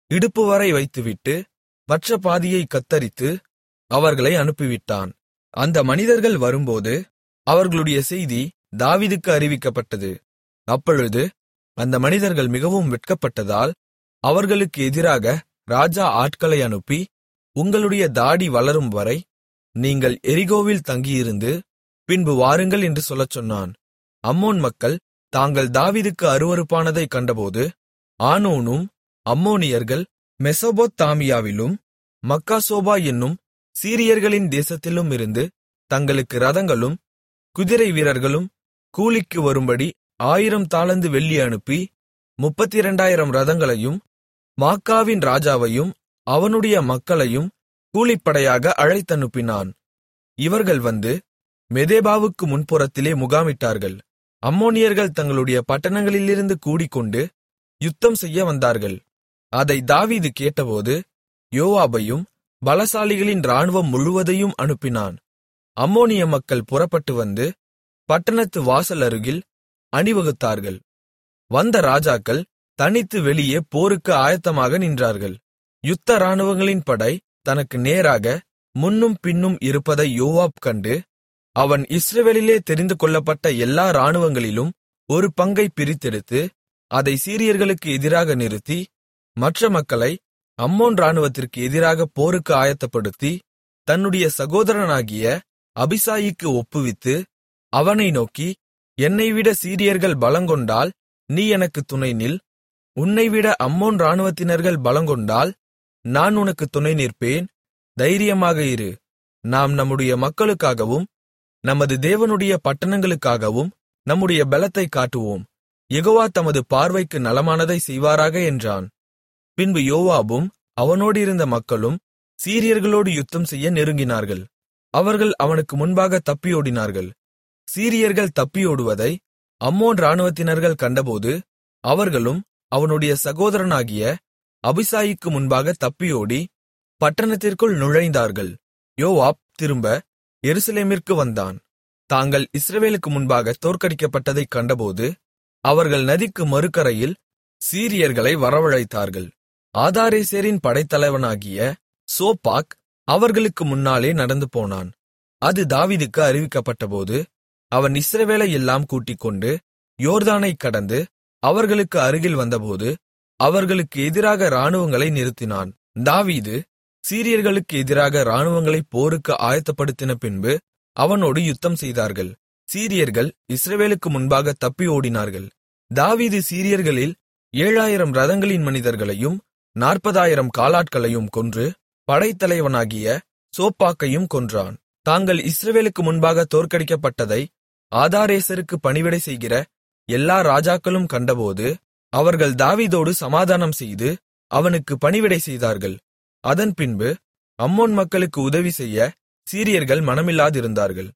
இடுப்புவரை வைத்துவிட்டு மற்ற பாதியை கத்தரித்து அவர்களை அனுப்பிவிட்டான் அந்த மனிதர்கள் வரும்போது அவர்களுடைய செய்தி தாவீதுக்கு அறிவிக்கப்பட்டது அப்பொழுது அந்த மனிதர்கள் மிகவும் வெட்கப்பட்டதால் அவர்களுக்கு எதிராக ராஜா ஆட்களை அனுப்பி உங்களுடைய தாடி வளரும் வரை நீங்கள் எரிகோவில் தங்கியிருந்து பின்பு வாருங்கள் என்று சொல்லச் சொன்னான் அம்மோன் மக்கள் தாங்கள் தாவீதுக்கு அருவருப்பானதைக் கண்டபோது ஆனூனும் அம்மோனியர்கள் மெசொபொத்தாமியாவிலும் மக்காசோபா என்னும் சீரியர்களின் தேசத்திலும் இருந்து தங்களுக்கு ரதங்களும் குதிரை வீரர்களும் கூலிக்கு வரும்படி ஆயிரம் தாலந்து வெள்ளி அனுப்பி முப்பத்திரண்டாயிரம் ரதங்களையும் மாக்காவின் ராஜாவையும் அவனுடைய மக்களையும் கூலிப்படையாக அழைத்தனுப்பினான் இவர்கள் வந்து மெதேபாவுக்கு முன்புறத்திலே முகாமிட்டார்கள் அம்மோனியர்கள் தங்களுடைய பட்டணங்களிலிருந்து கூடிக்கொண்டு யுத்தம் செய்ய வந்தார்கள் அதை தாவீது கேட்டபோது யோவாபையும் பலசாலிகளின் இராணுவம் முழுவதையும் அனுப்பினான் அம்மோனிய மக்கள் புறப்பட்டு வந்து பட்டணத்து வாசல் அருகில் அணிவகுத்தார்கள் வந்த ராஜாக்கள் தனித்து வெளியே போருக்கு ஆயத்தமாக நின்றார்கள் யுத்த இராணுவங்களின் படை தனக்கு நேராக முன்னும் பின்னும் இருப்பதை யோவாப் கண்டு அவன் இஸ்ரவேலிலே தெரிந்து கொள்ளப்பட்ட எல்லா இராணுவங்களிலும் ஒரு பங்கை பிரித்தெடுத்து அதை சீரியர்களுக்கு எதிராக நிறுத்தி மற்ற மக்களை அம்மோன் இராணுவத்திற்கு எதிராக போருக்கு ஆயத்தப்படுத்தி தன்னுடைய சகோதரனாகிய அபிசாயிக்கு ஒப்புவித்து அவனை நோக்கி என்னைவிட சீரியர்கள் பலங்கொண்டால் நீ எனக்கு துணை நில் உன்னைவிட அம்மோன் இராணுவத்தினர்கள் பலங்கொண்டால் நான் உனக்கு துணை நிற்பேன் தைரியமாக இரு நாம் நம்முடைய மக்களுக்காகவும் நமது தேவனுடைய பட்டணங்களுக்காகவும் நம்முடைய பலத்தைக் காட்டுவோம் யெகோவா தமது பார்வைக்கு நலமானதை செய்வாராக என்றான் பின்பு யோவாபும் அவனோடிருந்த மக்களும் சீரியர்களோடு யுத்தம் செய்ய நெருங்கினார்கள் அவர்கள் அவனுக்கு முன்பாக தப்பியோடினார்கள் சீரியர்கள் தப்பியோடுவதை அம்மோன் இராணுவத்தினர்கள் கண்டபோது அவர்களும் அவனுடைய சகோதரனாகிய அபிசாயிக்கு முன்பாக தப்பியோடி பட்டணத்திற்குள் நுழைந்தார்கள் யோவாப் திரும்ப எருசலேமிற்கு வந்தான் தாங்கள் இஸ்ரவேலுக்கு முன்பாக தோற்கடிக்கப்பட்டதைக் கண்டபோது அவர்கள் நதிக்கு மறுகரையில் சீரியர்களை வரவழைத்தார்கள் ஆதாரேசரின் படைத்தலைவனாகிய சோப்பாக் அவர்களுக்கு முன்னாலே நடந்து போனான் அது தாவீதுக்கு அறிவிக்கப்பட்டபோது அவன் இஸ்ரவேலை எல்லாம் கூட்டிக்கொண்டு யோர்தானைக் கடந்து அவர்களுக்கு அருகில் வந்தபோது அவர்களுக்கு எதிராக இராணுவங்களை நிறுத்தினான் தாவீது சீரியர்களுக்கு எதிராக இராணுவங்களை போருக்கு ஆயத்தப்படுத்தின பின்பு அவனோடு யுத்தம் செய்தார்கள் சீரியர்கள் இஸ்ரவேலுக்கு முன்பாக தப்பி ஓடினார்கள் தாவீது சீரியர்களில் ஏழாயிரம் ரதங்களின் மனிதர்களையும் நாற்பதாயிரம் காலாட்களையும் கொன்று படைத்தலைவனாகிய சோப்பாக்கையும் கொன்றான் தாங்கள் இஸ்ரவேலுக்கு முன்பாக தோற்கடிக்கப்பட்டதை ஆதாரேசருக்கு பணிவிடை செய்கிற எல்லா ராஜாக்களும் கண்டபோது அவர்கள் தாவீதோடு சமாதானம் செய்து அவனுக்கு பணிவிடை செய்தார்கள் அதன் பின்பு அம்மோன் மக்களுக்கு உதவி செய்ய சீரியர்கள் மனமில்லாதிருந்தார்கள்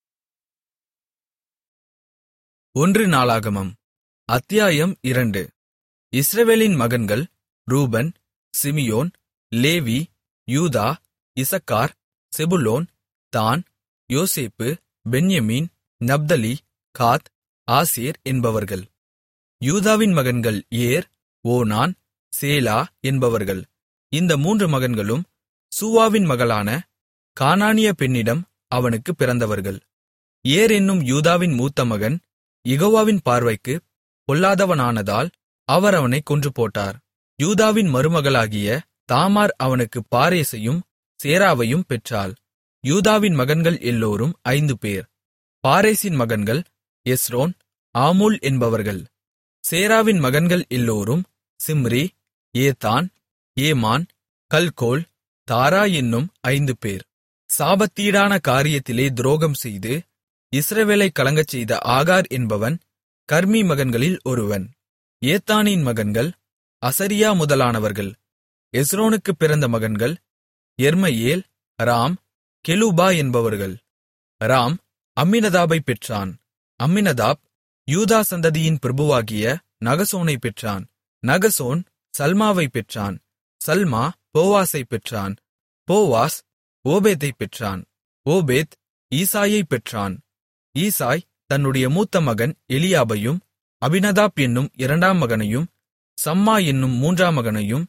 ஒன்று நாளாகமம் அத்தியாயம் இரண்டு இஸ்ரவேலின் மகன்கள் ரூபன் சிமியோன் லேவி யூதா இசக்கார் செபுலோன் தான் யோசேப்பு பென்யமீன் நப்தலி காத் ஆசேர் என்பவர்கள் யூதாவின் மகன்கள் ஏர் ஓனான் சேலா என்பவர்கள் இந்த மூன்று மகன்களும் சூவாவின் மகளான கானானிய பெண்ணிடம் அவனுக்கு பிறந்தவர்கள் ஏர் என்னும் யூதாவின் மூத்த மகன் யெகோவாவின் பார்வைக்கு பொல்லாதவனானதால் அவர் அவனைக் கொன்று போட்டார் யூதாவின் மருமகளாகிய தாமார் அவனுக்கு பாரேசையும் சேராவையும் பெற்றாள் யூதாவின் மகன்கள் எல்லோரும் ஐந்து பேர் பாரேசின் மகன்கள் எஸ்ரோன் ஆமூல் என்பவர்கள் சேராவின் மகன்கள் எல்லோரும் சிம்ரி ஏதான் ஏமான் கல்கோல் தாரா என்னும் ஐந்து பேர் சாபத்தீடான காரியத்திலே துரோகம் செய்து இஸ்ரவேலைக் கலங்கச் செய்த ஆகார் என்பவன் கர்மி மகன்களில் ஒருவன் ஏத்தானின் மகன்கள் அசரியா முதலானவர்கள் எஸ்ரோனுக்குப் பிறந்த மகன்கள் எர்மையேல் ராம் கெலூபா என்பவர்கள் ராம் அம்மினதாபைப் பெற்றான் அம்மினதாப் யூதா சந்ததியின் பிரபுவாகிய நகசோனைப் பெற்றான் நகசோன் சல்மாவைப் பெற்றான் சல்மா போவாசைப் பெற்றான் போவாஸ் ஓபேத்தைப் பெற்றான் ஓபேத் ஈசாயைப் பெற்றான் ஈசாய் தன்னுடைய மூத்த மகன் எலியாபையும் அபினதாப் என்னும் இரண்டாம் மகனையும் சம்மா என்னும் மூன்றாம் மகனையும்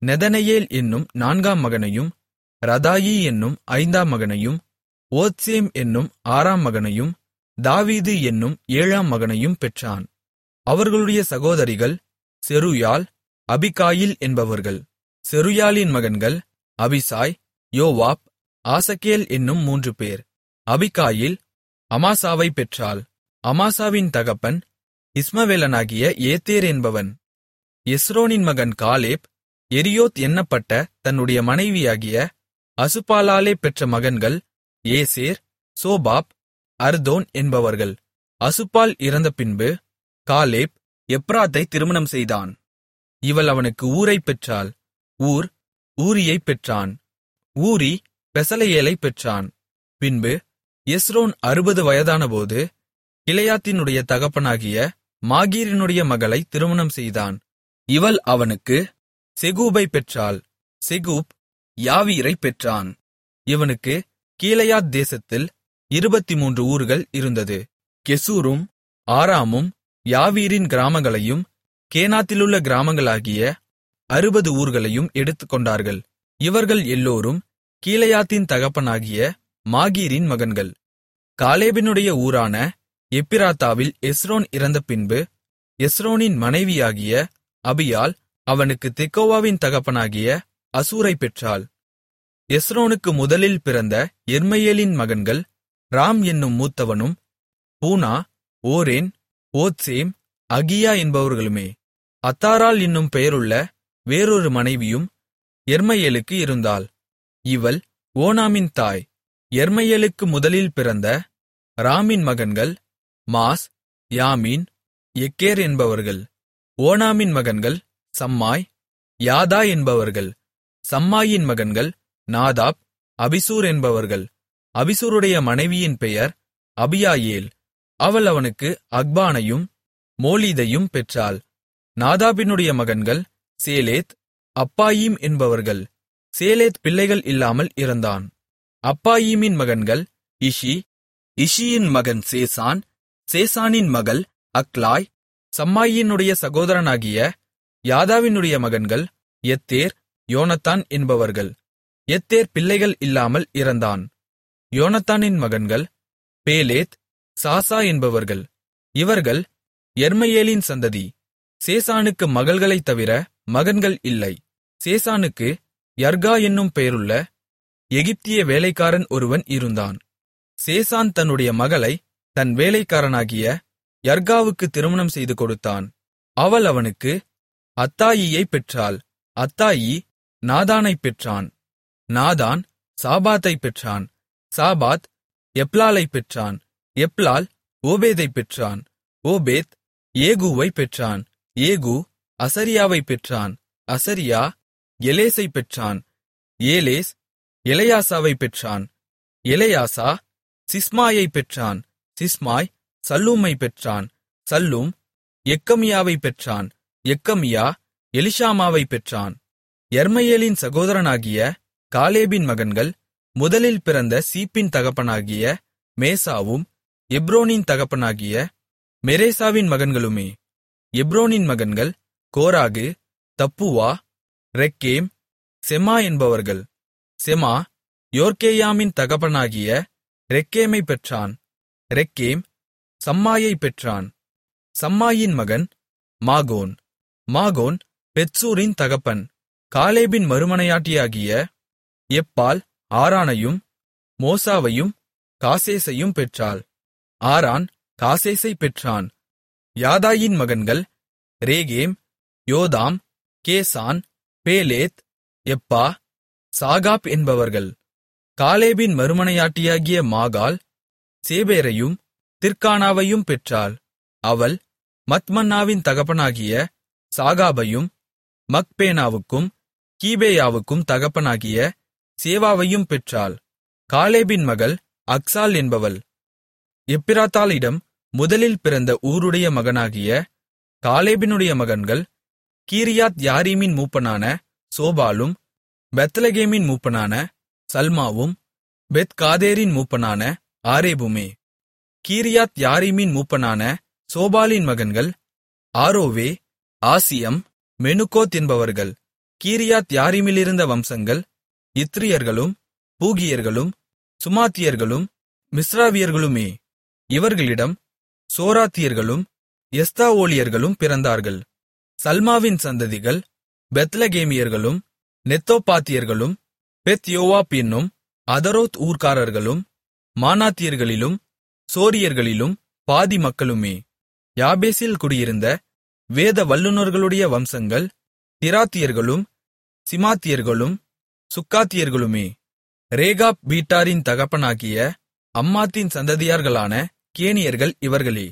நெதனெயேல் என்னும் நான்காம் மகனையும் ரதாயி என்னும் ஐந்தாம் மகனையும் ஓத்சேம் என்னும் ஆறாம் மகனையும் தாவீது என்னும் ஏழாம் மகனையும் பெற்றான் அவர்களுடைய சகோதரிகள் செருயாள் அபிகாயில் என்பவர்கள் செருயாளின் மகன்கள் அபிசாய் யோவாப் ஆசகேல் என்னும் மூன்று பேர் அபிகாயில் அமாசாவை பெற்றாள் அமாசாவின் தகப்பன் இஸ்மவேலனாகிய ஏத்தேர் என்பவன் எஸ்ரோனின் மகன் காலேப் எரியோத் என்னப்பட்ட தன்னுடைய மனைவியாகிய அசுபாலாலே பெற்ற மகன்கள் ஏசேர் சோபாப் அர்தோன் என்பவர்கள் அசுபால் இறந்த பின்பு காலேப் எப்ராத்தை திருமணம் செய்தான் இவள் அவனுக்கு ஊரைப் பெற்றாள் ஊர் ஊரியைப் பெற்றான் ஊரி பெசலெயேலைப் பெற்றான் பின்பு எஸ்ரோன் அறுபது வயதானபோது கிளையாத்தினுடைய தகப்பனாகிய மாகீரினுடைய மகளை திருமணம் செய்தான் இவள் அவனுக்கு செகூபை பெற்றாள் செகூப் யாவீரைப் பெற்றான் இவனுக்கு கீலேயாத் தேசத்தில் இருபத்துமூன்று ஊர்கள் இருந்தது கெசூரும் ஆராமும் யாவீரின் கிராமங்களையும் கேனாத்திலுள்ள கிராமங்களாகிய அறுபது ஊர்களையும் எடுத்துக்கொண்டார்கள் இவர்கள் எல்லோரும் கீலேயாத்தின் தகப்பனாகிய மாகீரின் மகன்கள் காலேபினுடைய ஊரான எப்பிராத்தாவில் எஸ்ரோன் இறந்த பின்பு எஸ்ரோனின் மனைவியாகிய அபியாள் அவனுக்கு தெக்கோவாவின் தகப்பனாகிய அசூரைப் பெற்றாள் எஸ்ரோனுக்கு முதலில் பிறந்த எர்மையேலின் மகன்கள் ராம் என்னும் மூத்தவனும் பூனா ஓரேன் ஓத்சேம் அகியா என்பவர்களுமே அத்தாராள் என்னும் பெயருள்ள வேறொரு மனைவியும் எர்மையேலுக்கு இருந்தாள் இவள் ஓனாமின் தாய் எர்மையேலுக்கு முதலில் பிறந்த ராமின் மகன்கள் மாஸ் யாமீன் எக்கேர் என்பவர்கள் ஓனாமின் மகன்கள் சம்மாய் யாதா என்பவர்கள் சம்மாயின் மகன்கள் நாதாப் அபிசூர் என்பவர்கள் அபிசூருடைய மனைவியின் பெயர் அபியாயேல் அவள் அவனுக்கு அக்பானையும் மோலிதையும் பெற்றாள் நாதாபினுடைய மகன்கள் சேலேத் அப்பாயீம் என்பவர்கள் சேலேத் பிள்ளைகள் இல்லாமல் இறந்தான் அப்பாயீமின் மகன்கள் இஷி இஷியின் மகன் சேசான் சேசானின் மகள் அக்லாய் சம்மாயினுடைய சகோதரனாகிய யாதாவினுடைய மகன்கள் எத்தேர் யோனத்தான் என்பவர்கள் எத்தேர் பிள்ளைகள் இல்லாமல் இறந்தான் யோனத்தானின் மகன்கள் பேலேத் சாசா என்பவர்கள் இவர்கள் எர்மையேலின் சந்ததி சேசானுக்கு மகள்களைத் தவிர மகன்கள் இல்லை சேசானுக்கு யர்கா என்னும் பெயருள்ள எகிப்திய வேலைக்காரன் ஒருவன் இருந்தான் சேசான் தன்னுடைய மகளை தன் வேலைக்காரனாகிய யர்காவுக்கு திருமணம் செய்து கொடுத்தான் அவள் அவனுக்கு அத்தாயியைப் பெற்றாள் அத்தாயி நாதானைப் பெற்றான் நாதான் சாபாத்தைப் பெற்றான் சாபாத் எப்லாலைப் பெற்றான் எப்லால் ஓபேதைப் பெற்றான் ஓபேத் ஏகூவைப் பெற்றான் ஏகூ அசரியாவைப் பெற்றான் அசரியா எலேசைப் பெற்றான் ஏலேஸ் எலெயாசாவைப் பெற்றான் எலெயாசா சிஸ்மாயைப் பெற்றான் சிஸ்மாய் சல்லூமைப் பெற்றான் சல்லூம் எக்கமியாவைப் பெற்றான் எக்கமியா எலிஷாமாவைப் பெற்றான் எர்மையேலின் சகோதரனாகிய காலேபின் மகன்கள் முதலில் பிறந்த சீப்பின் தகப்பனாகிய மேசாவும் எப்ரோனின் தகப்பனாகிய மெரேசாவின் மகன்களுமே எப்ரோனின் மகன்கள் கோராகு தப்புவா ரெக்கேம் செமா என்பவர்கள் செமா யோர்க்கேயாமின் தகப்பனாகிய ரெக்கேமைப் பெற்றான் ரெக்கேம் சம்மாயைப் பெற்றான் சம்மாயின் மகன் மாகோன் மாகோன் பெத்சூரின் தகப்பன் காலேபின் மறுமனையாட்டியாகிய எப்பால் ஆரானையும் மோசாவையும் காசேசையும் பெற்றாள் ஆரான் காசேசைப் பெற்றான் யாதாயின் மகன்கள் ரேகேம் யோதாம் கேசான் பேலேத் எப்பா சாகாப் என்பவர்கள் காலேபின் மறுமனையாட்டியாகிய மாகாள் சேபேரையும் திர்கானாவையும் பெற்றாள் அவள் மத்மன்னாவின் தகப்பனாகிய சாகாபையும் மக்பேனாவுக்கும் கீபேயாவுக்கும் தகப்பனாகிய சேவாவையும் பெற்றாள் காலேபின் மகள் அக்சால் என்பவள் எப்பிராத்தாளிடம் முதலில் பிறந்த ஊருடைய மகனாகிய காலேபினுடைய மகன்கள் கீரியாத் யாரீமின் மூப்பனான சோபாலும் பெத்லகேமின் மூப்பனான சல்மாவும் பெத்காதேரின் மூப்பனான ஆரேபுமே கீரியாத் யாரீமின் மூப்பனான சோபாலின் மகன்கள் ஆரோவே ஆசியம் மெனுகோத் என்பவர்கள் கீரியாத் யாரீமிலிருந்த வம்சங்கள் இத்ரியர்களும் பூகியர்களும் சுமாத்தியர்களும் மிஸ்ராவியர்களுமே இவர்களிடம் சோராத்தியர்களும் எஸ்தாவோலியர்களும் பிறந்தார்கள் சல்மாவின் சந்ததிகள் பெத்லகேமியர்களும் நெத்தோப்பாத்தியர்களும் பெத் யோவாப் என்னும் அதரோத் ஊர்க்காரர்களும் மானாத்தியர்களிலும் சோரியர்களிலும் பாதி மக்களுமே யாபேசில் குடியிருந்த வேத வல்லுனர்களுடைய வம்சங்கள் திராத்தியர்களும் சிமாத்தியர்களும் சுக்காத்தியர்களுமே ரேகாப் வீட்டாரின் தகப்பனாகிய அம்மாத்தின் சந்ததியார்களான கேனியர்கள் இவர்களே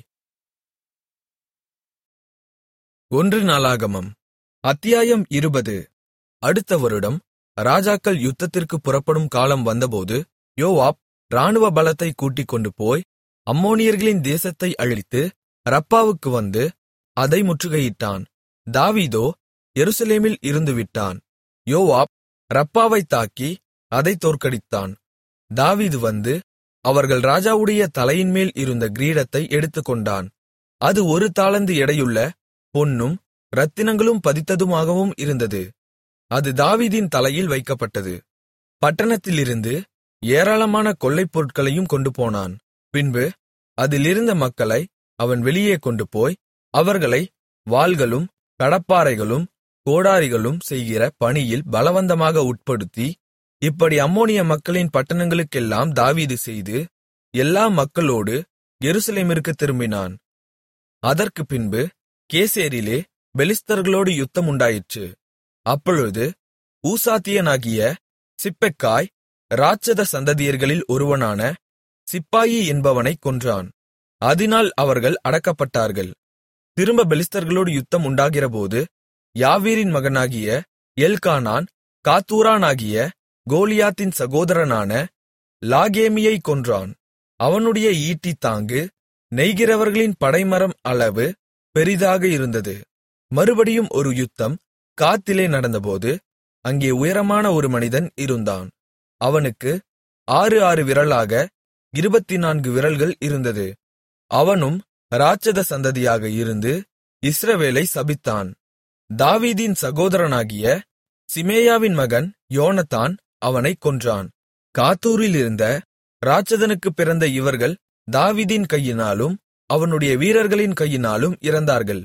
ஒன்று நாளாகமம் அத்தியாயம் இருபது அடுத்த வருடம் ராஜாக்கள் யுத்தத்திற்குப் புறப்படும் காலம் வந்தபோது யோவாப் இராணுவ பலத்தை கூட்டிக்கொண்டு போய் அம்மோனியர்களின் தேசத்தை அழித்து ரப்பாவுக்கு வந்து அதை முற்றுகையிட்டான் தாவீதோ எருசலேமில் இருந்துவிட்டான் யோவாப் ரப்பாவைத் தாக்கி அதைத் தோற்கடித்தான் தாவீது வந்து அவர்கள் ராஜாவுடைய தலையின்மேல் இருந்த கிரீடத்தை எடுத்துக்கொண்டான் அது ஒரு தாலந்து எடையுள்ள பொன்னும் இரத்தினங்களும் பதித்ததுமாகவும் இருந்தது அது தாவீதின் தலையில் வைக்கப்பட்டது பட்டணத்திலிருந்து ஏராளமான கொள்ளைப் பொருட்களையும் கொண்டு போனான் பின்பு அதிலிருந்த மக்களை அவன் வெளியே கொண்டு போய் அவர்களை வாள்களும் கடப்பாரைகளும் கோடாரிகளும் செய்கிற பணியில் பலவந்தமாக உட்படுத்தி இப்படி அம்மோனிய மக்களின் பட்டணங்களுக்கெல்லாம் தாவீது செய்து எல்லா மக்களோடு எருசலேமிற்குத் திரும்பினான் அதற்குப் பின்பு கேசேரிலே பெலிஸ்தர்களோடு யுத்தம் உண்டாயிற்று அப்பொழுது ஊசாத்தியனாகிய சிப்பெக்காய் ராட்சத சந்ததியர்களில் ஒருவனான சிப்பாயி என்பவனைக் கொன்றான் அதினால் அவர்கள் அடக்கப்பட்டார்கள் திரும்ப பெலிஸ்தர்களோடு யுத்தம் உண்டாகிறபோது யாவீரின் மகனாகிய எல்கானான் காத்தூரானாகிய கோலியாத்தின் சகோதரனான லாகேமியைக் கொன்றான் அவனுடைய ஈட்டி தாங்கு நெய்கிறவர்களின் படைமரம் அளவு பெரிதாக இருந்தது மறுபடியும் ஒரு யுத்தம் காத்திலே நடந்தபோது அங்கே உயரமான ஒரு மனிதன் இருந்தான் அவனுக்கு ஆறு ஆறு விரலாக இருபத்தினான்கு விரல்கள் இருந்தது அவனும் இராட்சத சந்ததியாக இருந்து இஸ்ரவேலை சபித்தான் தாவீதின் சகோதரனாகிய சிமேயாவின் மகன் யோனத்தான் அவனைக் கொன்றான் காத்தூரில் இருந்த இராட்சதனுக்குப் பிறந்த இவர்கள் தாவீதின் கையினாலும் அவனுடைய வீரர்களின் கையினாலும் இறந்தார்கள்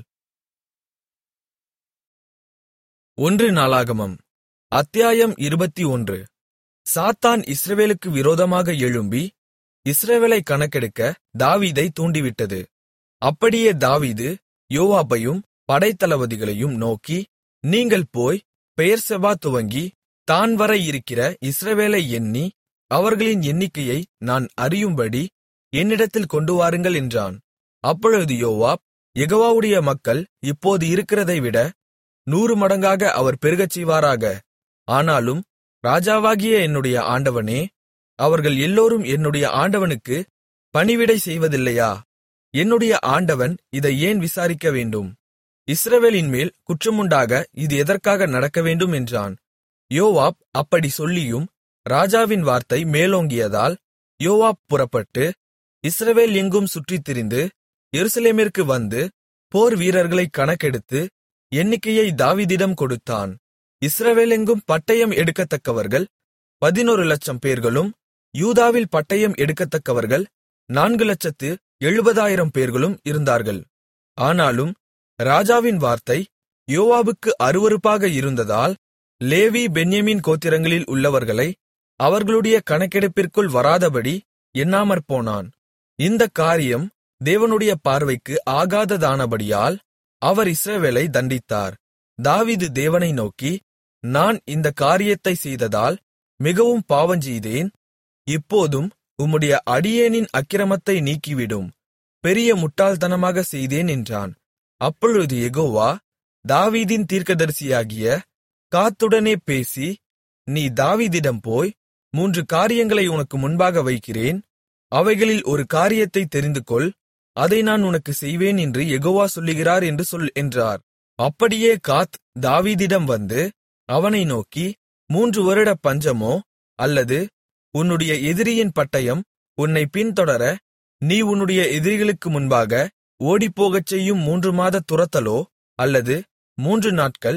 ஒன்று நாளாகமம் அத்தியாயம் இருபத்தி ஒன்று சாத்தான் இஸ்ரவேலுக்கு விரோதமாக எழும்பி இஸ்ரவேலை கணக்கெடுக்க தாவீதை தூண்டிவிட்டது அப்படியே தாவீது யோவாபையும் படைத்தளபதிகளையும் நோக்கி நீங்கள் போய் பெயர்செபா துவங்கி தான் வரை இருக்கிற இஸ்ரவேலை எண்ணி அவர்களின் எண்ணிக்கையை நான் அறியும்படி என்னிடத்தில் கொண்டு வாருங்கள் என்றான் அப்பொழுது யோவாப் யெகோவாவுடைய மக்கள் இப்போது இருக்கிறதைவிட நூறு மடங்காக அவர் பெருகச் செய்வாராக ஆனாலும் ராஜாவாகிய என்னுடைய ஆண்டவனே அவர்கள் எல்லோரும் என்னுடைய ஆண்டவனுக்கு பணிவிடை செய்வதில்லையா என்னுடைய ஆண்டவன் இதை ஏன் விசாரிக்க வேண்டும் இஸ்ரவேலின் மேல் குற்றமுண்டாக இது எதற்காக நடக்க வேண்டும் என்றான் யோவாப் அப்படி சொல்லியும் ராஜாவின் வார்த்தை மேலோங்கியதால் யோவாப் புறப்பட்டு இஸ்ரவேல் எங்கும் சுற்றித் திரிந்து எருசலேமிற்கு வந்து போர் வீரர்களைக் கணக்கெடுத்து எண்ணிக்கையை தாவீதிடம் கொடுத்தான் இஸ்ரவேலெங்கும் பட்டயம் எடுக்கத்தக்கவர்கள் பதினொரு லட்சம் பேர்களும் யூதாவில் பட்டயம் எடுக்கத்தக்கவர்கள் நான்கு லட்சத்து எழுபதாயிரம் பேர்களும் இருந்தார்கள் ஆனாலும் ராஜாவின் வார்த்தை யோவாபுக்கு அருவருப்பாக இருந்ததால் லேவி பென்யமீன் கோத்திரங்களில் உள்ளவர்களை அவர்களுடைய கணக்கெடுப்பிற்குள் வராதபடி எண்ணாமற்போனான் இந்தக் காரியம் தேவனுடைய பார்வைக்கு ஆகாததானபடியால் அவர் இஸ்ரவேலை தண்டித்தார் தாவீது தேவனை நோக்கி நான் இந்த காரியத்தை செய்ததால் மிகவும் பாவஞ்செய்தேன் இப்போதும் உம்முடைய அடியேனின் அக்கிரமத்தை நீக்கிவிடும் பெரிய முட்டாள்தனமாக செய்தேன் என்றான் அப்பொழுது யெகோவா தாவீதின் தீர்க்கதரிசியாகிய காத்துடனே பேசி நீ தாவீதிடம் போய் மூன்று காரியங்களை உனக்கு முன்பாக வைக்கிறேன் அவைகளில் ஒரு காரியத்தை தெரிந்துகொள் அதை நான் உனக்கு செய்வேன் என்று யெகோவா சொல்லுகிறார் என்று சொல் என்றார் அப்படியே காத் தாவீதிடம் வந்து அவனை நோக்கி மூன்று வருட பஞ்சமோ அல்லது உன்னுடைய எதிரியின் பட்டயம் உன்னை பின்தொடர நீ உன்னுடைய எதிரிகளுக்கு முன்பாக ஓடிப்போகச் செய்யும் மூன்று மாத துரத்தலோ அல்லது மூன்று நாட்கள்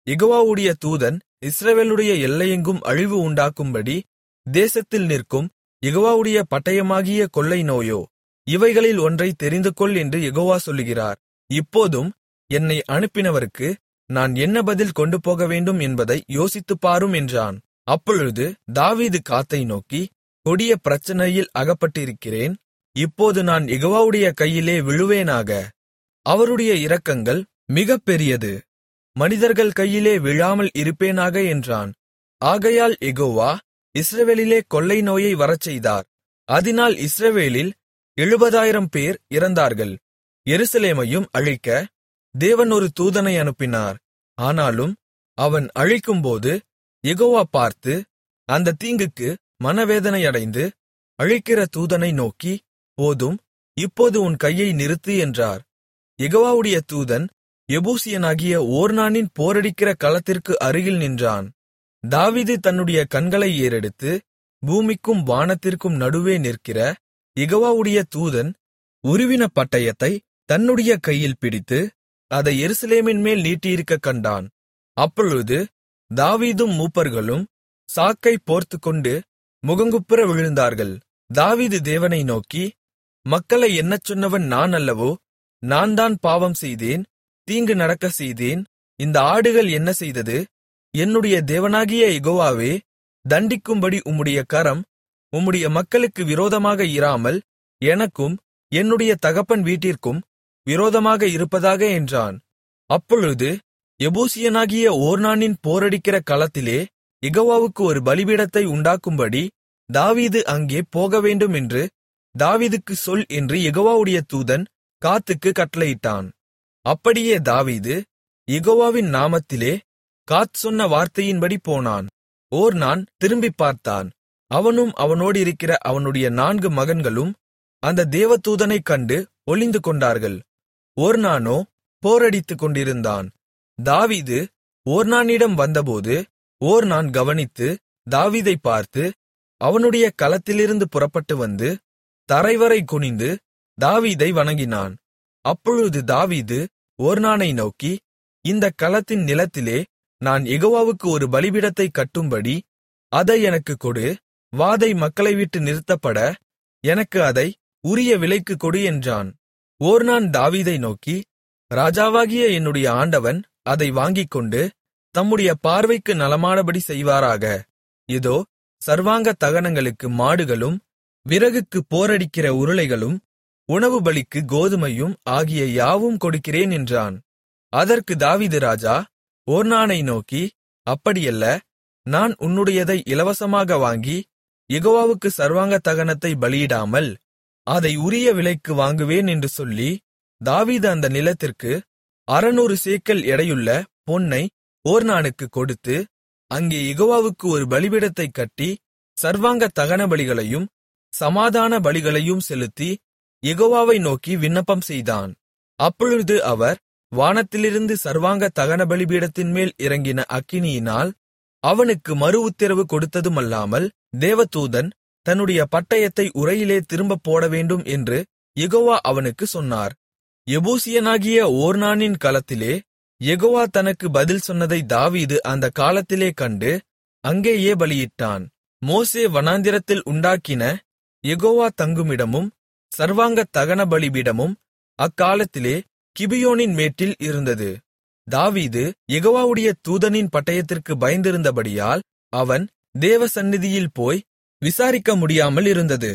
யெகோவாவுடைய தூதன் இஸ்ரவேலுடைய எல்லையெங்கும் அழிவு உண்டாக்கும்படி தேசத்தில் நிற்கும் யெகோவாவுடைய பட்டயமாகிய கொள்ளை நோயோ இவைகளில் ஒன்றை தெரிந்துகொள் என்று யெகோவா சொல்லுகிறார் இப்போதும் என்னை அனுப்பினவருக்கு நான் என்ன பதில் கொண்டு போக வேண்டும் என்பதை யோசித்துப் பாரும் என்றான் அப்பொழுது தாவீது காத்தை நோக்கி கொடிய பிரச்சனையில் அகப்பட்டிருக்கிறேன் இப்போது நான் யெகோவாவுடைய கையிலே விழுவேனாக அவருடைய இரக்கங்கள் மிகப் பெரியது மனிதர்கள் கையிலே விழாமல் இருப்பேனாக என்றான் ஆகையால் யெகோவா இஸ்ரவேலிலே கொள்ளை நோயை வரச்செய்தார் அதினால் இஸ்ரவேலில் எழுபதாயிரம் பேர் இறந்தார்கள் எருசலேமையும் அழிக்க தேவன் ஒரு தூதனை அனுப்பினார் ஆனாலும் அவன் அழிக்கும்போது யெகோவா பார்த்து அந்த தீங்குக்கு மனவேதனையடைந்து அழிக்கிற தூதனை நோக்கி போதும் இப்போது உன் கையை நிறுத்து என்றார் யெகோவாவுடைய தூதன் எபூசியனாகிய ஓர்னானின் போரடிக்கிற களத்திற்கு அருகில் நின்றான் தாவீது தன்னுடைய கண்களை ஏறெடுத்து பூமிக்கும் வானத்திற்கும் நடுவே நிற்கிற யெகோவாவுடைய தூதன் உருவின பட்டயத்தை தன்னுடைய கையில் பிடித்து அதை எருசலேமின் மேல் நீட்டியிருக்கக் கண்டான் அப்பொழுது தாவீதும் மூப்பர்களும் சாக்கை போர்த்துக்கொண்டு முகங்குப்புற விழுந்தார்கள் தாவீது தேவனை நோக்கி மக்களை எண்ணச் சொன்னவன் நான் அல்லவோ நான் தான் பாவம் செய்தேன் தீங்கு நடக்கச் செய்தேன் இந்த ஆடுகள் என்ன செய்தது என்னுடைய தேவனாகிய யெகோவாவே தண்டிக்கும்படி உம்முடைய கரம் உம்முடைய மக்களுக்கு விரோதமாக இராமல் எனக்கும் என்னுடைய தகப்பன் வீட்டிற்கும் விரோதமாக இருப்பதாக என்றான் அப்பொழுது எபூசியனாகிய ஓர்னானின் போரடிக்கிற களத்திலே யெகோவாவுக்கு ஒரு பலிபீடத்தை உண்டாக்கும்படி தாவீது அங்கே போகவேண்டும் என்று தாவீதுக்கு சொல் என்று யெகோவாவுடைய தூதன் காத்துக்கு கட்டளையிட்டான் அப்படியே தாவீது யெகோவாவின் நாமத்திலே காத் சொன்ன வார்த்தையின்படி போனான் ஓர்னான் திரும்பிப் பார்த்தான் அவனும் அவனோடிருக்கிற அவனுடைய நான்கு மகன்களும் அந்த தேவதூதனைக் கண்டு ஒளிந்து கொண்டார்கள் ஓர்னானோ போரடித்துக் கொண்டிருந்தான் தாவீது ஓர்னானிடம் வந்தபோது ஓர்னான் கவனித்து தாவீதை பார்த்து அவனுடைய களத்திலிருந்து புறப்பட்டு வந்து தரைவரை குனிந்து தாவீதை வணங்கினான் அப்பொழுது தாவீது ஓர்னானை நோக்கி இந்த களத்தின் நிலத்திலே நான் யெகோவாவுக்கு ஒரு பலிபீடத்தை கட்டும்படி அதை எனக்குக் கொடு வாதை மக்களை விட்டு நிறுத்தப்பட எனக்கு அதை உரிய விலைக்கு கொடு என்றான் ஓர்னான் தாவீதை நோக்கி ராஜாவாகிய என்னுடைய ஆண்டவன் அதை வாங்கிக்கொண்டு தம்முடைய பார்வைக்கு நலமானபடி செய்வாராக இதோ சர்வாங்க தகனங்களுக்கு மாடுகளும் விறகுக்கு போரடிக்கிற உருளைகளும் உணவு பலிக்கு கோதுமையும் ஆகிய யாவும் கொடுக்கிறேன் என்றான் அதற்கு தாவீது ராஜா ஓர்னானை நோக்கி அப்படியல்ல நான் உன்னுடையதை இலவசமாக வாங்கி யெகோவாவுக்கு சர்வாங்க தகனத்தை பலியிடாமல் அதை உரிய விலைக்கு வாங்குவேன் என்று சொல்லி தாவீது அந்த நிலத்திற்கு அறுநூறு சேக்கல் எடையுள்ள பொன்னை ஓர்னானுக்கு கொடுத்து அங்கே யெகோவாவுக்கு ஒரு பலிபீடத்தைக் கட்டி சர்வாங்க தகன பலிகளையும் சமாதான பலிகளையும் செலுத்தி யெகோவாவை நோக்கி விண்ணப்பம் செய்தான் அப்பொழுது அவர் வானத்திலிருந்து சர்வாங்க தகன பலிபீடத்தின் மேல் இறங்கின அக்கினியினால் அவனுக்கு மறு உத்தரவு கொடுத்ததுமல்லாமல் தேவதூதன் தன்னுடைய பட்டயத்தை உரையிலே திரும்பப் போடவேண்டும் என்று யெகோவா அவனுக்கு சொன்னார் எபூசியனாகிய ஓர்னானின் களத்திலே யெகோவா தனக்கு பதில் சொன்னதை தாவீது அந்த காலத்திலே கண்டு அங்கேயே பலியிட்டான் மோசே வனாந்திரத்தில் உண்டாக்கின யெகோவா தங்குமிடமும் சர்வாங்க தகன பலிபீடமும் அக்காலத்திலே கிபியோனின் மேட்டில் இருந்தது தாவீது யெகோவாவுடைய தூதனின் பட்டயத்திற்கு பயந்திருந்தபடியால் அவன் தேவ சந்நிதியில் போய் விசாரிக்க முடியாமல் இருந்தது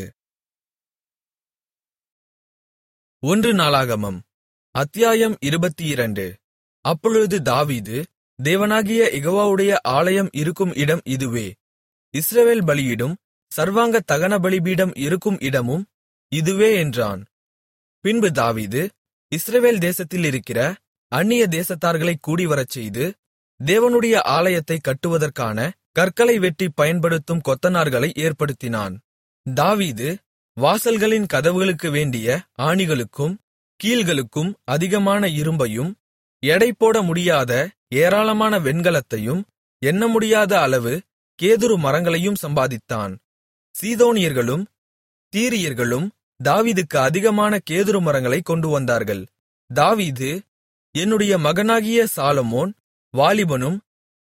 ஒன்று நாளாகமம் அத்தியாயம் இருபத்தி இரண்டு அப்பொழுது தாவீது தேவனாகிய யெகோவாவுடைய ஆலயம் இருக்கும் இடம் இதுவே இஸ்ரவேல் பலியிடும் சர்வாங்க தகன பலிபீடம் இருக்கும் இடமும் இதுவே என்றான் பின்பு தாவீது இஸ்ரவேல் தேசத்தில் இருக்கிற அந்நிய தேசத்தார்களைக் கூடிவரச்செய்து தேவனுடைய ஆலயத்தை கட்டுவதற்கான கற்களை வெட்டி பயன்படுத்தும் கொத்தனார்களை ஏற்படுத்தினான் தாவீது வாசல்களின் கதவுகளுக்கு வேண்டிய ஆணிகளுக்கும் கீல்களுக்கும் அதிகமான இரும்பையும் எடை போட முடியாத ஏராளமான வெண்கலத்தையும் எண்ண முடியாத அளவு கேதுரு மரங்களையும் சம்பாதித்தான் சீதோனியர்களும் தீரியர்களும் தாவீதுக்கு அதிகமான கேதுரு மரங்களைக் கொண்டு வந்தார்கள் தாவீது என்னுடைய மகனாகிய சாலமோன் வாலிபனும்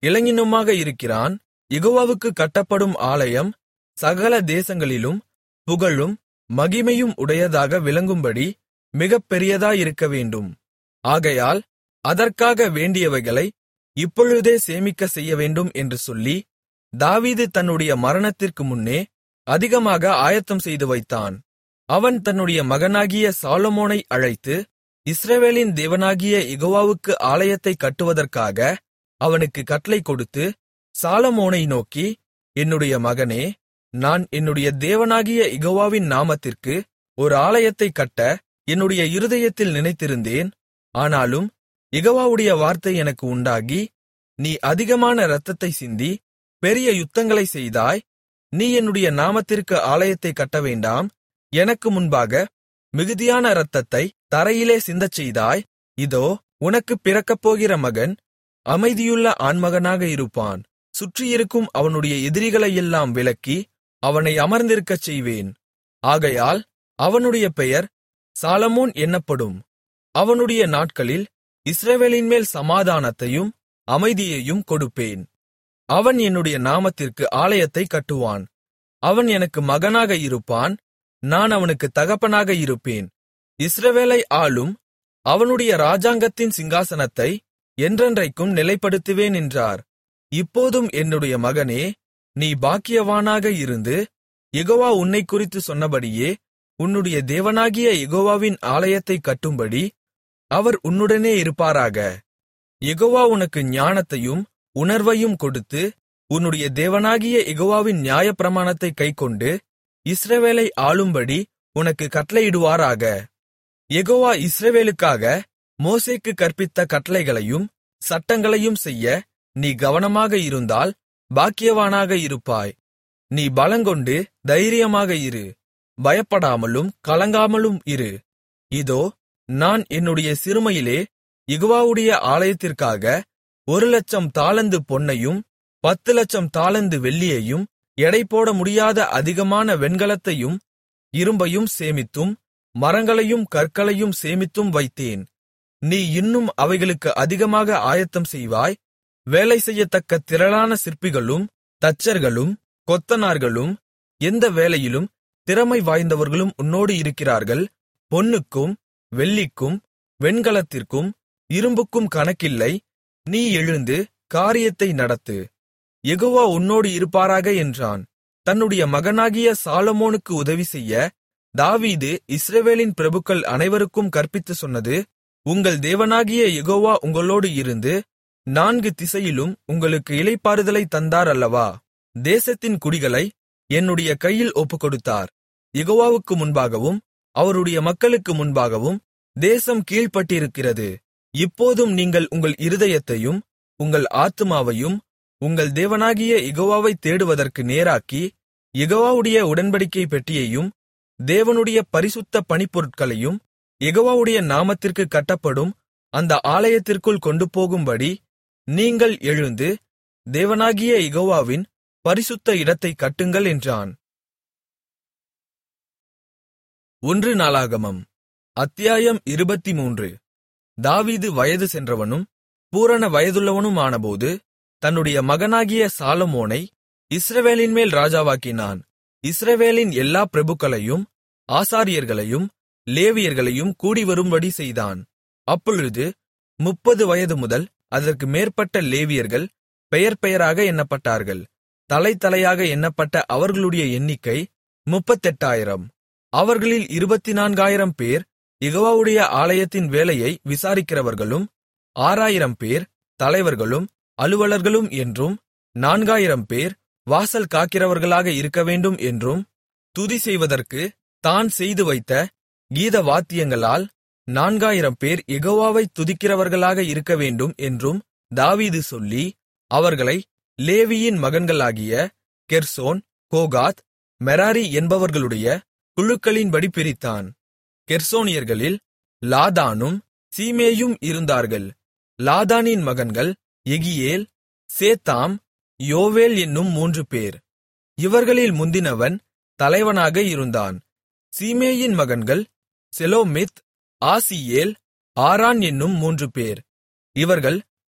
இளைஞனுமாக இருக்கிறான் யெகோவாவுக்கு கட்டப்படும் ஆலயம் சகல தேசங்களிலும் புகழும் மகிமையும் உடையதாக விளங்கும்படி மிகப் பெரியதாயிருக்கவேண்டும் ஆகையால் அதற்காக வேண்டியவைகளை இப்பொழுதே சேமிக்கச் செய்யவேண்டும் என்று சொல்லி தாவீது தன்னுடைய மரணத்திற்கு முன்னே அதிகமாக ஆயத்தம் செய்து வைத்தான் அவன் தன்னுடைய மகனாகிய சாலொமோனை அழைத்து இஸ்ரவேலின் தேவனாகிய யெகோவாவுக்கு ஆலயத்தைக் கட்டுவதற்காக அவனுக்கு கட்டளை கொடுத்து சாலொமோனை நோக்கி என்னுடைய மகனே நான் என்னுடைய தேவனாகிய யெகோவாவின் நாமத்திற்கு ஒரு ஆலயத்தைக் கட்ட என்னுடைய இருதயத்தில் நினைத்திருந்தேன் ஆனாலும் யெகோவாவுடைய வார்த்தை எனக்கு உண்டாகி நீ அதிகமான இரத்தத்தை சிந்தி பெரிய யுத்தங்களை செய்தாய் நீ என்னுடைய நாமத்திற்கு ஆலயத்தைக் கட்டவேண்டாம் எனக்கு முன்பாக மிகுதியான இரத்தத்தை தரையிலே சிந்தச் செய்தாய் இதோ உனக்குப் பிறக்கப்போகிற மகன் அமைதியுள்ள ஆண்மகனாக இருப்பான் சுற்றியிருக்கும் அவனுடைய எதிரிகளையெல்லாம் விலக்கி அவனை அமர்ந்திருக்கச் செய்வேன் ஆகையால் அவனுடைய பெயர் சாலமோன் என்னப்படும் அவனுடைய நாட்களில் இஸ்ரவேலின்மேல் சமாதானத்தையும் அமைதியையும் கொடுப்பேன் அவன் என்னுடைய நாமத்திற்கு ஆலயத்தைக் கட்டுவான் அவன் எனக்கு மகனாக இருப்பான் நான் அவனுக்கு தகப்பனாக இருப்பேன் இஸ்ரவேலை ஆளும் அவனுடைய ராஜாங்கத்தின் சிங்காசனத்தை என்றென்றைக்கும் நிலைப்படுத்துவேன் என்றார் இப்போதும் என்னுடைய மகனே நீ பாக்கியவானாக இருந்து யெகோவா உன்னைக் குறித்து சொன்னபடியே உன்னுடைய தேவனாகிய யெகோவாவின் ஆலயத்தைக் கட்டும்படி அவர் உன்னுடனே இருப்பாராக யெகோவா உனக்கு ஞானத்தையும் உணர்வையும் கொடுத்து உன்னுடைய தேவனாகிய யெகோவாவின் நியாயப்பிரமாணத்தைக் கைக்கொண்டு இஸ்ரவேலை ஆளும்படி உனக்கு கட்டளையிடுவாராக யெகோவா இஸ்ரவேலுக்காக மோசேக்கு கற்பித்த கட்டளைகளையும் சட்டங்களையும் செய்ய நீ கவனமாக இருந்தால் பாக்கியவானாக இருப்பாய் நீ பலங்கொண்டு தைரியமாக இரு பயப்படாமலும் கலங்காமலும் இரு இதோ நான் என்னுடைய சிறுமையிலே யெகோவாவுடைய ஆலயத்திற்காக ஒரு லட்சம் தாலந்து பொன்னையும் பத்து லட்சம் தாலந்து வெள்ளியையும் எடைபோட முடியாத அதிகமான வெண்கலத்தையும் இரும்பையும் சேமித்தும் மரங்களையும் கற்களையும் சேமித்தும் வைத்தேன் நீ இன்னும் அவைகளுக்கு அதிகமாக ஆயத்தம் செய்வாய் வேலை செய்யத்தக்க திரளான சிற்பிகளும் தச்சர்களும் கொத்தனார்களும் எந்த வேலையிலும் திறமை வாய்ந்தவர்களும் உன்னோடு இருக்கிறார்கள் பொன்னுக்கும் வெள்ளிக்கும் வெண்கலத்திற்கும் இரும்புக்கும் கணக்கில்லை நீ எழுந்து காரியத்தை நடத்து யெகோவா உன்னோடு இருப்பாராக என்றான் தன்னுடைய மகனாகிய சாலமோனுக்கு உதவி செய்ய தாவீது இஸ்ரவேலின் பிரபுக்கள் அனைவருக்கும் கற்பித்துச் சொன்னது உங்கள் தேவனாகிய யெகோவா உங்களோடு இருந்து நான்கு திசையிலும் உங்களுக்கு இளைப்பாறுதலை தந்தார் அல்லவா தேசத்தின் குடிகளை என்னுடைய கையில் ஒப்புக்கொடுத்தார் யெகோவாவுக்கு முன்பாகவும் அவருடைய மக்களுக்கு முன்பாகவும் தேசம் கீழ்ப்பட்டிருக்கிறது இப்போதும் நீங்கள் உங்கள் இருதயத்தையும் உங்கள் ஆத்துமாவையும் உங்கள் தேவனாகிய யெகோவாவை தேடுவதற்கு நேராக்கி யெகோவாவுடைய உடன்படிக்கை பெட்டியையும் தேவனுடைய பரிசுத்த பணிப்பொருட்களையும் யெகோவாவுடைய நாமத்திற்கு கட்டப்படும் அந்த ஆலயத்திற்குள் கொண்டுபோகும்படி நீங்கள் எழுந்து தேவனாகிய யெகோவாவின் பரிசுத்த இடத்தைக் கட்டுங்கள் என்றான் ஒன்று நாளாகமம் அத்தியாயம் இருபத்திமூன்று தாவீது வயது சென்றவனும் பூரண வயதுள்ளவனுமானபோது தன்னுடைய மகனாகிய சாலமோனை இஸ்ரவேலின்மேல் ராஜாவாக்கினான் இஸ்ரவேலின் எல்லா பிரபுக்களையும் ஆசாரியர்களையும் லேவியர்களையும் கூடிவரும்படி செய்தான் அப்பொழுது முப்பது வயது முதல் அதற்கு மேற்பட்ட லேவியர்கள் பெயர் பெயராக எண்ணப்பட்டார்கள் தலை தலையாக எண்ணப்பட்ட அவர்களுடைய எண்ணிக்கை முப்பத்தெட்டாயிரம் அவர்களில் இருபத்தினான்காயிரம் பேர் யெகோவாவுடைய ஆலயத்தின் வேலையை விசாரிக்கிறவர்களும் ஆறாயிரம் பேர் தலைவர்களும் அலுவலர்களும் என்றும் நான்காயிரம் பேர் வாசல் காக்கிறவர்களாக இருக்கவேண்டும் என்றும் துதி செய்வதற்கு தான் செய்து வைத்த கீத வாத்தியங்களால் நான்காயிரம் பேர் யெகோவாவை துதிக்கிறவர்களாக இருக்கவேண்டும் என்றும் தாவீது சொல்லி அவர்களை லேவியின் மகன்களாகிய கெர்சோன் கோகாத் மெராரி என்பவர்களுடைய குழுக்களின்படி பிரித்தான் கெர்சோனியர்களில் லாதானும் சீமேயும் இருந்தார்கள் லாதானின் மகன்கள் எகியேல் சேத்தாம் யோவேல் என்னும் மூன்று பேர் இவர்களில் முந்தினவன் தலைவனாக இருந்தான் சீமேயின் மகன்கள் செலோமித் ஆசியேல் ஆரான் என்னும் மூன்று பேர் இவர்கள்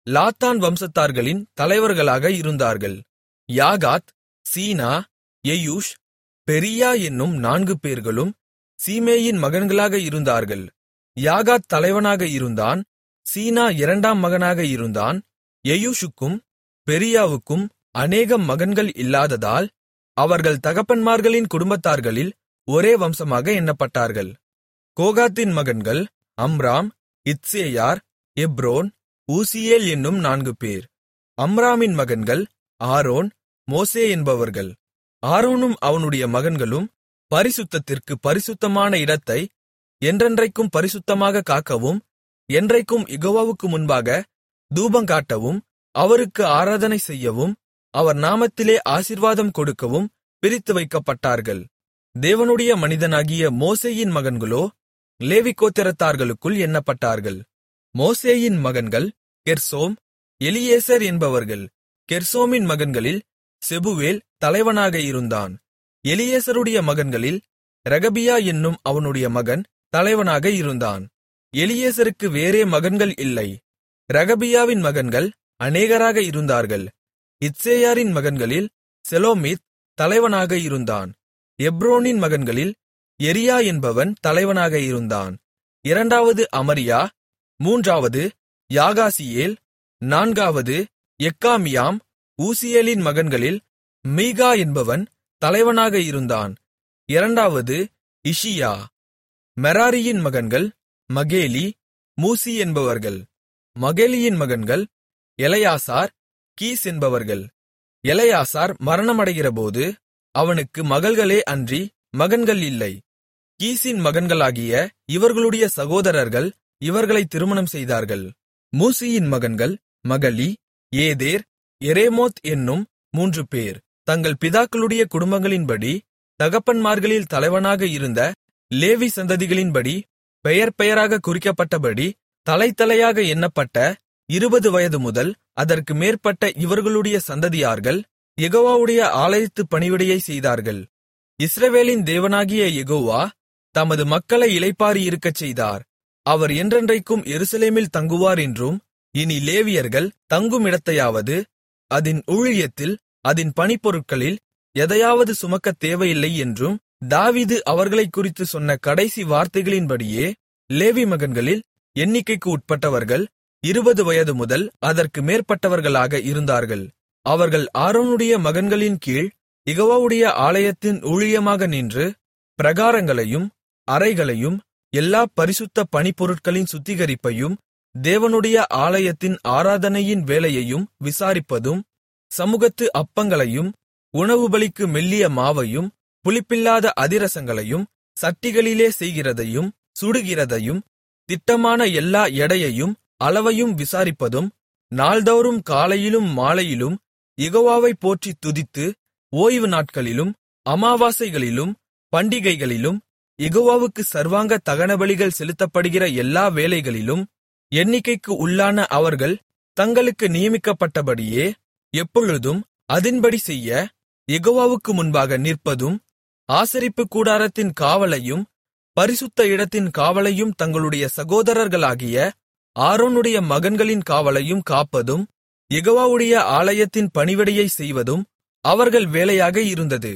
லாத்தான் வம்சத்தார்களின் தலைவர்களாக இருந்தார்கள் யாகாத் சீனா எயூஷ் பெரியா என்னும் நான்கு பேர்களும் சீமேயின் மகன்களாக இருந்தார்கள் யாகாத் தலைவனாக இருந்தான் சீனா இரண்டாம் மகனாக இருந்தான் எயூஷுக்கும் பெரியாவுக்கும் அநேகம் மகன்கள் இல்லாததால் அவர்கள் தகப்பன்மார்களின் குடும்பத்தார்களில் ஒரே வம்சமாக எண்ணப்பட்டார்கள் கோகாத்தின் மகன்கள் அம்ராம் இத்சேயார் எப்ரோன் ஊசியேல் என்னும் நான்கு பேர் அம்ராமின் மகன்கள் ஆரோன் மோசே என்பவர்கள் ஆரோனும் அவனுடைய மகன்களும் பரிசுத்தத்திற்கு பரிசுத்தமான இடத்தை என்றென்றைக்கும் பரிசுத்தமாக காக்கவும் என்றைக்கும் யெகோவாவுக்கு முன்பாக தூபங்காட்டவும் அவருக்கு ஆராதனை செய்யவும் அவர் நாமத்திலே ஆசீர்வாதம் கொடுக்கவும் பிரித்து வைக்கப்பட்டார்கள் தேவனுடைய மனிதனாகிய மோசேயின் மகன்களோ லேவி கோத்திரத்தார்களுக்குள் எண்ணப்பட்டார்கள் மோசேயின் மகன்கள் கெர்சோம் எலியேசர் என்பவர்கள் கெர்சோமின் மகன்களில் செபுவேல் தலைவனாக இருந்தான் எலியேசருடைய மகன்களில் ரெகபியா என்னும் அவனுடைய மகன் தலைவனாக இருந்தான் எலியேசருக்கு வேறே மகன்கள் இல்லை ரெகபியாவின் மகன்கள் அநேகராக இருந்தார்கள் இத்சேயாரின் மகன்களில் செலோமித் தலைவனாக இருந்தான் எப்ரோனின் மகன்களில் எரியா என்பவன் தலைவனாக இருந்தான் இரண்டாவது அமரியா மூன்றாவது யாகாசியேல் நான்காவது எக்காமியாம் ஊசியேலின் மகன்களில் மீகா என்பவன் தலைவனாக இருந்தான் இரண்டாவது இஷியா மெராரியின் மகன்கள் மகேலி மூசி என்பவர்கள் மகேலியின் மகன்கள் எலையாசார் கீஸ் என்பவர்கள் எலையாசார் மரணமடைகிறபோது அவனுக்கு மகள்களே அன்றி மகன்கள் இல்லை கீசின் மகன்களாகிய இவர்களுடைய சகோதரர்கள் இவர்களை திருமணம் செய்தார்கள் மூசியின் மகன்கள் மகளி ஏதேர் எரேமோத் என்னும் மூன்று பேர் தங்கள் பிதாக்களுடைய குடும்பங்களின்படி தகப்பன்மார்களில் தலைவனாக இருந்த லேவி சந்ததிகளின்படி பெயர் பெயராக குறிக்கப்பட்டபடி தலைத்தலையாக எண்ணப்பட்ட இருபது வயது முதல் அதற்கு மேற்பட்ட இவர்களுடைய சந்ததியார்கள் யெகோவாவுடைய ஆலயத்துப் பணிவிடையை செய்தார்கள் இஸ்ரவேலின் தேவனாகிய யெகோவா தமது மக்களை இளைப்பாறி இருக்கச் செய்தார் அவர் என்றென்றைக்கும் எருசலேமில் தங்குவார் என்றும் இனி லேவியர்கள் தங்கும் இடத்தையாவது அதின் ஊழியத்தில் அதின் பணிப்பொருட்களில் எதையாவது சுமக்கத் தேவையில்லை என்றும் தாவீது அவர்களைக் குறித்து சொன்ன கடைசி வார்த்தைகளின்படியே லேவி மகன்களில் எண்ணிக்கைக்கு உட்பட்டவர்கள் இருபது வயது முதல் அதற்கு மேற்பட்டவர்களாக இருந்தார்கள் அவர்கள் ஆரோனுடைய மகன்களின் கீழ் யெகோவாவுடைய ஆலயத்தின் ஊழியமாக நின்று பிரகாரங்களையும் அறைகளையும் எல்லா பரிசுத்த பணிப்பொருட்களின் சுத்திகரிப்பையும் தேவனுடைய ஆலயத்தின் ஆராதனையின் வேலையையும் விசாரிப்பதும் சமுகத்து அப்பங்களையும் உணவுபலிக்கு மெல்லிய மாவையும் புளிப்பில்லாத அதிரசங்களையும் சட்டிகளிலே செய்கிறதையும் சுடுகிறதையும் திட்டமான எல்லா எடையையும் அளவையும் விசாரிப்பதும் நாள்தோறும் காலையிலும் மாலையிலும் யெகோவாவை போற்றித் துதித்து ஓய்வு நாட்களிலும் அமாவாசைகளிலும் பண்டிகைகளிலும் யெகோவாவுக்கு சர்வாங்க தகனபலிகள் செலுத்தப்படுகிற எல்லா வேளைகளிலும் எண்ணிக்கைக்கு உள்ளான அவர்கள் தங்களுக்கு நியமிக்கப்பட்டபடியே எப்பொழுதும் அதின்படி செய்ய யெகோவாவுக்கு முன்பாக நிற்பதும் ஆசரிப்பு கூடாரத்தின் காவலையும் பரிசுத்த இடத்தின் காவலையும் தங்களுடைய சகோதரர்களாகிய ஆரோனுடைய மகன்களின் காவலையும் காப்பதும் யெகோவாவுடைய ஆலயத்தின் பணிவிடையை செய்வதும் அவர்கள் வேலையாக இருந்தது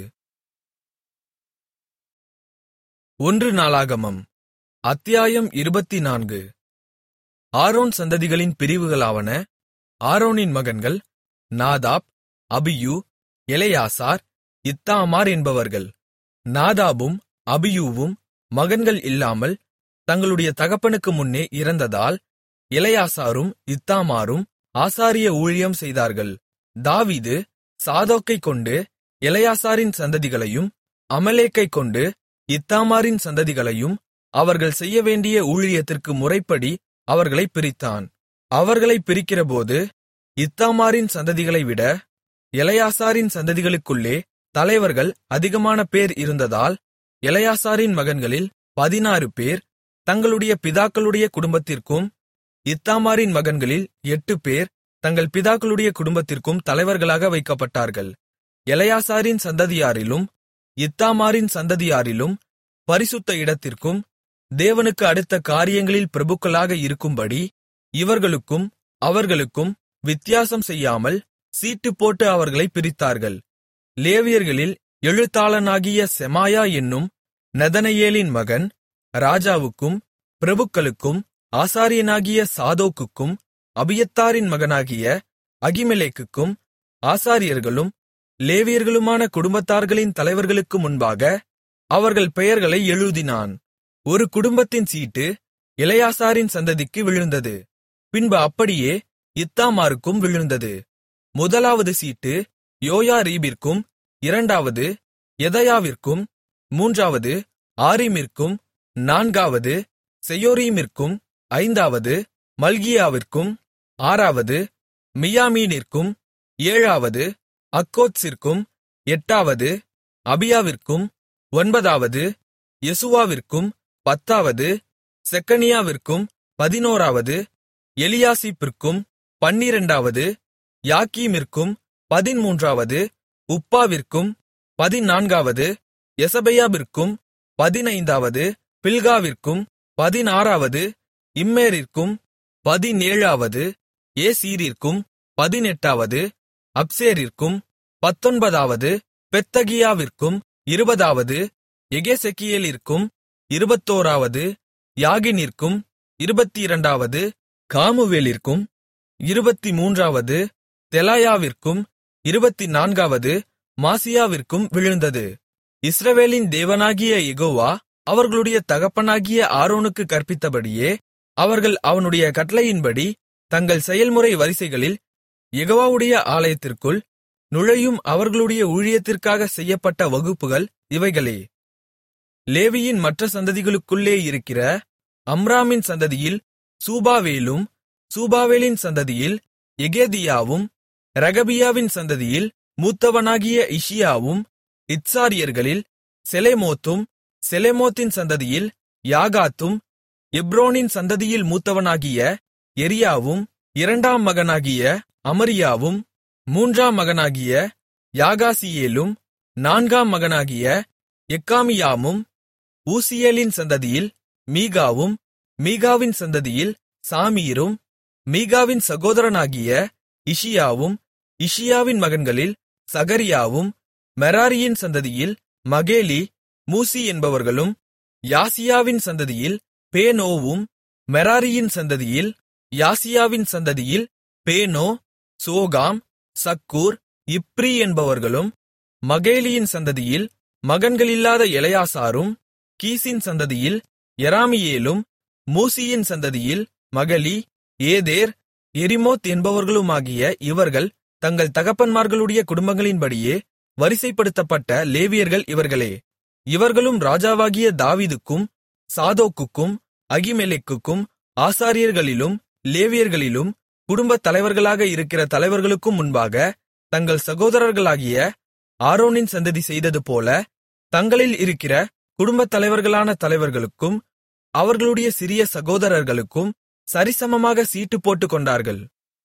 ஒன்று நாளாகமம் அத்தியாயம் இருபத்தினான்கு ஆரோன் சந்ததிகளின் பிரிவுகளாவன ஆரோனின் மகன்கள் நாதாப் அபியூ எலெயாசார் இத்தாமார் என்பவர்கள் நாதாபும் அபியூவும் மகன்கள் இல்லாமல் தங்களுடைய தகப்பனுக்கு முன்னே இறந்ததால் எலெயாசாரும் இத்தாமாரும் ஆசாரிய ஊழியம் செய்தார்கள் தாவீது சாதோக்கைக் கொண்டு எலெயாசாரின் சந்ததிகளையும் அமலேக்கைக் கொண்டு இத்தாமாரின் சந்ததிகளையும் அவர்கள் செய்யவேண்டிய ஊழியத்திற்கு முறைப்படி அவர்களைப் பிரித்தான் அவர்களைப் பிரிக்கிறபோது இத்தாமாரின் சந்ததிகளைவிட எலெயாசாரின் சந்ததிகளுக்குள்ளே தலைவர்கள் அதிகமான பேர் இருந்ததால் எலெயாசாரின் மகன்களில் பதினாறு பேர் தங்களுடைய பிதாக்களுடைய குடும்பத்திற்கும் இத்தாமாரின் மகன்களில் எட்டு பேர் தங்கள் பிதாக்களுடைய குடும்பத்திற்கும் தலைவர்களாக வைக்கப்பட்டார்கள் எலெயாசாரின் சந்ததியாரிலும் இத்தாமாரின் சந்ததியாரிலும் பரிசுத்த இடத்திற்கும் தேவனுக்கு அடுத்த காரியங்களில் பிரபுக்களாக இருக்கும்படி இவர்களுக்கும் அவர்களுக்கும் வித்தியாசம் செய்யாமல் சீட்டு போட்டு அவர்களைப் பிரித்தார்கள் லேவியர்களில் எழுத்தாளனாகிய செமாயா என்னும் நெதனெயேலின் மகன் ராஜாவுக்கும் பிரபுக்களுக்கும் ஆசாரியனாகிய சாதோக்குக்கும் அபியத்தாரின் மகனாகிய அகிமெலேக்குக்கும் ஆசாரியர்களும் லேவியர்களுமான குடும்பத்தார்களின் தலைவர்களுக்கு முன்பாக அவர்கள் பெயர்களை எழுதினான் ஒரு குடும்பத்தின் சீட்டு இளையாசாரின் சந்ததிக்கு விழுந்தது பின்பு அப்படியே இத்தாமாருக்கும் விழுந்தது முதலாவது சீட்டு யோயாரீபிற்கும் இரண்டாவது எதயாவிற்கும் மூன்றாவது ஆரிமிற்கும் நான்காவது செயோரீமிற்கும் ஐந்தாவது மல்கியாவிற்கும் ஆறாவது மியாமீனிற்கும் ஏழாவது அக்கோத்சிற்கும் எட்டாவது அபியாவிற்கும் ஒன்பதாவது யெசுவாவிற்கும் பத்தாவது செக்கனியாவிற்கும் பதினோராவது எலியாசிப்பிற்கும் பன்னிரண்டாவது யாக்கீமிற்கும் பதின்மூன்றாவது உப்பாவிற்கும் பதினான்காவது எசபெயாவிற்கும் பதினைந்தாவது பில்காவிற்கும் பதினாறாவது இம்மேரிற்கும் பதினேழாவது ஏசீரிற்கும் பதினெட்டாவது அப்சேரிற்கும் பத்தொன்பதாவது பெத்தகியாவிற்கும் இருபதாவது எகெசெக்கியேலிற்கும் இருபத்தோராவது யாகினிற்கும் இருபத்திரண்டாவது காமுவேலிற்கும் இருபத்தி மூன்றாவது தெலாயாவிற்கும் இருபத்தி நான்காவது மாசியாவிற்கும் விழுந்தது இஸ்ரவேலின் தேவனாகிய யெகோவா அவர்களுடைய தகப்பனாகிய ஆரோனுக்கு கற்பித்தபடியே அவர்கள் அவனுடைய கட்டளையின்படி தங்கள் செயல்முறை வரிசைகளில் யெகோவாவுடைய ஆலயத்திற்குள் நுழையும் அவர்களுடைய ஊழியத்திற்காக செய்யப்பட்ட வகுப்புகள் இவைகளே லேவியின் மற்ற சந்ததிகளுக்குள்ளே இருக்கிற அம்ராமின் சந்ததியில் சூபாவேலும் சூபாவேலின் சந்ததியில் எகேதியாவும் ரகபியாவின் சந்ததியில் மூத்தவனாகிய இஷியாவும் இத்சாரியர்களில் செலேமோத்தும் செலேமோத்தின் சந்ததியில் யாகாத்தும் எப்ரோனின் சந்ததியில் மூத்தவனாகிய எரியாவும் இரண்டாம் மகனாகிய அமரியாவும் மூன்றாம் மகனாகிய யாகாசியேலும் நான்காம் மகனாகிய எக்காமியாமும் ஊசியேலின் சந்ததியில் மீகாவும் மீகாவின் சந்ததியில் சாமீரும் மீகாவின் சகோதரனாகிய இஷியாவும் இஷியாவின் மகன்களில் சகரியாவும் மெராரியின் சந்ததியில் மகேலி மூசி என்பவர்களும் யாசியாவின் சந்ததியில் பேனோவும் மெராரியின் சந்ததியில் யாசியாவின் சந்ததியில் பேனோ சோகாம் சக்கூர் இப்ரி என்பவர்களும் மகேலியின் சந்ததியில் மகன்களில்லாத எலையாசாரும் கீசின் சந்ததியில் எராமியேலும் மூசியின் சந்ததியில் மகளி ஏதேர் எரிமோத் என்பவர்களுமாகிய இவர்கள் தங்கள் தகப்பன்மார்களுடைய குடும்பங்களின்படியே வரிசைப்படுத்தப்பட்ட லேவியர்கள் இவர்களே இவர்களும் ராஜாவாகிய தாவீதுக்கும் சாதோக்குக்கும் அகிமெலேக்குக்கும் ஆசாரியர்களிலும் லேவியர்களிலும் குடும்பத் தலைவர்களாக இருக்கிற தலைவர்களுக்கும் முன்பாக தங்கள் சகோதரர்களாகிய ஆரோனின் சந்ததி செய்ததுபோல தங்களில் இருக்கிற குடும்பத் தலைவர்களான தலைவர்களுக்கும் அவர்களுடைய சிறிய சகோதரர்களுக்கும் சரிசமமாக சீட்டு போட்டுக் கொண்டார்கள்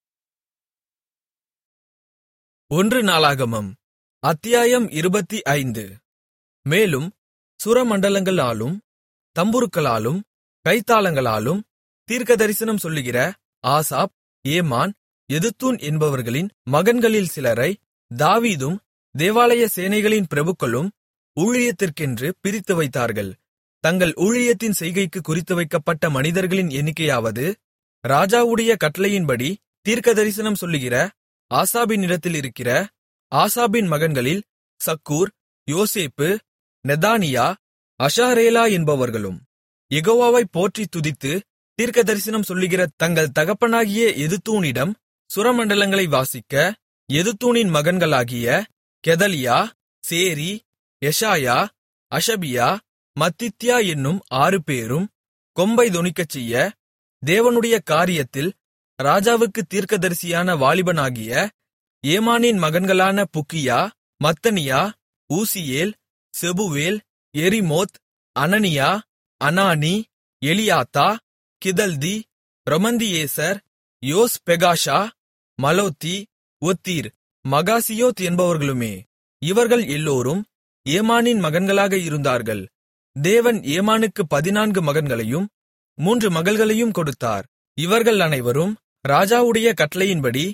ஒன்று நாளாகமம் அத்தியாயம் இருபத்தி ஐந்து மேலும் சுரமண்டலங்களாலும் தம்புருக்களாலும் கைத்தாளங்களாலும் தீர்க்கதரிசனம் சொல்லுகிற ஆசாப் ஏமான் எதுத்தூன் என்பவர்களின் மகன்களில் சிலரை தாவீதும் தேவாலய சேனைகளின் பிரபுக்களும் ஊழியத்திற்கென்று பிரித்து வைத்தார்கள் தங்கள் ஊழியத்தின் செய்கைக்கு குறித்து வைக்கப்பட்ட மனிதர்களின் எண்ணிக்கையாவது ராஜாவுடைய கட்டளையின்படி தீர்க்கதரிசனம் சொல்லுகிற ஆசாபினிடத்தில் இருக்கிற ஆசாபின் மகன்களில் சக்கூர் யோசேப்பு நெதானியா அஷாரேலா என்பவர்களும் யெகோவாவை போற்றி துதித்து தீர்க்கதரிசனம் சொல்லுகிற தங்கள் தகப்பனாகிய எதுத்தூனிடம் சுரமண்டலங்களை வாசிக்க எதுத்தூனின் மகன்களாகிய கெதலியா சேரி எஷாயா அஷபியா மத்தித்யா என்னும் ஆறு பேரும் கொம்பை தொனிக்கச்செய்ய தேவனுடைய காரியத்தில் ராஜாவுக்கு தீர்க்கதரிசியான வாலிபனாகிய ஏமானின் மகன்களான Bukkiah Mattaniah Uzziel Shebuel Jerimoth Hananiah Hanani Eliathah Giddalti Romamtiezer Joshbekashah மலோத்தி ஒத்தீர் மகாசியோத் என்பவர்களுமே இவர்கள் எல்லோரும் ஏமானின் மகன்களாக இருந்தார்கள் தேவன் ஏமானுக்கு பதினான்கு மகன்களையும் மூன்று மகள்களையும் கொடுத்தார் இவர்கள் அனைவரும் ராஜாவுடைய கட்டளையின்படி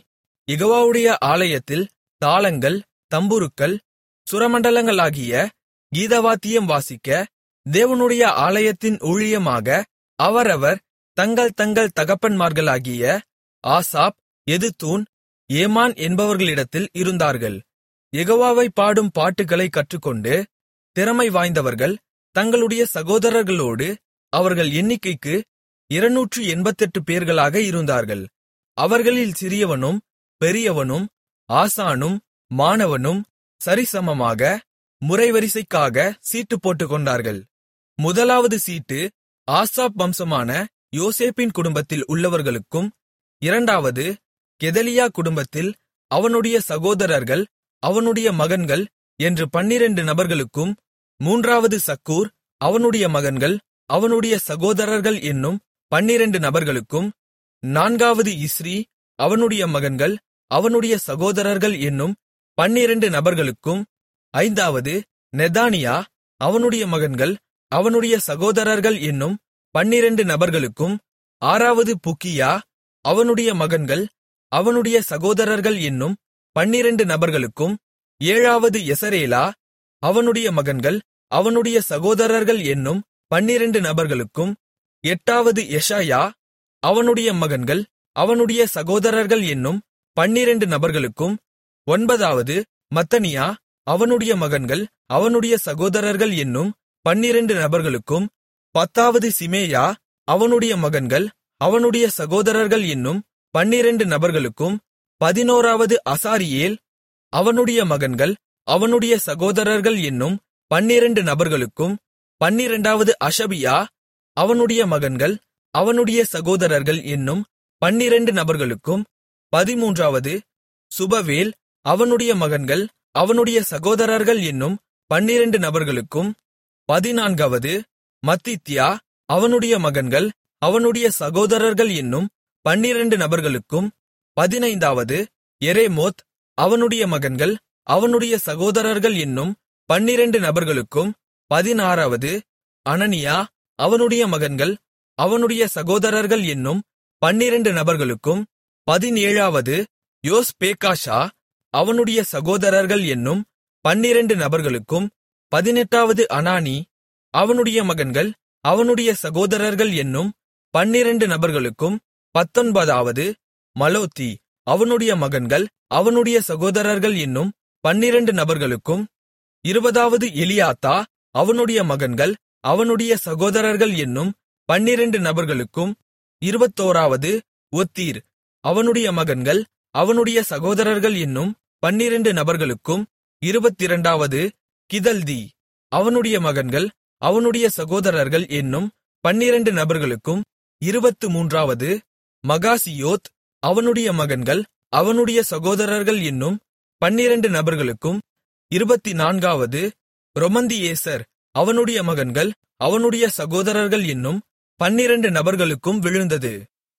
யெகோவாவுடைய ஆலயத்தில் தாளங்கள் தம்புருக்கள் சுரமண்டலங்களாகிய கீதவாத்தியம் வாசிக்க தேவனுடைய ஆலயத்தின் ஊழியமாக அவரவர் தங்கள் தங்கள் தகப்பன்மார்களாகிய ஆசாப் எதுத்தூன் ஏமான் என்பவர்களிடத்தில் இருந்தார்கள் யெகோவாவை பாடும் பாட்டுகளைக் கற்றுக்கொண்டு திறமை வாய்ந்தவர்கள் தங்களுடைய சகோதரர்களோடு அவர்கள் எண்ணிக்கைக்கு இருநூற்று எண்பத்தெட்டு பேர்களாக இருந்தார்கள் அவர்களில் சிறியவனும் பெரியவனும் ஆசானும் மாணவனும் சரிசமமாக முறைவரிசைக்காக சீட்டு போட்டுக்கொண்டார்கள் முதலாவது சீட்டு ஆசாப் வம்சமான யோசேப்பின் குடும்பத்தில் உள்ளவர்களுக்கும் இரண்டாவது கெதலியா குடும்பத்தில் அவனுடைய சகோதரர்கள் அவனுடைய மகன்கள் என்று பன்னிரண்டு நபர்களுக்கும் மூன்றாவது சக்கூர் அவனுடைய மகன்கள் அவனுடைய சகோதரர்கள் என்னும் பன்னிரண்டு நபர்களுக்கும் நான்காவது இஸ்ரி அவனுடைய மகன்கள் அவனுடைய சகோதரர்கள் என்னும் பன்னிரண்டு நபர்களுக்கும் ஐந்தாவது நெதானியா அவனுடைய மகன்கள் அவனுடைய சகோதரர்கள் என்னும் பன்னிரண்டு நபர்களுக்கும் ஆறாவது புக்கியா அவனுடைய மகன்கள் அவனுடைய சகோதரர்கள் என்னும் பன்னிரண்டு நபர்களுக்கும் ஏழாவது எசரேலா அவனுடைய மகன்கள் அவனுடைய சகோதரர்கள் என்னும் பன்னிரண்டு நபர்களுக்கும் எட்டாவது எஷாயா அவனுடைய மகன்கள் அவனுடைய சகோதரர்கள் என்னும் பன்னிரண்டு நபர்களுக்கும் ஒன்பதாவது மத்தனியா அவனுடைய மகன்கள் அவனுடைய சகோதரர்கள் என்னும் பன்னிரண்டு நபர்களுக்கும் பத்தாவது சிமேயா அவனுடைய மகன்கள் அவனுடைய சகோதரர்கள் என்னும் பன்னிரண்டு நபர்களுக்கும் பதினோராவது அசாரியேல் அவனுடைய மகன்கள் அவனுடைய சகோதரர்கள் என்னும் பன்னிரண்டு நபர்களுக்கும் பன்னிரண்டாவது அஷபியா அவனுடைய மகன்கள் அவனுடைய சகோதரர்கள் என்னும் பன்னிரண்டு நபர்களுக்கும் பதிமூன்றாவது சுபவேல் அவனுடைய மகன்கள் அவனுடைய சகோதரர்கள் என்னும் பன்னிரண்டு நபர்களுக்கும் பதினான்காவது மத்தித்தியா அவனுடைய மகன்கள் அவனுடைய சகோதரர்கள் என்னும் பன்னிரண்டு நபர்களுக்கும் பதினைந்தாவது எரேமோத் அவனுடைய மகன்கள் அவனுடைய சகோதரர்கள் என்னும் பன்னிரண்டு நபர்களுக்கும் பதினாறாவது அனனியா அவனுடைய மகன்கள் அவனுடைய சகோதரர்கள் என்னும் பன்னிரண்டு நபர்களுக்கும் பதினேழாவது யோஸ்பேக்காஷா அவனுடைய சகோதரர்கள் என்னும் பன்னிரண்டு நபர்களுக்கும் பதினெட்டாவது அனானி அவனுடைய மகன்கள் அவனுடைய சகோதரர்கள் என்னும் பன்னிரண்டு நபர்களுக்கும் பத்தொன்பதாவது மலோத்தி அவனுடைய மகன்கள் அவனுடைய சகோதரர்கள் என்னும் பன்னிரண்டு நபர்களுக்கும் இருபதாவது எலியாத்தா அவனுடைய மகன்கள் அவனுடைய சகோதரர்கள் என்னும் பன்னிரண்டு நபர்களுக்கும் இருபத்தோராவது ஒத்தீர் அவனுடைய மகன்கள் அவனுடைய சகோதரர்கள் என்னும் பன்னிரண்டு நபர்களுக்கும் இருபத்திரண்டாவது கிதல்தி அவனுடைய மகன்கள் அவனுடைய சகோதரர்கள் என்னும் பன்னிரண்டு நபர்களுக்கும் இருபத்து மூன்றாவது மகாசியோத் அவனுடைய மகன்கள் அவனுடைய சகோதரர்கள் என்னும் பன்னிரண்டு நபர்களுக்கும் இருபத்தி நான்காவது ரொமந்தியேசர் அவனுடைய மகன்கள் அவனுடைய சகோதரர்கள் என்னும் பன்னிரண்டு நபர்களுக்கும் விழுந்தது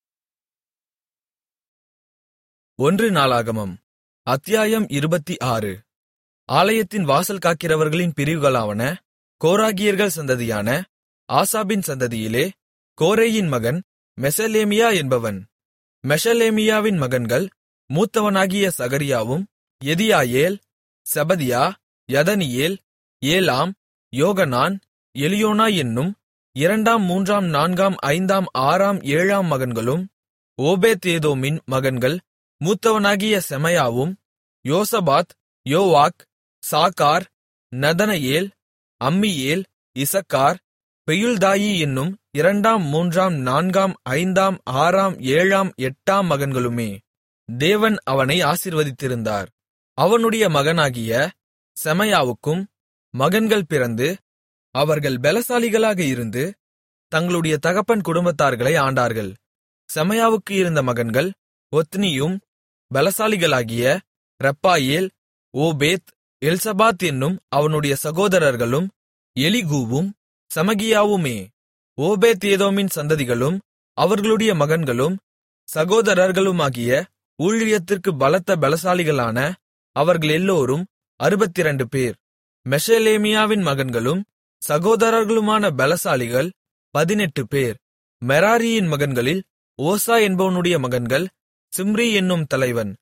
ஒன்று நாளாகமம் அத்தியாயம் இருபத்தி ஆறு ஆலயத்தின் வாசல் காக்கிறவர்களின் பிரிவுகளாவன கோராகியர்கள் சந்ததியான ஆசாபின் சந்ததியிலே கோரேயின் மகன் மெசலேமியா என்பவன் மெஷலேமியாவின் மகன்கள் மூத்தவனாகிய சகரியாவும் எதியாயேல் செபதியா யதனியேல் ஏலாம் யோகனான் எலியோனா என்னும் இரண்டாம் மூன்றாம் நான்காம் ஐந்தாம் ஆறாம் ஏழாம் மகன்களும் ஓபேத்ஏதோமின் மகன்கள் மூத்தவனாகிய செமயாவும் யோசபாத் யோவாக் சாக்கார் நதனயேல் அம்மியேல் இசக்கார் பெயுள்தாயி என்னும் இரண்டாம் மூன்றாம் நான்காம் ஐந்தாம் ஆறாம் ஏழாம் எட்டாம் மகன்களுமே தேவன் அவனை ஆசீர்வதித்திருந்தார் அவனுடைய மகனாகிய செமயாவுக்கும் மகன்கள் பிறந்து அவர்கள் பெலசாலிகளாக இருந்து தங்களுடைய தகப்பன் குடும்பத்தார்களை ஆண்டார்கள் செமயாவுக்கு இருந்த மகன்கள் ஒத்னியும் பலசாலிகளாகிய ரெப்பாயேல் ஓபேத் எல்சபாத் என்னும் அவனுடைய சகோதரர்களும் எலிகூவும் சமகியாவுமே ஓபேத் ஏதோமின் சந்ததிகளும் அவர்களுடைய மகன்களும் சகோதரர்களுமாகிய ஊழியத்திற்கு பலத்த பலசாலிகளான அவர்கள் எல்லோரும் அறுபத்திரண்டு பேர் மெஷலேமியாவின் மகன்களும் சகோதரர்களுமான பலசாலிகள் பதினெட்டு பேர் மெராரியின் மகன்களில் ஓசா என்பவனுடைய மகன்கள் சிம்ரி என்னும் தலைவன்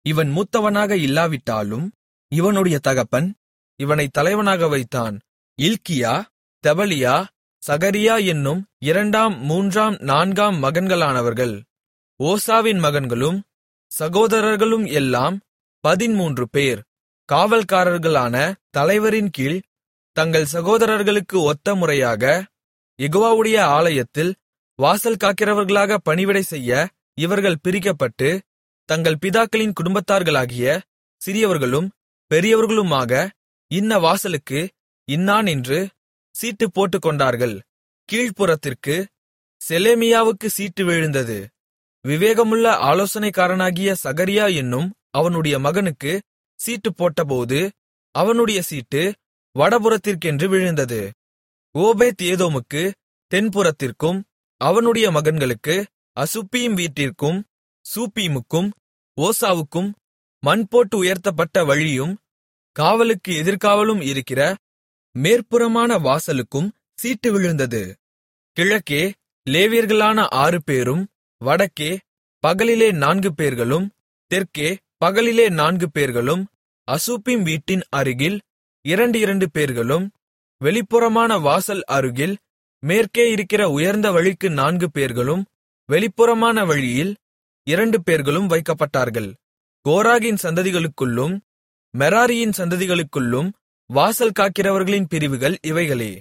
இவன் மூத்தவனாக இல்லாவிட்டாலும் இவனுடைய தகப்பன் இவனை தலைவனாக வைத்தான் இல்க்கியா தெபலியா சகரியா என்னும் இரண்டாம் மூன்றாம் நான்காம் மகன்களானவர்கள் ஓசாவின் மகன்களும் சகோதரர்களும் எல்லாம் பதின்மூன்று பேர் காவல்காரர்களான தலைவரின் கீழ் தங்கள் சகோதரர்களுக்கு ஒத்த முறையாக யெகோவாவுடைய ஆலயத்தில் வாசல் காக்கிறவர்களாக பணிவிடை செய்ய இவர்கள் பிரிக்கப்பட்டு தங்கள் பிதாக்களின் குடும்பத்தார்களாகிய சிறியவர்களும் பெரியவர்களுமாக இன்ன வாசலுக்கு இன்னான் என்று சீட்டு போட்டுக்கொண்டார்கள் கீழ்ப்புறத்திற்கு செலேமியாவுக்கு சீட்டு விழுந்தது விவேகமுள்ள ஆலோசனைக்காரனாகிய சகரியா என்னும் அவனுடைய மகனுக்கு சீட்டு போட்டபோது அவனுடைய சீட்டு வடபுறத்திற்கென்று விழுந்தது ஓபேத் ஏதோமுக்கு தென்புறத்திற்கும் அவனுடைய மகன்களுக்கு அசுப்பீம் வீட்டிற்கும் சூப்பீமுக்கும் ஓசாவுக்கும் மண் போட்டு உயர்த்தப்பட்ட வழியும் காவலுக்கு எதிர்காவலும் இருக்கிற மேற்புறமான வாசலுக்கும் சீட்டு விழுந்தது கிழக்கே லேவியர்களான ஆறு பேரும் வடக்கே பகலிலே நான்கு பேர்களும் தெற்கே பகலிலே நான்கு பேர்களும் அசூப்பிம் வீட்டின் அருகில் இரண்டு இரண்டு பேர்களும் வெளிப்புறமான வாசல் அருகில் மேற்கே இருக்கிற உயர்ந்த வழிக்கு நான்கு பேர்களும் வெளிப்புறமான வழியில் இரண்டு பேர்களும் வைக்கப்பட்டார்கள் கோராகின் சந்ததிகளுக்குள்ளும் மெராரியின் சந்ததிகளுக்குள்ளும் வாசல் காக்கிறவர்களின் பிரிவுகள் இவைகளே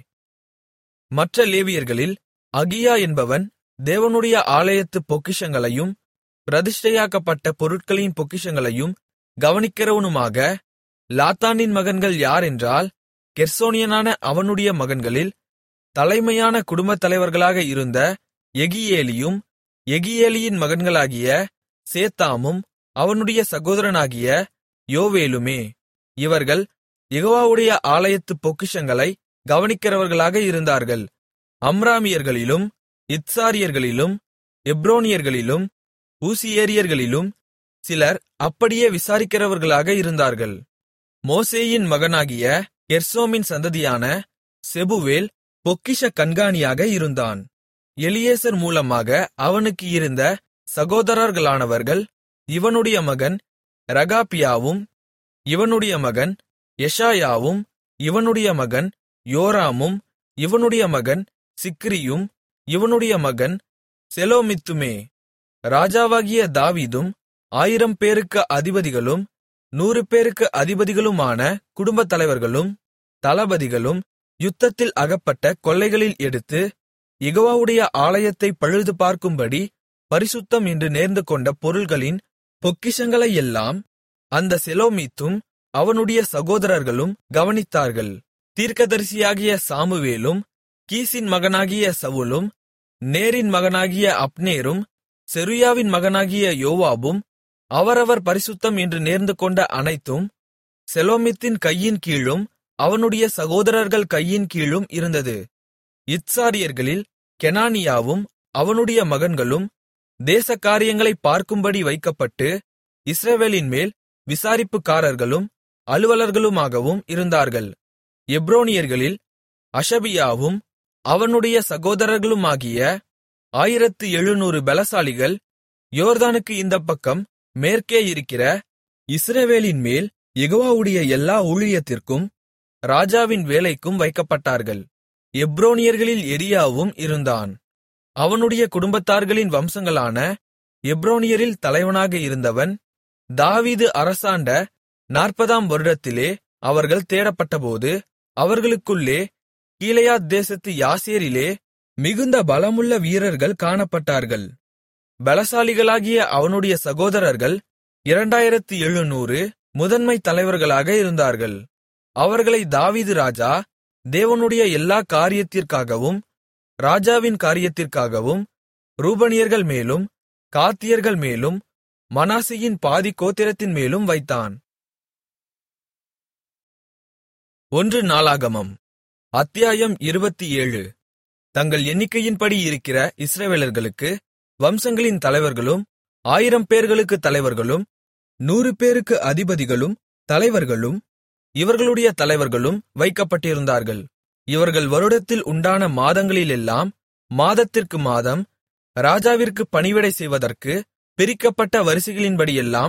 மற்ற லேவியர்களில் அகியா என்பவன் தேவனுடைய ஆலயத்து பொக்கிஷங்களையும் பிரதிஷ்டையாக்கப்பட்ட பொருட்களின் பொக்கிஷங்களையும் கவனிக்கிறவனுமாக லாத்தானின் மகன்கள் யாரென்றால் கெர்சோனியனான அவனுடைய மகன்களில் தலைமையான குடும்பத் தலைவர்களாக இருந்த எகியேலியும் எகியேலியின் மகன்களாகிய சேத்தாமும் அவனுடைய சகோதரனாகிய யோவேலுமே இவர்கள் யெகோவாவுடைய ஆலயத்து பொக்கிஷங்களை கவனிக்கிறவர்களாக இருந்தார்கள் அம்ராமியர்களிலும் இத்சாரியர்களிலும் எப்ரோனியர்களிலும் ஊசியேரியர்களிலும் சிலர் அப்படியே விசாரிக்கிறவர்களாக இருந்தார்கள் மோசேயின் மகனாகிய கெர்சோமின் சந்ததியான செபுவேல் பொக்கிஷ கண்காணியாக இருந்தான் எலியேசர் மூலமாக அவனுக்கு இருந்த சகோதரர்களானவர்கள் இவனுடைய மகன் ரகாபியாவும் இவனுடைய மகன் எஷாயாவும் இவனுடைய மகன் யோராமும் இவனுடைய மகன் சிக்ரியும் இவனுடைய மகன் செலோமித்துமே ராஜாவாகிய தாவீதும் ஆயிரம் பேருக்கு அதிபதிகளும் நூறு பேருக்கு அதிபதிகளுமான குடும்பத் தலைவர்களும் தளபதிகளும் யுத்தத்தில் அகப்பட்ட கொள்ளைகளில் எடுத்து யெகோவாவுடைய ஆலயத்தை பழுது பார்க்கும்படி பரிசுத்தம் என்று நேர்ந்து கொண்ட பொருள்களின் பொக்கிஷங்களையெல்லாம் அந்த செலோமித்தும் அவனுடைய சகோதரர்களும் கவனித்தார்கள் தீர்க்கதரிசியாகிய சாமுவேலும் கீசின் மகனாகிய சவுலும் நேரின் மகனாகிய அப்னேரும் செருயாவின் மகனாகிய யோவாபும் அவரவர் பரிசுத்தம் என்று நேர்ந்து கொண்ட அனைத்தும் செலோமித்தின் கையின் கீழும் அவனுடைய சகோதரர்கள் கையின் கீழும் இருந்தது இத்சாரியர்களில் கெனானியாவும் அவனுடைய மகன்களும் தேச காரியங்களை பார்க்கும்படி வைக்கப்பட்டு இஸ்ரவேலின் மேல் விசாரிப்புக்காரர்களும் அலுவலர்களுமாகவும் இருந்தார்கள் எப்ரோனியர்களில் அஷபியாவும் அவனுடைய சகோதரர்களுமாகிய ஆயிரத்து எழுநூறு பலசாலிகள் யோர்தானுக்கு இந்தப் பக்கம் மேற்கே இருக்கிற இஸ்ரவேலின் மேல் யெகோவாவுடைய எல்லா ஊழியத்திற்கும் ராஜாவின் வேலைக்கும் வைக்கப்பட்டார்கள் எப்ரோனியர்களில் எரியாவும் இருந்தான் அவனுடைய குடும்பத்தார்களின் வம்சங்களான எப்ரோனியரில் தலைவனாக இருந்தவன் தாவீது அரசாண்ட நாற்பதாம் வருடத்திலே அவர்கள் தேடப்பட்டபோது அவர்களுக்குள்ளே கீலேயாத் தேசத்து யாசேரிலே மிகுந்த பலமுள்ள வீரர்கள் காணப்பட்டார்கள் பலசாலிகளாகிய அவனுடைய சகோதரர்கள் இரண்டாயிரத்து எழுநூறு முதன்மை தலைவர்களாக இருந்தார்கள் அவர்களை தாவீது ராஜா தேவனுடைய எல்லா காரியத்திற்காகவும் ராஜாவின் காரியத்திற்காகவும் ரூபனியர்கள் மேலும் காத்தியர்கள் மேலும் மனாசையின் பாதி கோத்திரத்தின் மேலும் வைத்தான் ஒன்று நாளாகமம் அத்தியாயம் இருபத்தி ஏழு தங்கள் எண்ணிக்கையின்படி இருக்கிற இஸ்ரவேலர்களுக்கு வம்சங்களின் தலைவர்களும் ஆயிரம் பேர்களுக்கு தலைவர்களும் நூறு பேருக்கு அதிபதிகளும் தலைவர்களும் இவர்களுடைய தலைவர்களும் வைக்கப்பட்டிருந்தார்கள் இவர்கள் வருடத்தில் உண்டான மாதங்களிலெல்லாம் மாதத்திற்கு மாதம் ராஜாவிற்கு பணிவிடை செய்வதற்கு பிரிக்கப்பட்ட வரிசைகளின்படியெல்லாம்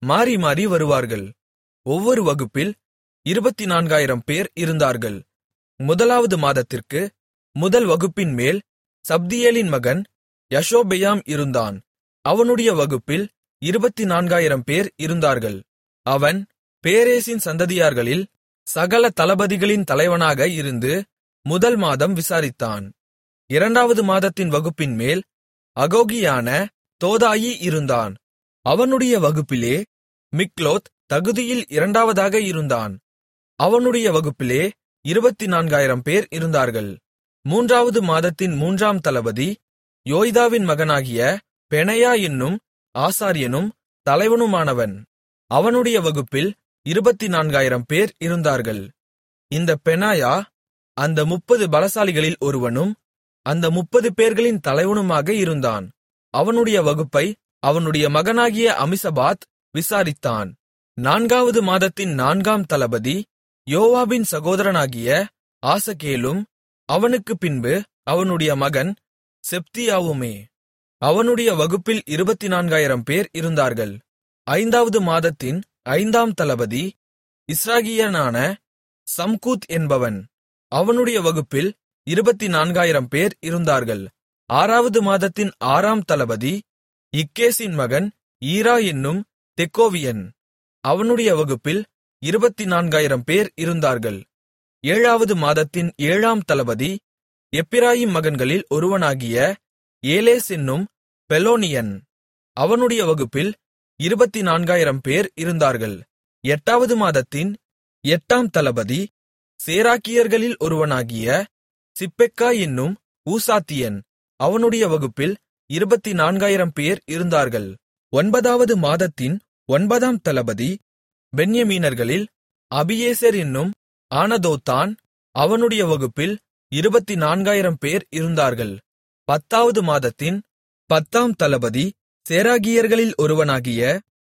மாறி மாறி வருவார்கள் ஒவ்வொரு வகுப்பில் இருபத்தினான்காயிரம் பேர் இருந்தார்கள் முதலாவது மாதத்திற்கு முதல் வகுப்பின் மேல் சப்தியேலின் மகன் யஷோபெயாம் இருந்தான் அவனுடைய வகுப்பில் இருபத்தினான்காயிரம் பேர் இருந்தார்கள் அவன் பேரேசின் சந்ததியார்களில் சகல தளபதிகளின் தலைவனாக இருந்து முதல் மாதம் விசாரித்தான் இரண்டாவது மாதத்தின் வகுப்பின் மேல் அகோகியான தோதாயி இருந்தான் அவனுடைய வகுப்பிலே மிக்லோத் தகுதியில் இரண்டாவதாக இருந்தான் அவனுடைய வகுப்பிலே இருபத்தினான்காயிரம் பேர் இருந்தார்கள் மூன்றாவது மாதத்தின் மூன்றாம் தளபதி யோய்தாவின் மகனாகிய பெனையா என்னும் ஆசாரியனும் தலைவனுமானவன் அவனுடைய வகுப்பில் இருபத்தினான்காயிரம் பேர் இருந்தார்கள் இந்த பெனாயா அந்த முப்பது பலசாலிகளில் ஒருவனும் அந்த முப்பது பேர்களின் தலைவனுமாக இருந்தான் அவனுடைய வகுப்பை அவனுடைய மகனாகிய அமிசபாத் விசாரித்தான் நான்காவது மாதத்தின் நான்காம் தளபதி யோவாபின் சகோதரனாகிய ஆசகேலும் அவனுக்குப் பின்பு அவனுடைய மகன் செப்தியாவுமே அவனுடைய வகுப்பில் இருபத்தினான்காயிரம் பேர் இருந்தார்கள் ஐந்தாவது மாதத்தின் ஐந்தாம் தளபதி இஸ்ராகியனான சம்கூத் என்பவன் அவனுடைய வகுப்பில் இருபத்தினான்காயிரம் பேர் இருந்தார்கள் ஆறாவது மாதத்தின் ஆறாம் தளபதி இக்கேசின் மகன் ஈரா என்னும் தெக்கோவியன் அவனுடைய வகுப்பில் இருபத்தினான்காயிரம் பேர் இருந்தார்கள் ஏழாவது மாதத்தின் ஏழாம் தளபதி எப்பிராயிம் மகன்களில் ஒருவனாகிய ஏலேஸ் என்னும் பெலோனியன் அவனுடைய வகுப்பில் இருபத்தினான்காயிரம் பேர் இருந்தார்கள் எட்டாவது மாதத்தின் எட்டாம் தளபதி சேராக்கியர்களில் ஒருவனாகிய சிப்பெக்கா என்னும் ஊசாத்தியன் அவனுடைய வகுப்பில் இருபத்தினான்காயிரம் பேர் இருந்தார்கள் ஒன்பதாவது மாதத்தின் ஒன்பதாம் தளபதி பென்யமீனர்களில் அபியேசர் என்னும் ஆனதோத்தான் அவனுடைய வகுப்பில் இருபத்தினான்காயிரம் பேர் இருந்தார்கள் பத்தாவது மாதத்தின் பத்தாம் தளபதி சேராகியர்களில் ஒருவனாகிய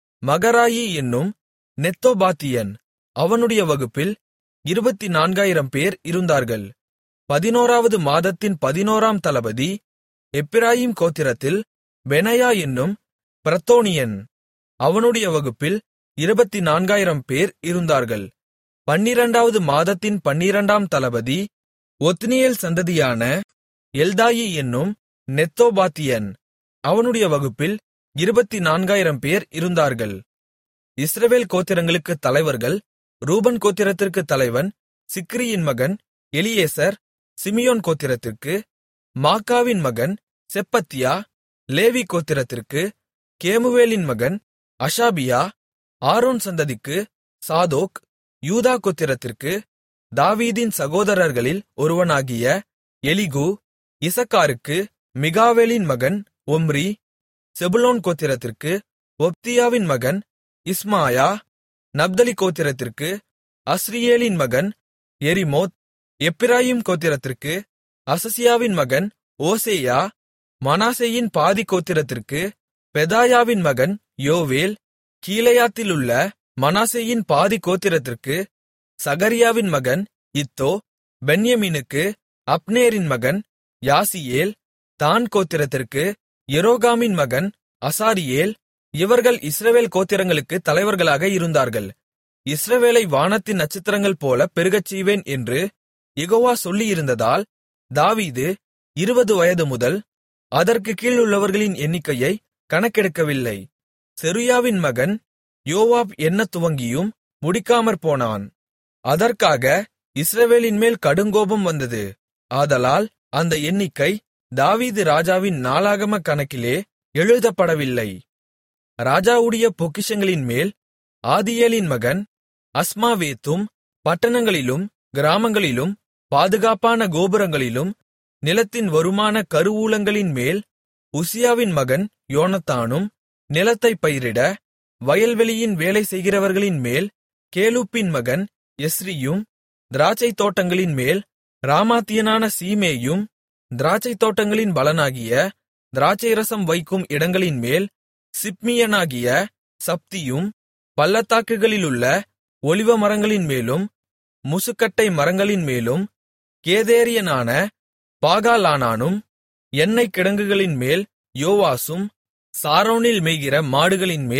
மகராயி என்னும் நெத்தோபாத்தியன் அவனுடைய வகுப்பில் இருபத்தினான்காயிரம் பேர் இருந்தார்கள் பதினோராவது மாதத்தின் பதினோராம் தளபதி எப்பிராயீம் கோத்திரத்தில் பெனாயா என்னும் பிரத்தோனியன் அவனுடைய வகுப்பில் இருபத்தினான்காயிரம் பேர் இருந்தார்கள் பன்னிரண்டாவது மாதத்தின் பன்னிரண்டாம் தளபதி ஒத்னியேல் சந்ததியான எல்தாயி என்னும் நெத்தோபாத்தியன் அவனுடைய வகுப்பில் இருபத்தினான்காயிரம் பேர் இருந்தார்கள் இஸ்ரவேல் கோத்திரங்களுக்குத் தலைவர்கள் ரூபன் கோத்திரத்திற்கு தலைவன் சிக்ரியின் மகன் எலியேசர் சிமியோன் கோத்திரத்திற்கு மாக்காவின் மகன் செப்பத்தியா லேவி கோத்திரத்திற்கு கேமுவேலின் மகன் அஷாபியா ஆரோன் சந்ததிக்கு சாதோக் யூதா கோத்திரத்திற்கு தாவீதின் சகோதரர்களில் ஒருவனாகிய எலிகு இசக்காருக்கு மிகாவேலின் மகன் ஒம்ரி செபுலோன் கோத்திரத்திற்கு ஒப்தியாவின் மகன் இஸ்மாயா நப்தலி கோத்திரத்திற்கு அஸ்ரியேலின் மகன் எரிமோத் எப்பிராயிம் கோத்திரத்திற்கு அசசியாவின் மகன் ஓசேயா மனாசேயின் பாதி கோத்திரத்திற்கு பெதாயாவின் மகன் யோவேல் கீலேயாத்திலுள்ள மனாசேயின் பாதி கோத்திரத்திற்கு சகரியாவின் மகன் இத்தோ பென்யமீனுக்கு அப்னேரின் மகன் யாசியேல் தான் கோத்திரத்திற்கு எரோகாமின் மகன் அசாரியேல் இவர்கள் இஸ்ரவேல் கோத்திரங்களுக்கு தலைவர்களாக இருந்தார்கள் இஸ்ரவேலை வானத்தின் நட்சத்திரங்கள் போல பெருகச் செய்வேன் என்று யெகோவா சொல்லியிருந்ததால் தாவீது இருபது வயது முதல் அதற்கு கீழுள்ளவர்களின் எண்ணிக்கையை கணக்கெடுக்கவில்லை செருயாவின் மகன் யோவாப் எண்ணத் துவங்கியும் முடிக்காமற் போனான் அதற்காக இஸ்ரவேலின் மேல் கடுங்கோபம் வந்தது ஆதலால் அந்த எண்ணிக்கை தாவீது ராஜாவின் நாளாகம கணக்கிலே எழுதப்படவில்லை ராஜாவுடைய பொக்கிஷங்களின் மேல் ஆதியேலின் மகன் அஸ்மாவேத்தும் பட்டணங்களிலும் கிராமங்களிலும் பாதுகாப்பான கோபுரங்களிலும் நிலத்தின் வருமான கருவூலங்களின் மேல் உசியாவின் மகன் யோனத்தானும் நிலத்தைப் பயிரிட வயல்வெளியின் வேலை செய்கிறவர்களின் மேல் கேலூப்பின் மகன் எஸ்ரியும் திராட்சைத் தோட்டங்களின் மேல் ராமாத்தியனான சீமேயும் திராட்சைத் தோட்டங்களின் பலனாகிய திராட்சைரசம் வைக்கும் இடங்களின் மேல் சிப்மியனாகிய சப்தியும் பள்ளத்தாக்குகளிலுள்ள ஒலிவமரங்களின் மேலும் முசுக்கட்டை மரங்களின் மேலும் கேதேரியனான பாகாலானானும் எண்ணெய் கிடங்குகளின் மேல் யோவாசும் சாரோனில் மேய்கிற மாடுகளின் மேல்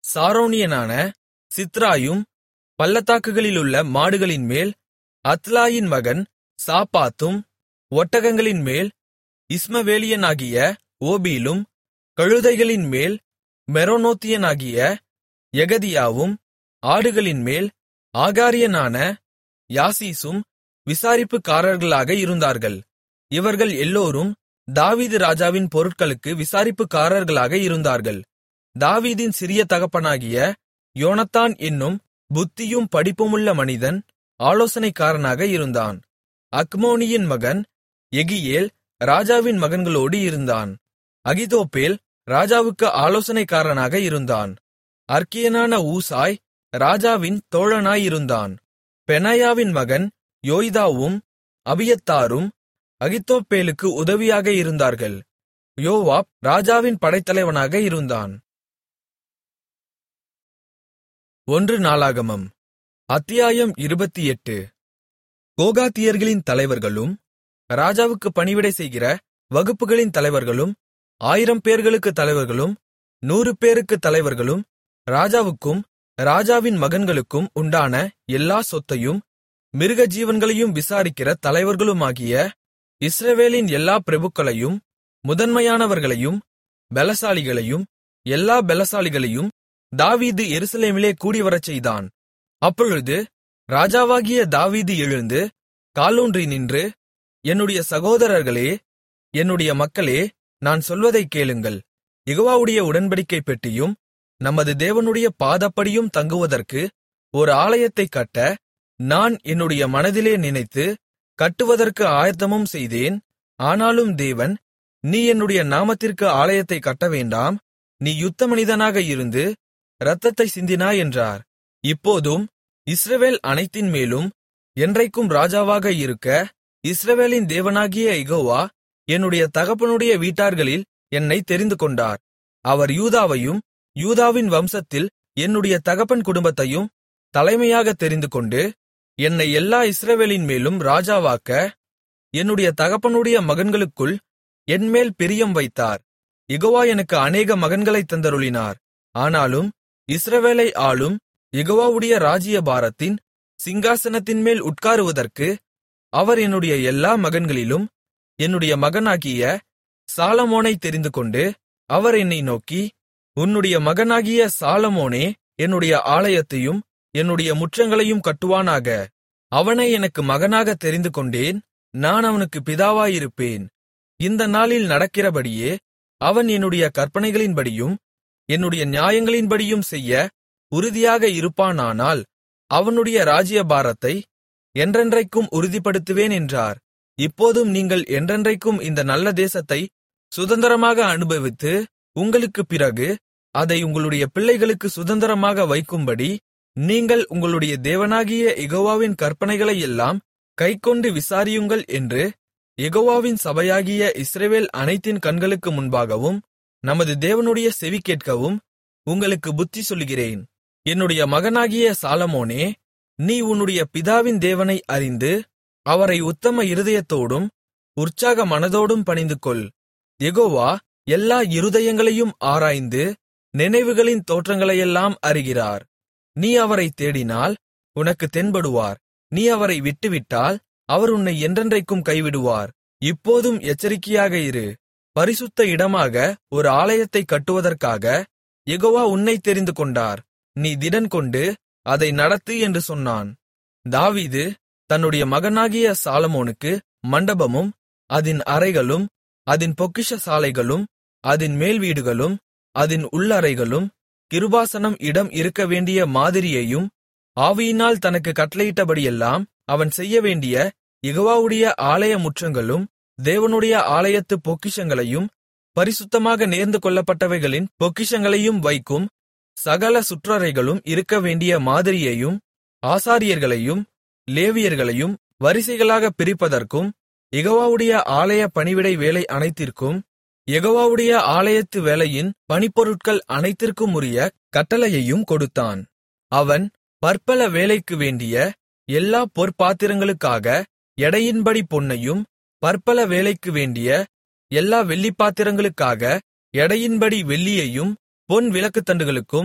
சாரோனியனான சித்ராயும் பள்ளத்தாக்குகளிலுள்ள மாடுகளின்மேல் அத்லாயின் மகன் சாப்பாத்தும் ஒட்டகங்களின்மேல் இஸ்மவேலியனாகிய ஓபீலும் கழுதைகளின்மேல் மெரோனோத்தியனாகிய எகதியாவும் ஆடுகளின்மேல் ஆகாரியனான யாசீசும் விசாரிப்புக்காரர்களாக இருந்தார்கள் இவர்கள் எல்லோரும் தாவீது ராஜாவின் பொருட்களுக்கு விசாரிப்புக்காரர்களாக இருந்தார்கள் தாவீதின் சிறிய தகப்பனாகிய யோனத்தான் என்னும் புத்தியும் படிப்புமுள்ள மனிதன் ஆலோசனைக்காரனாக இருந்தான் அக்மோனியின் மகன் எகியேல் ராஜாவின் மகன்களோடு இருந்தான் அகிதோப்பேல் ராஜாவுக்கு ஆலோசனைக்காரனாக இருந்தான் அர்க்கியனான ஊசாய் ராஜாவின் தோழனாயிருந்தான் பெனாயாவின் மகன் யோய்தாவும் அபியத்தாரும் அகித்தோப்பேலுக்கு உதவியாக இருந்தார்கள் யோவாப் ராஜாவின் படைத்தலைவனாக இருந்தான் ஒன்று நாளாகமம் அத்தியாயம் இருபத்தியெட்டு கோகாத்தியர்களின் தலைவர்களும் ராஜாவுக்கு பணிவிடை செய்கிற வகுப்புகளின் தலைவர்களும் ஆயிரம் பேர்களுக்கு தலைவர்களும் நூறு பேருக்கு தலைவர்களும் ராஜாவுக்கும் ராஜாவின் மகன்களுக்கும் உண்டான எல்லா சொத்தையும் மிருக ஜீவன்களையும் விசாரிக்கிற தலைவர்களுமாகிய இஸ்ரவேலின் எல்லா பிரபுக்களையும் முதன்மையானவர்களையும் பெலசாலிகளையும் எல்லா பெலசாலிகளையும் தாவீது எருசலேமிலே கூடிவரச் செய்தான் அப்பொழுது ராஜாவாகிய தாவீது எழுந்து காலூன்றி நின்று என்னுடைய சகோதரர்களே என்னுடைய மக்களே நான் சொல்வதைக் கேளுங்கள் யெகோவாவுடைய உடன்படிக்கை பெட்டியும் நமது தேவனுடைய பாதப்படியும் தங்குவதற்கு ஒரு ஆலயத்தைக் கட்ட நான் என்னுடைய மனதிலே நினைத்து கட்டுவதற்கு ஆயத்தமும் செய்தேன் ஆனாலும் தேவன் நீ என்னுடைய நாமத்திற்கு ஆலயத்தைக் கட்டவேண்டாம் நீ யுத்த மனிதனாக இருந்து இரத்தத்தை சிந்தினாய் என்றார் இப்போதும் இஸ்ரவேல் அனைத்தின் மேலும் என்றைக்கும் ராஜாவாக இருக்க இஸ்ரவேலின் தேவனாகிய யெகோவா என்னுடைய தகப்பனுடைய வீட்டார்களில் என்னை தெரிந்துகொண்டார் அவர் யூதாவையும் யூதாவின் வம்சத்தில் என்னுடைய தகப்பன் குடும்பத்தையும் தலைமையாக தெரிந்துகொண்டு என்னை எல்லா இஸ்ரவேலின் மேலும் ராஜாவாக்க என்னுடைய தகப்பனுடைய மகன்களுக்குள் என்மேல் பிரியம் வைத்தார் யெகோவா எனக்கு அநேக மகன்களைத் தந்தருளினார் ஆனாலும் இஸ்ரவேலை ஆளும் யெகோவாவுடைய ராஜ்யபாரத்தின் சிங்காசனத்தின்மேல் உட்காருவதற்கு அவர் என்னுடைய எல்லா மகன்களிலும் என்னுடைய மகனாகிய சாலமோனைத் தெரிந்துகொண்டு அவர் என்னை நோக்கி உன்னுடைய மகனாகிய சாலமோனே என்னுடைய ஆலயத்தையும் என்னுடைய முற்றங்களையும் கட்டுவானாக அவனை எனக்கு மகனாகத் தெரிந்துகொண்டேன் நான் அவனுக்கு பிதாவாயிருப்பேன் இந்த நாளில் நடக்கிறபடியே அவன் என்னுடைய கற்பனைகளின்படியும் என்னுடைய நியாயங்களின்படியும் செய்ய உறுதியாக இருப்பானானால் அவனுடைய ராஜ்யபாரத்தை என்றென்றைக்கும் உறுதிப்படுத்துவேன் என்றார் இப்போதும் நீங்கள் என்றென்றைக்கும் இந்த நல்ல தேசத்தை சுதந்திரமாக அனுபவித்து உங்களுக்குப் பிறகு அதை உங்களுடைய பிள்ளைகளுக்கு சுதந்திரமாக வைக்கும்படி நீங்கள் உங்களுடைய தேவனாகிய யெகோவாவின் கற்பனைகளையெல்லாம் கைக்கொண்டு விசாரியுங்கள் என்று யெகோவாவின் சபையாகிய இஸ்ரவேல் அனைத்தின் கண்களுக்கு முன்பாகவும் நமது தேவனுடைய செவி கேட்கவும் உங்களுக்கு புத்தி சொல்லுகிறேன் என்னுடைய மகனாகிய சாலமோனே நீ உன்னுடைய பிதாவின் தேவனை அறிந்து அவரை உத்தம இருதயத்தோடும் உற்சாக மனதோடும் பணிந்துகொள் யெகோவா எல்லா இருதயங்களையும் ஆராய்ந்து நினைவுகளின் தோற்றங்களையெல்லாம் அறிகிறார் நீ அவரை தேடினால் உனக்கு தென்படுவார் நீ அவரை விட்டுவிட்டால் அவர் உன்னை என்றென்றைக்கும் கைவிடுவார் இப்போதும் எச்சரிக்கையாக இரு பரிசுத்த இடமாக ஒரு ஆலயத்தைக் கட்டுவதற்காக யெகோவா உன்னைத் தெரிந்து கொண்டார் நீ திடன்கொண்டு அதை நடத்து என்று சொன்னான் தாவீது தன்னுடைய மகனாகிய சாலமோனுக்கு மண்டபமும் அதின் அறைகளும் அதின் பொக்கிஷ சாலைகளும் அதின் மேல்வீடுகளும் அதின் உள்ளறைகளும் கிருபாசனம் இடம் இருக்க வேண்டிய மாதிரியையும் ஆவியினால் தனக்கு கட்டளையிட்டபடியெல்லாம் அவன் செய்யவேண்டிய யெகோவாவுடைய ஆலய முற்றங்களும் தேவனுடைய ஆலயத்து பொக்கிஷங்களையும் பரிசுத்தமாக நேர்ந்து கொள்ளப்பட்டவைகளின் பொக்கிஷங்களையும் வைக்கும் சகல சுற்றறைகளும் இருக்க வேண்டிய மாதிரியையும் ஆசாரியர்களையும் லேவியர்களையும் வரிசைகளாகப் பிரிப்பதற்கும் யெகோவாவுடைய ஆலய பணிவிடை வேலை அனைத்திற்கும் யெகோவாவுடைய ஆலயத்து வேலையின் பணிப்பொருட்கள் அனைத்திற்கும் உரிய கட்டளையையும் கொடுத்தான் அவன் பற்பல வேலைக்கு வேண்டிய எல்லா பொற்பாத்திரங்களுக்காக எடையின்படி பொன்னையும் பற்பல வேலைக்கு வேண்டிய எல்லா வெள்ளிப்பாத்திரங்களுக்காக எடையின்படி வெள்ளியையும் பொன் விளக்குத்தண்டுகளுக்கும்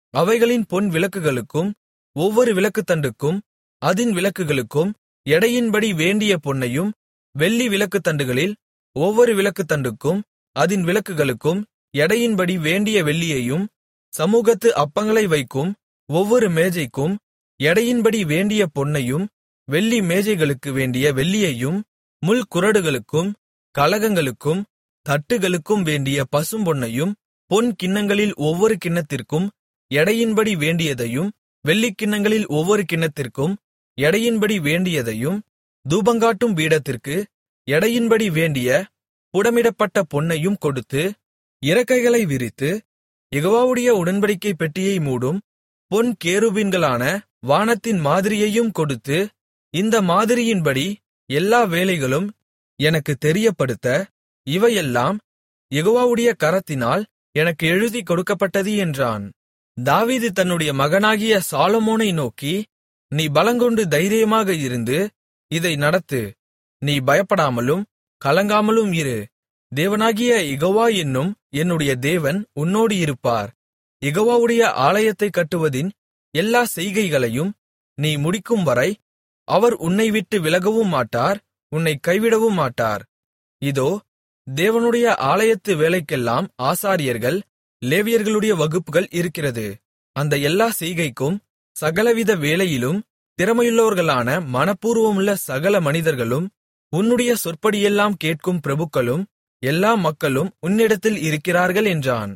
அவைகளின் பொன் விளக்குகளுக்கும் ஒவ்வொரு விளக்குத்தண்டுக்கும் அதின் விளக்குகளுக்கும் எடையின்படி வேண்டிய பொன்னையும் வெள்ளி விளக்குத்தண்டுகளில் ஒவ்வொரு விளக்குத்தண்டுக்கும் அதின் விளக்குகளுக்கும் எடையின்படி வேண்டிய வெள்ளியையும் சமூகத்து அப்பங்களை வைக்கும் ஒவ்வொரு மேஜைக்கும் எடையின்படி வேண்டிய பொன்னையும் வெள்ளி மேஜைகளுக்கு வேண்டிய வெள்ளியையும் முள்குறடுகளுக்கும் கலகங்களுக்கும் தட்டுகளுக்கும் வேண்டிய பசும்பொன்னையும் பொன் கிண்ணங்களில் ஒவ்வொரு கிண்ணத்திற்கும் எடையின்படி வேண்டியதையும் வெள்ளிக் கிண்ணங்களில் ஒவ்வொரு கிண்ணத்திற்கும் எடையின்படி வேண்டியதையும் தூபங்காட்டும் பீடத்திற்கு எடையின்படி வேண்டிய புடமிடப்பட்ட பொன்னையும் கொடுத்து இறக்கைகளை விரித்து யெகோவாவுடைய உடன்படிக்கை பெட்டியை மூடும் பொன் கேருபீன்களான வானத்தின் மாதிரியையும் கொடுத்து இந்த மாதிரியின்படி எல்லா வேலைகளும் எனக்கு தெரியப்படுத்த இவையெல்லாம் யெகோவாவுடைய கரத்தினால் எனக்கு எழுதி கொடுக்கப்பட்டது என்றான் தாவீது தன்னுடைய மகனாகிய சாலொமோனை நோக்கி நீ பலங்கொண்டு தைரியமாக இருந்து இதை நடத்து நீ பயப்படாமலும் கலங்காமலும் இரு தேவனாகிய யெகோவா என்னும் என்னுடைய தேவன் உன்னோடு இருப்பார் யெகோவாவுடைய ஆலயத்தைக் கட்டுவதின் எல்லா செய்கைகளையும் நீ முடிக்கும்வரை அவர் உன்னை விட்டு விலகவும் மாட்டார் உன்னை கைவிடவும் மாட்டார் இதோ தேவனுடைய ஆலயத்து வேலைக்கெல்லாம் ஆசாரியர்கள் லேவியர்களுடைய வகுப்புகள் இருக்கிறது அந்த எல்லா செய்கைக்கும் சகலவித வேலையிலும் திறமையுள்ளவர்களான மனப்பூர்வமுள்ள சகல மனிதர்களும் உன்னுடைய சொற்படியெல்லாம் கேட்கும் பிரபுக்களும் எல்லா மக்களும் உன்னிடத்தில் இருக்கிறார்கள் என்றான்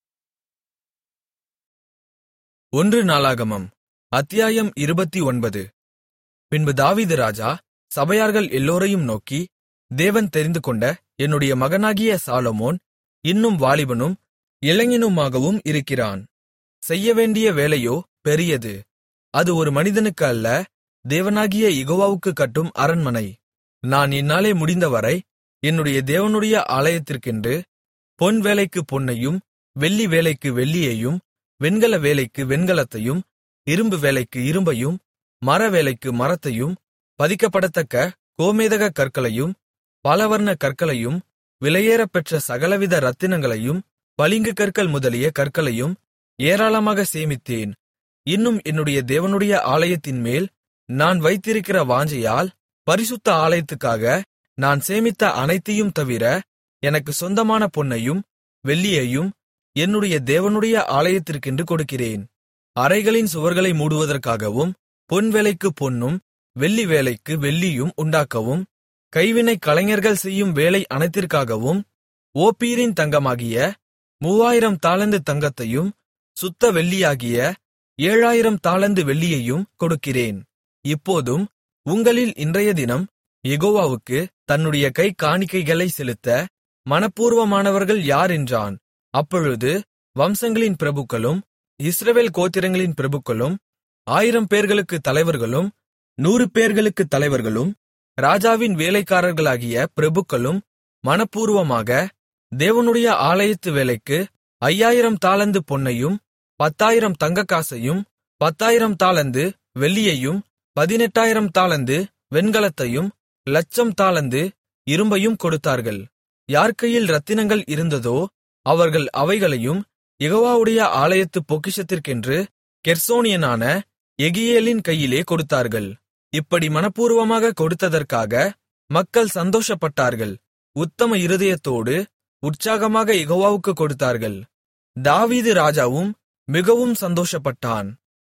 ஒன்று நாளாகமம் அத்தியாயம் இருபத்தி ஒன்பது பின்பு தாவீது ராஜா சபையார்கள் எல்லோரையும் நோக்கி தேவன் தெரிந்துகொண்ட என்னுடைய மகனாகிய சாலொமோன் இன்னும் வாலிபனும் இளைஞனுமாகவும் இருக்கிறான் செய்யவேண்டிய வேலையோ பெரியது அது ஒரு மனிதனுக்கு அல்ல தேவனாகிய யெகோவாவுக்கு கட்டும் அரண்மனை நான் என்னாலே முடிந்தவரை என்னுடைய தேவனுடைய ஆலயத்திற்கென்று பொன் வேலைக்கு பொன்னையும் வெள்ளி வேலைக்கு வெள்ளியையும் வெண்கல வேலைக்கு வெண்கலத்தையும் இரும்பு வேலைக்கு இரும்பையும் மர வேலைக்கு மரத்தையும் பதிக்கப்படத்தக்க கோமேதக கற்களையும் பலவர்ண கற்களையும் விலையேறப்பெற்ற சகலவித ரத்தினங்களையும் பளிங்கு கற்கள் முதலிய கற்களையும் ஏராளமாக சேமித்தேன் இன்னும் என்னுடைய தேவனுடைய ஆலயத்தின் மேல் நான் வைத்திருக்கிற வாஞ்சையால் பரிசுத்த ஆலயத்துக்காக நான் சேமித்த அனைத்தையும் தவிர எனக்கு சொந்தமான பொன்னையும் வெள்ளியையும் என்னுடைய தேவனுடைய ஆலயத்திற்கென்று கொடுக்கிறேன் அறைகளின் சுவர்களை மூடுவதற்காகவும் பொன் வேலைக்கு பொன்னும் வெள்ளி வேலைக்கு வெள்ளியும் உண்டாக்கவும் கைவினை கலைஞர்கள் செய்யும் வேலை அனைத்திற்காகவும் ஓப்பீரின் தங்கமாகிய மூவாயிரம் தாலந்து தங்கத்தையும் சுத்த வெள்ளியாகிய ஏழாயிரம் தாலந்து வெள்ளியையும் கொடுக்கிறேன் இப்போதும் உங்களில் இன்றைய தினம் யெகோவாவுக்கு தன்னுடைய கை காணிக்கைகளை செலுத்த மனப்பூர்வமானவர்கள் யார் என்றான் அப்பொழுது வம்சங்களின் பிரபுக்களும் இஸ்ரவேல் கோத்திரங்களின் பிரபுக்களும் ஆயிரம் பேர்களுக்கு தலைவர்களும் நூறு பேர்களுக்கு தலைவர்களும் ராஜாவின் வேலைக்காரர்களாகிய பிரபுக்களும் மனப்பூர்வமாக தேவனுடைய ஆலயத்து வேலைக்கு ஐயாயிரம் தாலந்து பொன்னையும் பத்தாயிரம் தங்கக்காசையும் பத்தாயிரம் தாலந்து வெள்ளியையும் பதினெட்டாயிரம் தாலந்து வெண்கலத்தையும் லட்சம் தாலந்து இரும்பையும் கொடுத்தார்கள் யார் கையில் ரத்தினங்கள் இருந்ததோ அவர்கள் அவைகளையும் யெகோவாவுடைய ஆலயத்து பொக்கிஷத்திற்கென்று கெர்சோனியனான எகியேலின் கையிலே கொடுத்தார்கள் இப்படி மனப்பூர்வமாக கொடுத்ததற்காக மக்கள் சந்தோஷப்பட்டார்கள் உத்தம இருதயத்தோடு உற்சாகமாக யெகோவாவுக்கு கொடுத்தார்கள் தாவீது ராஜாவும் மிகவும் சந்தோஷப்பட்டான்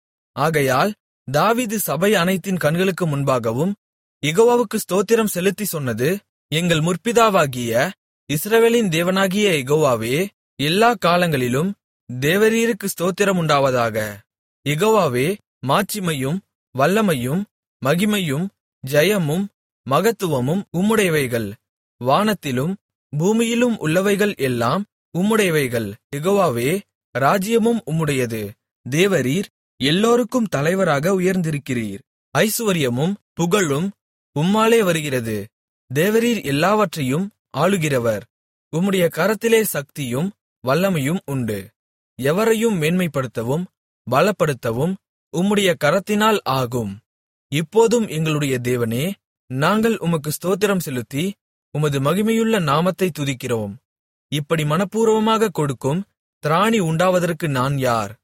ஆகையால் தாவீது சபை அனைத்தின் கண்களுக்கு முன்பாகவும் யெகோவாவுக்கு ஸ்தோத்திரம் செலுத்தி சொன்னது எங்கள் முற்பிதாவாகிய இஸ்ரவேலின் தேவனாகிய யெகோவாவே எல்லா காலங்களிலும் தேவரீருக்கு ஸ்தோத்திரம் உண்டாவதாக யெகோவாவே மாட்சிமையும் வல்லமையும் மகிமையும் ஜெயமும் மகத்துவமும் உம்முடையவைகள் வானத்திலும் பூமியிலும் உள்ளவைகள் எல்லாம் உம்முடையவைகள் யெகோவாவே ராஜ்யமும் உம்முடையது தேவரீர் எல்லோருக்கும் தலைவராக உயர்ந்திருக்கிறீர் ஐசுவரியமும் புகழும் உம்மாலே வருகிறது தேவரீர் எல்லாவற்றையும் ஆளுகிறவர் உம்முடைய கரத்திலே சக்தியும் வல்லமையும் உண்டு எவரையும் மேன்மைப்படுத்தவும் பலப்படுத்தவும் உம்முடைய கரத்தினால் ஆகும் இப்போதும் எங்களுடைய தேவனே நாங்கள் உமக்கு ஸ்தோத்திரம் செலுத்தி உமது மகிமையுள்ள நாமத்தை துதிக்கிறோம் இப்படி மனப்பூர்வமாக கொடுக்கும் திராணி உண்டாவதற்கு நான் யார்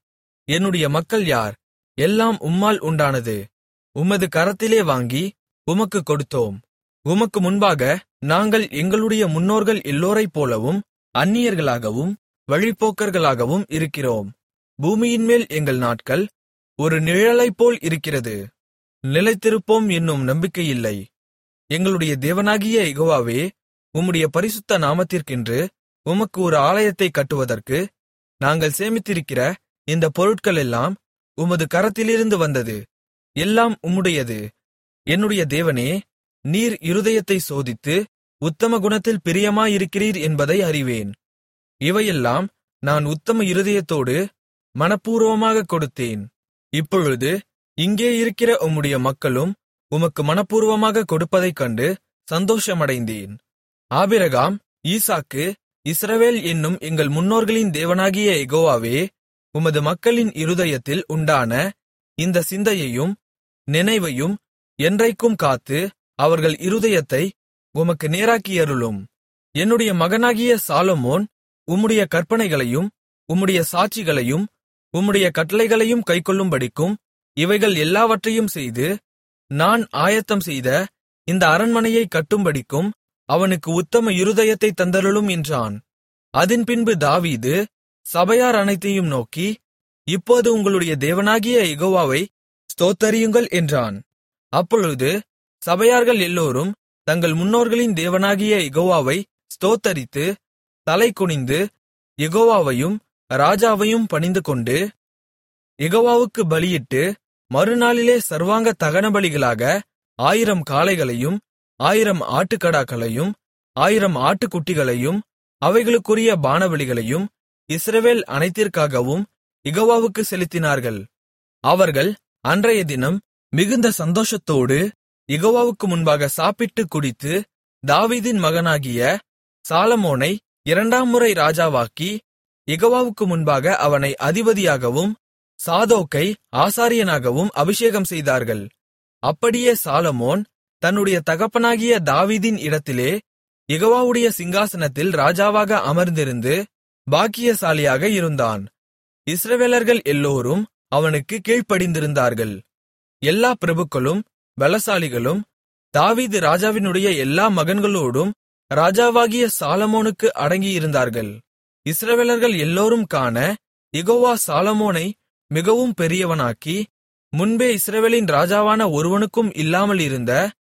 என்னுடைய மக்கள் யார் எல்லாம் உம்மால் உண்டானது உமது கரத்திலே வாங்கி உமக்குக் கொடுத்தோம் உமக்கு முன்பாக நாங்கள் எங்களுடைய முன்னோர்கள் எல்லோரைப் போலவும் அந்நியர்களாகவும் வழிப்போக்கர்களாகவும் இருக்கிறோம் பூமியின்மேல் எங்கள் நாட்கள் ஒரு நிழலைப்போல் இருக்கிறது நிலைத்திருப்போம் என்னும் நம்பிக்கையில்லை எங்களுடைய தேவனாகிய யெகோவாவே உம்முடைய பரிசுத்த நாமத்திற்கென்று உமக்கு ஒரு ஆலயத்தைக் கட்டுவதற்கு நாங்கள் சேமித்திருக்கிற இந்த பொருட்களெல்லாம் உமது கரத்திலிருந்து வந்தது எல்லாம் உம்முடையது என்னுடைய தேவனே நீர் இருதயத்தை சோதித்து உத்தம குணத்தில் பிரியமாயிருக்கிறீர் என்பதை அறிவேன் இவையெல்லாம் நான் உத்தம இருதயத்தோடு மனப்பூர்வமாகக் கொடுத்தேன் இப்பொழுது இங்கே இருக்கிற உம்முடைய மக்களும் உமக்கு மனப்பூர்வமாகக் கொடுப்பதைக் கண்டு சந்தோஷமடைந்தேன் ஆபிரகாம் ஈசாக்கு இஸ்ரவேல் என்னும் எங்கள் முன்னோர்களின் தேவனாகிய யெகோவாவே உமது மக்களின் இருதயத்தில் உண்டான இந்த சிந்தையையும் நினைவையும் என்றைக்கும் காத்து அவர்கள் இருதயத்தை உமக்கு நேராக்கியருளும் என்னுடைய மகனாகிய சாலமோன் உம்முடைய கற்பனைகளையும் உம்முடைய சாட்சிகளையும் உம்முடைய கட்டளைகளையும் கைக்கொள்ளும்படிக்கும் இவைகள் எல்லாவற்றையும் செய்து நான் ஆயத்தம் செய்த இந்த அரண்மனையைக் கட்டும்படிக்கும் அவனுக்கு உத்தம இருதயத்தை தந்தருளும் என்றான் அதின்பின்பு தாவீது சபையார் அனைத்தையும் நோக்கி இப்போது உங்களுடைய தேவனாகிய யெகோவாவை ஸ்தோத்தரியுங்கள் என்றான் அப்பொழுது சபையார்கள் எல்லோரும் தங்கள் முன்னோர்களின் தேவனாகிய யெகோவாவை ஸ்தோத்தரித்து தலைகுனிந்து யெகோவாவையும் ராஜாவையும் பணிந்துகொண்டு யெகோவாவுக்கு பலியிட்டு மறுநாளிலே சர்வாங்க தகனபலிகளாக ஆயிரம் காளைகளையும் ஆயிரம் ஆட்டுக்கடாக்களையும் ஆயிரம் ஆட்டுக்குட்டிகளையும் அவைகளுக்குரிய பானபலிகளையும் இஸ்ரவேல் அனைத்திற்காகவும் யெகோவாவுக்கு செலுத்தினார்கள் அவர்கள் அன்றைய தினம் மிகுந்த சந்தோஷத்தோடு யெகோவாவுக்கு முன்பாக சாப்பிட்டுக் குடித்து தாவீதின் மகனாகிய சாலமோனை இரண்டாம் முறை ராஜாவாக்கி யெகோவாவுக்கு முன்பாக அவனை அதிபதியாகவும் சாதோக்கை ஆசாரியனாகவும் அபிஷேகம் செய்தார்கள் அப்படியே சாலமோன் தன்னுடைய தகப்பனாகிய தாவீதின் இடத்திலே யெகோவாவுடைய சிங்காசனத்தில் ராஜாவாக அமர்ந்திருந்து பாக்கியசாலியாக இருந்தான் இஸ்ரவேலர்கள் எல்லோரும் அவனுக்கு கீழ்ப்படிந்திருந்தார்கள் எல்லா பிரபுக்களும் பலசாலிகளும் தாவீது ராஜாவினுடைய எல்லா மகன்களோடும் ராஜாவாகிய சாலமோனுக்கு அடங்கியிருந்தார்கள் இஸ்ரவேலர்கள் எல்லோரும் காண யெகோவா சாலமோனை மிகவும் பெரியவனாக்கி முன்பே இஸ்ரவேலின் ராஜாவான ஒருவனுக்கும் இல்லாமல் இருந்த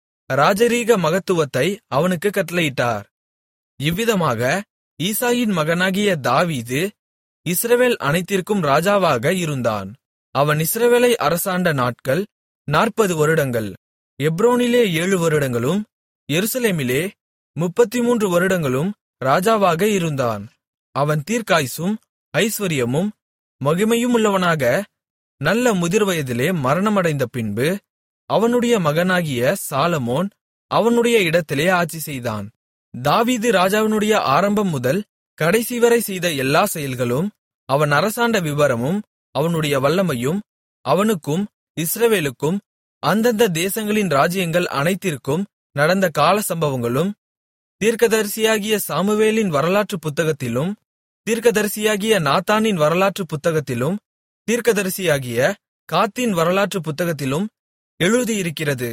ராஜரீக மகத்துவத்தை அவனுக்கு கட்டளையிட்டார் இவ்விதமாக ஈசாயின் மகனாகிய தாவீது இஸ்ரவேல் அனைத்திற்கும் ராஜாவாக இருந்தான் அவன் இஸ்ரவேலை அரசாண்ட நாட்கள் நாற்பது வருடங்கள் எப்ரோனிலே ஏழு வருடங்களும் எருசலேமிலே முப்பத்திமூன்று வருடங்களும் ராஜாவாக இருந்தான் அவன் தீர்க்காய்சும் ஐஸ்வர்யமும் மகிமையுமுள்ளவனாக நல்ல முதிர்வயதிலே மரணமடைந்த பின்பு அவனுடைய மகனாகிய சாலமோன் அவனுடைய இடத்திலே ஆட்சிசெய்தான் தாவீது ராஜாவினுடைய ஆரம்பம் முதல் கடைசிவரை செய்த எல்லா செயல்களும் அவன் அரசாண்ட விவரமும் அவனுடைய வல்லமையும் அவனுக்கும் இஸ்ரவேலுக்கும் அந்தந்த தேசங்களின் ராஜ்யங்கள் அனைத்திற்கும் நடந்த கால சம்பவங்களும் தீர்க்கதரிசியாகிய சாமுவேலின் வரலாற்று புத்தகத்திலும் தீர்க்கதரிசியாகிய நாத்தானின் வரலாற்று புத்தகத்திலும் தீர்க்கதரிசியாகிய காத்தின் வரலாற்று புத்தகத்திலும் எழுதியிருக்கிறது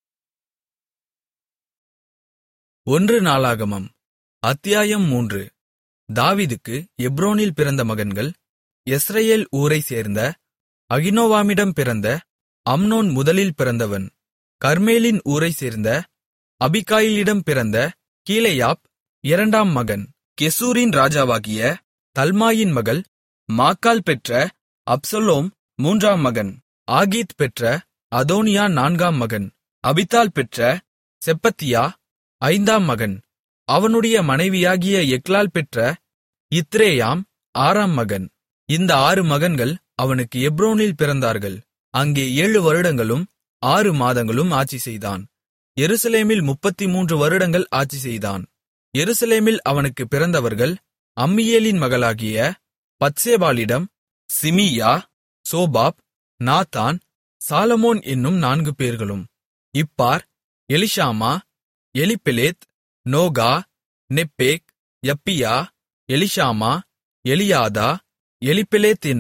ஒன்று நாளாகமம் அத்தியாயம் மூன்று தாவீதுக்கு எப்ரோனில் பிறந்த மகன்கள் எஸ்ரயேல் ஊரைச் சேர்ந்த அகினோவாமிடம் பிறந்த அம்னோன் முதலில் பிறந்தவன் கர்மேலின் ஊரைச் சேர்ந்த அபிகாயிலிடம் பிறந்த கீலேயாப் இரண்டாம் மகன் கெசூரின் ராஜாவாகிய தல்மாயின் மகள் மாக்கால் பெற்ற அப்சலோம் மூன்றாம் மகன் ஆகீத் பெற்ற அதோனியா நான்காம் மகன் அபித்தால் பெற்ற செப்பத்தியா ஐந்தாம் மகன் அவனுடைய மனைவியாகிய எக்லால் பெற்ற இத்ரேயாம் ஆறாம் மகன் இந்த ஆறு மகன்கள் அவனுக்கு எப்ரோனில் பிறந்தார்கள் அங்கே ஏழு வருடங்களும் ஆறு மாதங்களும் ஆட்சி செய்தான் எருசலேமில் முப்பத்தி மூன்று வருடங்கள் ஆட்சி செய்தான் எருசலேமில் அவனுக்கு பிறந்தவர்கள் அம்மியேலின் மகளாகிய பத்சேபாலிடம் சிமியா சோபாப் நாத்தான் சாலமோன் என்னும் நான்கு பேர்களும் Ibhar Elishama Eliphelet Nogah Nepheg Japhia Elishama Eliada Eliphelet என்னும்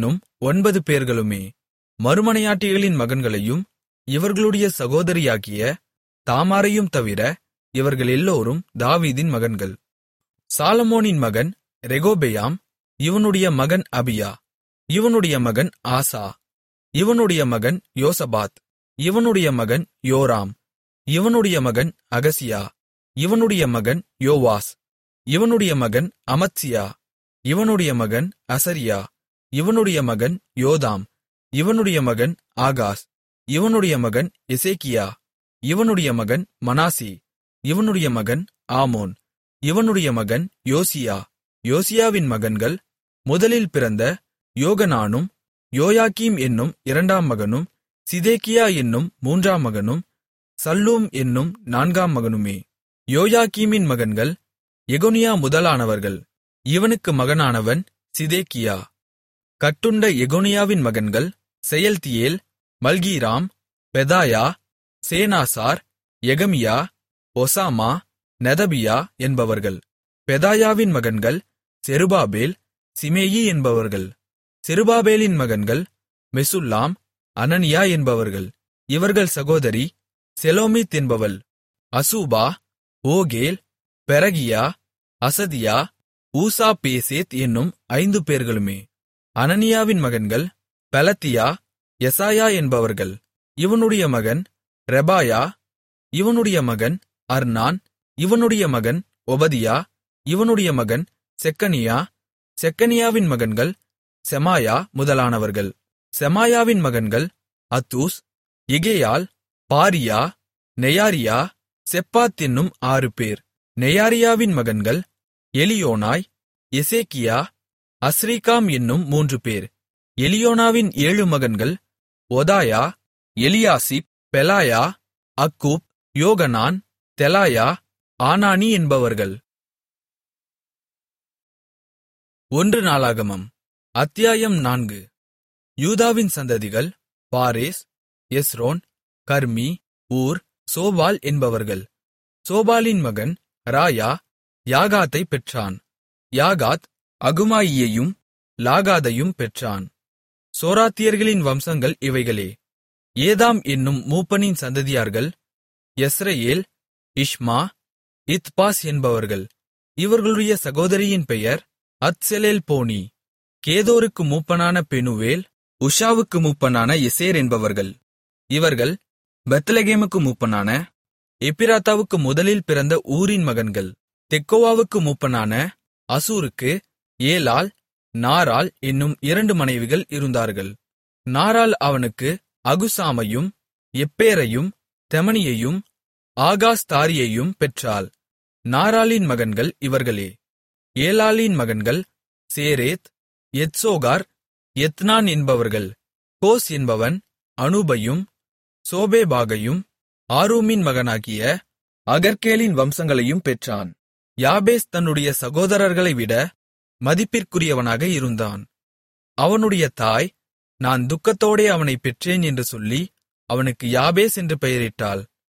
ஒன்பது பேர்களுமே மறுமனையாட்டிகளின் மகன்களையும் இவர்களுடைய சகோதரியாகிய தாமாரையும் தவிர இவர்கள் எல்லோரும் தாவீதின் மகன்கள் சாலமோனின் மகன் ரெகோபெயாம் இவனுடைய மகன் அபியா இவனுடைய மகன் ஆசா இவனுடைய மகன் யோசபாத் இவனுடைய மகன் யோராம் இவனுடைய மகன் அகசியா இவனுடைய மகன் யோவாஸ் இவனுடைய மகன் அமத்சியா இவனுடைய மகன் அசரியா இவனுடைய மகன் யோதாம் இவனுடைய மகன் ஆகாஸ் இவனுடைய மகன் எசேக்கியா இவனுடைய மகன் மனாசி இவனுடைய மகன் ஆமோன் இவனுடைய மகன் யோசியா யோசியாவின் மகன்கள் முதலில் பிறந்த யோகனானும் யோயாக்கீம் என்னும் இரண்டாம் மகனும் சிதேக்கியா என்னும் மூன்றாம் மகனும் சல்லூம் என்னும் நான்காம் மகனுமே யோயாக்கீமின் மகன்கள் எகொனியா முதலானவர்கள் இவனுக்கு மகனானவன் சிதேக்கியா கட்டுண்ட எகொனியாவின் மகன்கள் செயல்தியேல் மல்கீராம் பெதாயா சேனாசார் எகமியா ஒசாமா நெதபியா என்பவர்கள் பெதாயாவின் மகன்கள் செருபாபேல் சிமேயி என்பவர்கள் செருபாபேலின் மகன்கள் மெசுல்லாம் அனனியா என்பவர்கள் இவர்கள் சகோதரி செலோமித் என்பவள் அசூபா ஓகேல் பெரகியா அசதியா ஊசா பேசேத் என்னும் ஐந்து பேர்களுமே அனனியாவின் மகன்கள் பெலத்தியா எசாயா என்பவர்கள் இவனுடைய மகன் ரெபாயா இவனுடைய மகன் அர்னான் இவனுடைய மகன் ஒபதியா இவனுடைய மகன் செக்கனியா செக்கனியாவின் மகன்கள் செமாயா முதலானவர்கள் செமாயாவின் மகன்கள் அத்தூஸ் எகேயால் பாரியா நெயாரியா செப்பாத் என்னும் ஆறு பேர் நெயாரியாவின் மகன்கள் எலியோனாய் எசேக்கியா அஸ்ரீகாம் என்னும் மூன்று பேர் எலியோனாவின் ஏழு மகன்கள் ஒதாயா எலியாசிப் பெலாயா அக்கூப் யோகனான் தெலாயா ஆனானி என்பவர்கள் ஒன்று நாளாகமம் அத்தியாயம் நான்கு யூதாவின் சந்ததிகள் பாரேஸ் எஸ்ரோன் கர்மி ஊர் சோபால் என்பவர்கள் சோபாலின் மகன் ராயா யாகாத்தைப் பெற்றான் யாகாத் அகுமாயியையும் லாகாதையும் பெற்றான் சோராத்தியர்களின் வம்சங்கள் இவைகளே ஏதாம் என்னும் மூப்பனின் சந்ததியார்கள் எஸ்ரயேல் இஷ்மா இத்பாஸ் என்பவர்கள் இவர்களுடைய சகோதரியின் பெயர் அத்செலேல் போனி கேதோருக்கு மூப்பனான பெனுவேல் உஷாவுக்கு மூப்பனான எசேர் என்பவர்கள் இவர்கள் பெத்லகேமுக்கு மூப்பனான எப்பிராத்தாவுக்கு முதலில் பிறந்த ஊரின் மகன்கள் தெக்கோவாவுக்கு மூப்பனான அசூருக்கு ஏலால் நாரால் என்னும் இரண்டு மனைவிகள் இருந்தார்கள் நாரால் அவனுக்கு அகுசாமையும் எப்பேரையும் தெமனியையும் ஆகாஸ்தாரியையும் பெற்றாள் நாராளின் மகன்கள் இவர்களே ஏலாளின் மகன்கள் சேரேத் எத்சோகார் எத்னான் என்பவர்கள் கோஸ் என்பவன் அனுபையும் சோபேபாகையும் ஆரூமின் மகனாகிய அகர்கேலின் வம்சங்களையும் பெற்றான் யாபேஸ் தன்னுடைய சகோதரர்களை விட மதிப்பிற்குரியவனாக இருந்தான் அவனுடைய தாய் நான் துக்கத்தோடே அவனைப் பெற்றேன் என்று சொல்லி அவனுக்கு யாபேஸ் என்று பெயரிட்டாள்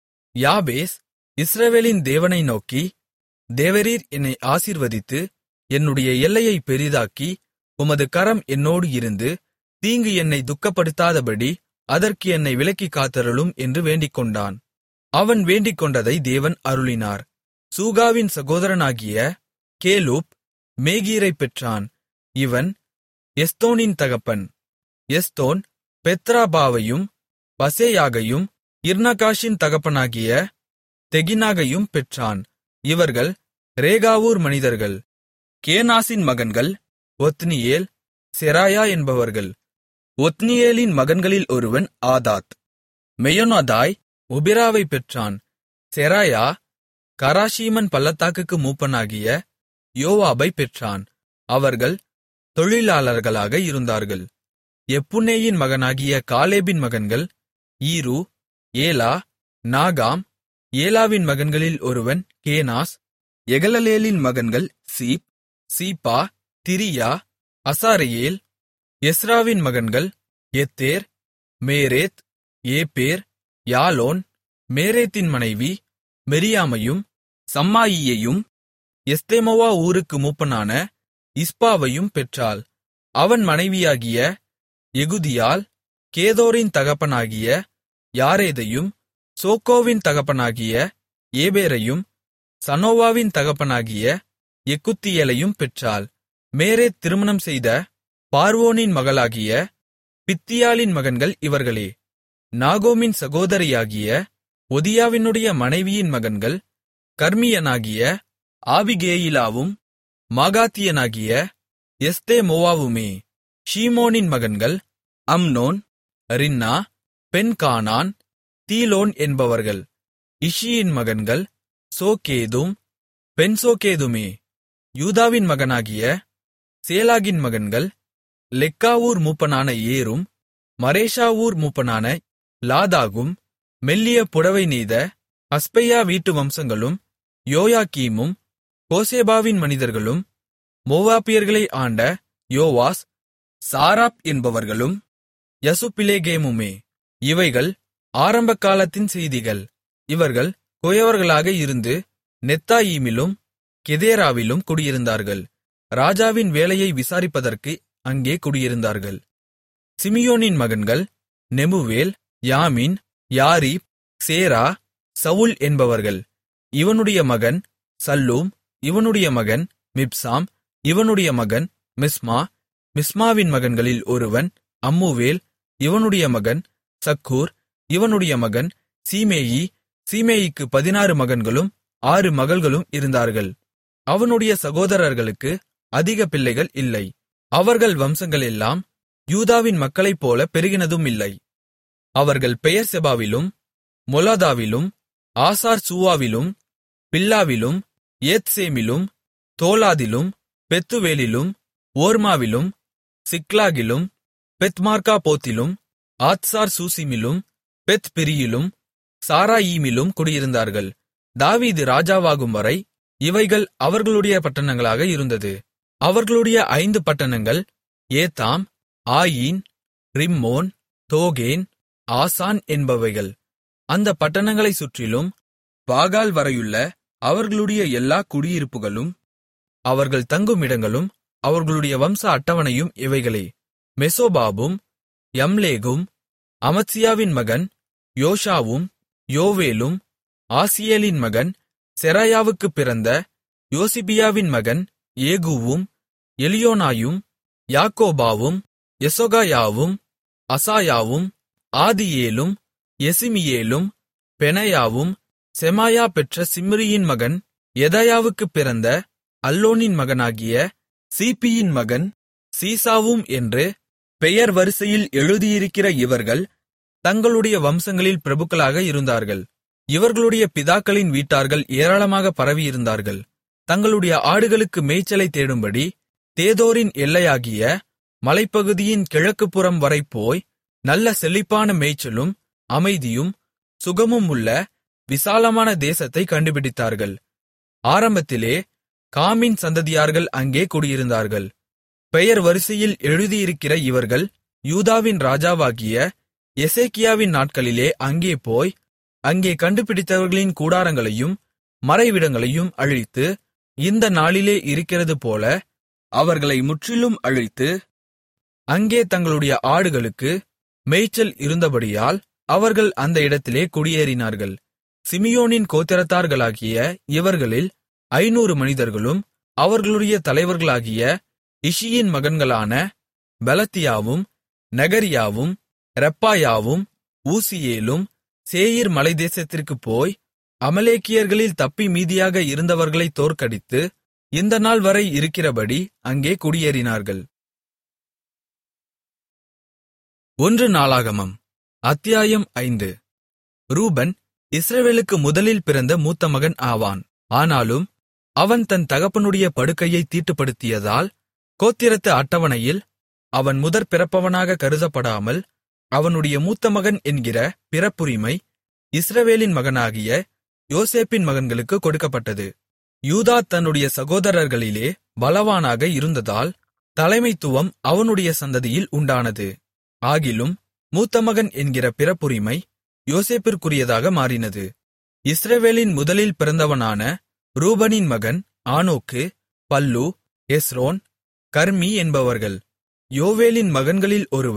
யாபேஸ் இஸ்ரவேலின் தேவனை நோக்கி தேவரீர் என்னை ஆசீர்வதித்து என்னுடைய எல்லையை பெரிதாக்கி உமது கரம் என்னோடு இருந்து தீங்கு என்னை துக்கப்படுத்தாதபடி அதற்கு என்னை விலக்கிக் காத்தருளும் என்று வேண்டிக்கொண்டான் அவன் வேண்டிக்கொண்டதை தேவன் அருளினார் சூகாவின் சகோதரனாகிய கேலூப் மேகீரைப் பெற்றான் இவன் எஸ்தோனின் தகப்பன் எஸ்தோன் பெத்ராபாவையும் பசேயாகையும் இர்னகாஷின் தகப்பனாகிய தெகினாகையும் பெற்றான் இவர்கள் ரேகாவூர் மனிதர்கள் கேனாசின் மகன்கள் ஒத்னியேல் செராயா என்பவர்கள் ஒத்னியேலின் மகன்களில் ஒருவன் ஆதாத் மெயோனதாய் ஒபிராவைப் பெற்றான் செராயா கராஷீமன் பள்ளத்தாக்குக்கு மூப்பனாகிய யோவாபைப் பெற்றான் அவர்கள் தொழிலாளர்களாக இருந்தார்கள் எப்புன்னேயின் மகனாகிய காலேபின் மகன்கள் ஈரு ஏலா நாகாம் ஏலாவின் மகன்களில் ஒருவன் கேனாஸ் எகலலேலின் மகன்கள் சீப் சீப்பா திரியா அசாரியேல் எஸ்ராவின் மகன்கள் எத்தேர் மேரேத் ஏப்பேர் யாலோன் மேரேத்தின் மனைவி மெரியாமையும் சம்மாயியையும் எஸ்தேமோவா ஊருக்கு மூப்பனான இஸ்பாவையும் பெற்றாள் அவன் மனைவியாகிய எகுதியால் கேதோரின் தகப்பனாகிய யாரேதையும் சோக்கோவின் தகப்பனாகிய ஏபேரையும் சனோவாவின் தகப்பனாகிய எக்குத்தியேலையும் பெற்றாள் மேரேத் திருமணம் செய்த பார்வோனின் மகளாகிய பித்தியாளின் மகன்கள் இவர்களே நாகோமின் சகோதரியாகிய ஒதியாவினுடைய மனைவியின் மகன்கள் கர்மியனாகிய ஆபிகேயிலாவும் மாகாத்தியனாகிய எஸ்தேமோவாவுமே ஷீமோனின் மகன்கள் அம்னோன் ரின்னா பென்கானான் தீலோன் என்பவர்கள் இஷியின் மகன்கள் சோகேதும் பென்சோகேதுமே யூதாவின் மகனாகிய சேலாகின் மகன்கள் லெக்காவூர் மூப்பனான ஏரும் மரேஷாவூர் மூப்பனான லாதாகும் மெல்லிய புடவை நெய்த அஸ்பையா வீட்டு வம்சங்களும் யோயாக்கீமும் கோசேபாவின் மனிதர்களும் மோவாப்பியர்களை ஆண்ட யோவாஸ் சாராப் என்பவர்களும் யசுபிலேகேமுமே இவைகள் ஆரம்பகாலத்தின் செய்திகள் இவர்கள் குயவர்களாக இருந்து நெத்தாயீமிலும் கெதேராவிலும் குடியிருந்தார்கள் ராஜாவின் வேலையை விசாரிப்பதற்கு அங்கே குடியிருந்தார்கள் சிமியோனின் மகன்கள் நெமுவேல் யாமின் யாரீப் சேரா சவுல் என்பவர்கள் இவனுடைய மகன் சல்லூம் இவனுடைய மகன் மிப்சாம் இவனுடைய மகன் மிஸ்மா மிஸ்மாவின் மகன்களில் ஒருவன் அம்முவேல் இவனுடைய மகன் சக்கூர் இவனுடைய மகன் சீமேயி சீமேயிக்கு பதினாறு மகன்களும் ஆறு மகள்களும் இருந்தார்கள் அவனுடைய சகோதரர்களுக்கு அதிக பிள்ளைகள் இல்லை அவர்கள் வம்சங்களெல்லாம் யூதாவின் மக்களைப்போல பெருகினதும் இல்லை அவர்கள் பெயர் செபாவிலும் மொலாதாவிலும் ஆசார் சூவாவிலும் பில்லாவிலும் ஏத்சேமிலும் தோலாதிலும் பெத்துவேலிலும் ஓர்மாவிலும் சிக்லாகிலும் பெத்மார்க்கா போத்திலும் ஆத்சார் சூசிமிலும் பெத் பிரியிலும் சாராயீமிலும் குடியிருந்தார்கள் தாவீது ராஜாவாகும் வரை இவைகள் அவர்களுடைய பட்டணங்களாக இருந்தது அவர்களுடைய ஐந்து பட்டணங்கள் ஏத்தாம் ஆயீன் ரிம்மோன் தோகேன் ஆசான் என்பவைகள் அந்த பட்டணங்களைச் சுற்றிலும் பாகால் வரையுள்ள அவர்களுடைய எல்லா குடியிருப்புகளும் அவர்கள் தங்கும் இடங்களும் அவர்களுடைய வம்ச அட்டவணையும் இவைகளே மெசோபாபும் யம்லேகும் அமத்சியாவின் மகன் யோஷாவும் யோவேலும் ஆசியேலின் மகன் செராயாவுக்குப் பிறந்த யோசிபியாவின் மகன் ஏகூவும் எலியோனாயும் யாக்கோபாவும் எசொகாயாவும் அசாயாவும் ஆதியேலும் எசிமியேலும் பெனாயாவும் செமாயா பெற்ற சிம்ரியின் மகன் எதாயாவுக்குப் பிறந்த அல்லோனின் மகனாகிய சீப்பியின் மகன் சீசாவும் என்று பெயர் வரிசையில் எழுதியிருக்கிற இவர்கள் தங்களுடைய வம்சங்களில் பிரபுக்களாக இருந்தார்கள் இவர்களுடைய பிதாக்களின் வீட்டார்கள் ஏராளமாக பரவியிருந்தார்கள் தங்களுடைய ஆடுகளுக்கு மேய்ச்சலை தேடும்படி தேதோரின் எல்லையாகிய மலைப்பகுதியின் கிழக்குப்புறம் வரை போய் நல்ல செழிப்பான மேய்ச்சலும் அமைதியும் சுகமும் உள்ள விசாலமான தேசத்தை கண்டுபிடித்தார்கள் ஆரம்பத்திலே காமின் சந்ததியார்கள் அங்கே குடியிருந்தார்கள் பெயர் வரிசையில் எழுதியிருக்கிற இவர்கள் யூதாவின் ராஜாவாகிய எசேக்கியாவின் நாட்களிலே அங்கே போய் அங்கே கண்டுபிடித்தவர்களின் கூடாரங்களையும் மறைவிடங்களையும் அழித்து இந்த நாளிலே இருக்கிறது போல அவர்களை முற்றிலும் அழித்து அங்கே தங்களுடைய ஆடுகளுக்கு மேய்ச்சல் இருந்தபடியால் அவர்கள் அந்த இடத்திலே குடியேறினார்கள் சிமியோனின் கோத்திரத்தார்களாகிய இவர்களில் ஐநூறு மனிதர்களும் அவர்களுடைய தலைவர்களாகிய இஷியின் மகன்களான பெலத்தியாவும் நகரியாவும் ரெப்பாயாவும் ஊசியேலும் சேயீர் மலைதேசத்திற்குப் போய் அமலேக்கியர்களில் தப்பி மீதியாக இருந்தவர்களை தோற்கடித்து இந்த நாள் வரை இருக்கிறபடி அங்கே குடியேறினார்கள் ஒன்று நாளாகமம் அத்தியாயம் ஐந்து ரூபன் இஸ்ரவேலுக்கு முதலில் பிறந்த மூத்த மகன் ஆவான் ஆனாலும் அவன் தன் தகப்பனுடைய படுக்கையை தீட்டுப்படுத்தியதால் கோத்திரத்து அட்டவணையில் அவன் முதற் பிறப்பவனாக கருதப்படாமல் அவனுடைய மூத்த மகன் என்கிற பிறப்புரிமை இஸ்ரவேலின் மகனாகிய யோசேப்பின் மகன்களுக்கு கொடுக்கப்பட்டது யூதா தன்னுடைய சகோதரர்களிலே பலவானாக இருந்ததால் தலைமைத்துவம் அவனுடைய சந்ததியில் உண்டானது ஆகிலும் மூத்த மகன் என்கிற பிறப்புரிமை யோசேப்பிற்குரியதாக மாறினது இஸ்ரவேலின் முதலில் பிறந்தவனான ரூபனின் மகன் ஆனோக்கு பல்லு எஸ்ரோன் கர்மி என்பவர்கள் யோவேலின் மகன்களில் ஒருவன்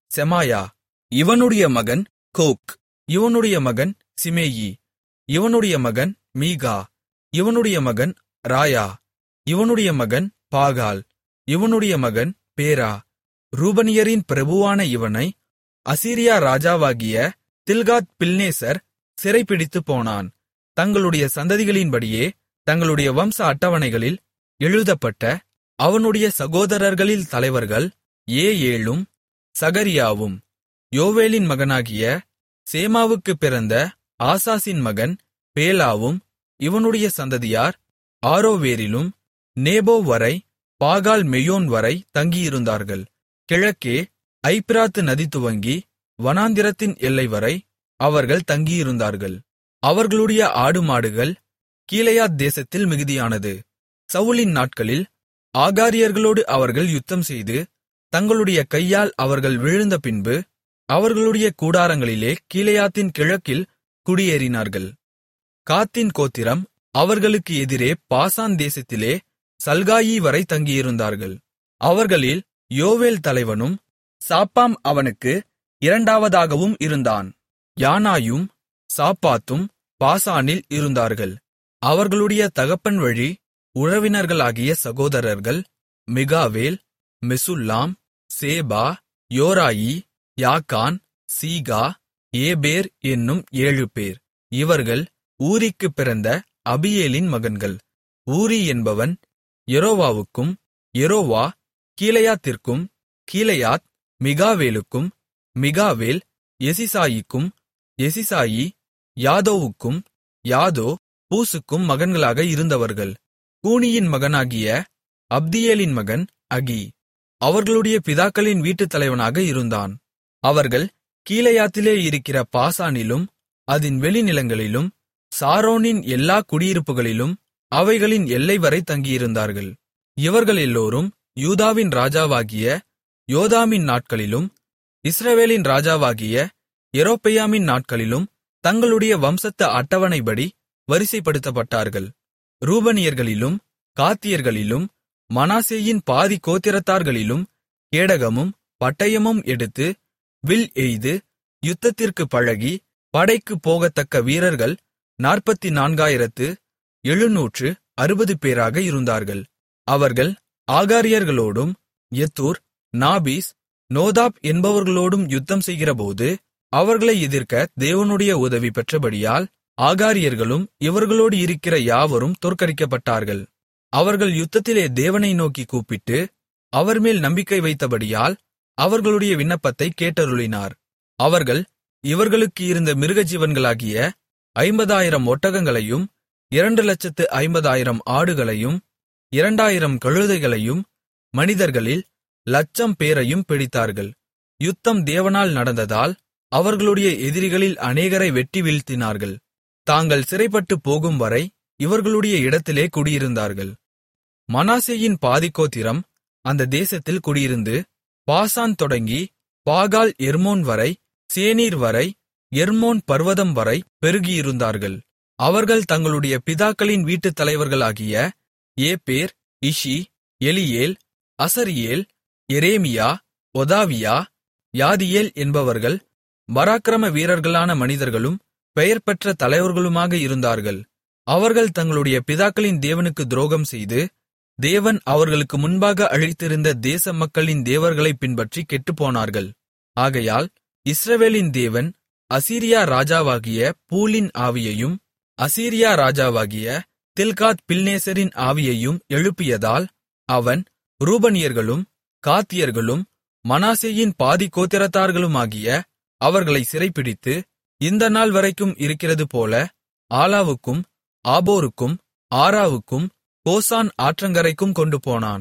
செமாயா இவனுடைய மகன் கோக் இவனுடைய மகன் சிமேயி இவனுடைய மகன் மீகா இவனுடைய மகன் ராயா இவனுடைய மகன் பாகால் இவனுடைய மகன் பேரா ரூபனியரின் பிரபுவான இவனை அசீரியா ராஜாவாகிய தில்காத் பில்நேசர் சிறைப்பிடித்துப் போனான் தங்களுடைய சந்ததிகளின்படியே தங்களுடைய வம்ச அட்டவணைகளில் எழுதப்பட்ட அவனுடைய சகோதரர்களில் தலைவர்கள் ஏஏலும் சகரியாவும் யோவேலின் மகனாகிய சேமாவுக்குப் பிறந்த ஆசாசின் மகன் பேலாவும் இவனுடைய சந்ததியார் ஆரோவேரிலும் நேபோ வரை பாகால் மெயோன் வரை தங்கியிருந்தார்கள் கிழக்கே ஐப்பிராத்து நதி துவங்கி வனாந்திரத்தின் எல்லைவரை அவர்கள் தங்கியிருந்தார்கள் அவர்களுடைய ஆடுமாடுகள் கீலேயாத் தேசத்தில் மிகுதியானது சவுலின் நாட்களில் ஆகாரியர்களோடு அவர்கள் யுத்தம்செய்து தங்களுடைய கையால் அவர்கள் விழுந்த பின்பு அவர்களுடைய கூடாரங்களிலே கீலேயாத்தின் கிழக்கில் குடியேறினார்கள் காத்தின் கோத்திரம் அவர்களுக்கு எதிரே பாசான் தேசத்திலே சல்காயி வரை தங்கியிருந்தார்கள் அவர்களில் யோவேல் தலைவனும் சாப்பாம் அவனுக்கு இரண்டாவதாகவும் இருந்தான் யானாயும் சாப்பாத்தும் பாசானில் இருந்தார்கள் அவர்களுடைய தகப்பன் வழி உறவினர்களாகிய சகோதரர்கள் மிகாவேல் மெசுல்லாம் சேபா யோராயி யாக்கான் சீகா ஏபேர் என்னும் ஏழு பேர் இவர்கள் ஊரிக்குப் பிறந்த அபியேலின் மகன்கள் ஊரி என்பவன் யெரோவாவுக்கும் யெரோவா கீலேயாத்திற்கும் கீலேயாத் மிகாவேலுக்கும் மிகாவேல் எசிசாயிக்கும் எசிசாயி யாதோவுக்கும் யாதோ பூசுக்கும் மகன்களாக இருந்தவர்கள் கூனியின் மகனாகிய அப்தியேலின் மகன் அகி அவர்களுடைய பிதாக்களின் வீட்டுத் தலைவனாக இருந்தான் அவர்கள் கீலேயாத்திலே இருக்கிற பாசானிலும் அதின் வெளிநிலங்களிலும் சாரோனின் எல்லா குடியிருப்புகளிலும் அவைகளின் எல்லைவரை தங்கியிருந்தார்கள் இவர்கள் எல்லோரும் யூதாவின் ராஜாவாகிய யோதாமின் நாட்களிலும் இஸ்ரவேலின் ராஜாவாகிய எரோப்பெயாமின் நாட்களிலும் தங்களுடைய வம்சத்து அட்டவணைப்படி வரிசைப்படுத்தப்பட்டார்கள் ரூபனியர்களிலும் காத்தியர்களிலும் மனாசேயின் பாதி கோத்திரத்தார்களிலும் கேடகமும் பட்டயமும் எடுத்து வில் எய்து யுத்தத்திற்குப் பழகி படைக்குப் போகத்தக்க வீரர்கள் நாற்பத்தி நான்காயிரத்து எழுநூற்று அறுபது பேராக இருந்தார்கள் அவர்கள் ஆகாரியர்களோடும் எத்தூர் நாபீஸ் நோதாப் என்பவர்களோடும் யுத்தம் செய்கிறபோது அவர்களை எதிர்க்க தேவனுடைய உதவி பெற்றபடியால் ஆகாரியர்களும் இவர்களோடு இருக்கிற யாவரும் தோற்கடிக்கப்பட்டார்கள் அவர்கள் யுத்தத்திலே தேவனை நோக்கி கூப்பிட்டு அவர்மேல் நம்பிக்கை வைத்தபடியால் அவர்களுடைய விண்ணப்பத்தை கேட்டருளினார் அவர்கள் இவர்களுக்கு இருந்த மிருகஜீவன்களாகிய ஐம்பதாயிரம் ஒட்டகங்களையும் இரண்டு லட்சத்து ஐம்பதாயிரம் ஆடுகளையும் இரண்டாயிரம் கழுதைகளையும் மனிதர்களில் லட்சம் பேரையும் பிடித்தார்கள் யுத்தம் தேவனால் நடந்ததால் அவர்களுடைய எதிரிகளில் அநேகரை வெட்டி வீழ்த்தினார்கள் தாங்கள் சிறைப்பட்டுப் போகும்வரை இவர்களுடைய இடத்திலே குடியிருந்தார்கள் மனாசேயின் பாதிக்கோத்திரம் அந்த தேசத்தில் குடியிருந்து பாசான் தொடங்கி பாகால் எர்மோன் வரை சேனீர் வரை எர்மோன் பர்வதம் வரை பெருகியிருந்தார்கள் அவர்கள் தங்களுடைய பிதாக்களின் வீட்டுத் தலைவர்களாகிய ஏப்பேர் இஷி எலியேல் அசரியேல் எரேமியா ஒதாவியா யாதியேல் என்பவர்கள் பராக்கிரம வீரர்களான மனிதர்களும் பெயர் பெற்ற தலைவர்களுமாக இருந்தார்கள் அவர்கள் தங்களுடைய பிதாக்களின் தேவனுக்கு துரோகம் செய்து தேவன் அவர்களுக்கு முன்பாக அழித்திருந்த தேச மக்களின் தேவர்களைப் பின்பற்றி கெட்டுப்போனார்கள் ஆகையால் இஸ்ரவேலின் தேவன் அசீரியா ராஜாவாகிய பூலின் ஆவியையும் அசீரியா ராஜாவாகிய தில்காத் பில்நேசரின் ஆவியையும் எழுப்பியதால் அவன் ரூபனியர்களும் காத்தியர்களும் மனாசேயின் பாதி கோத்திரத்தார்களுமாகிய அவர்களை சிறைப்பிடித்து இந்த நாள் வரைக்கும் இருக்கிறது போல ஆலாவுக்கும் ஆபோருக்கும் ஆராவுக்கும் கோசான் ஆற்றங்கரைக்கும் கொண்டு போனான்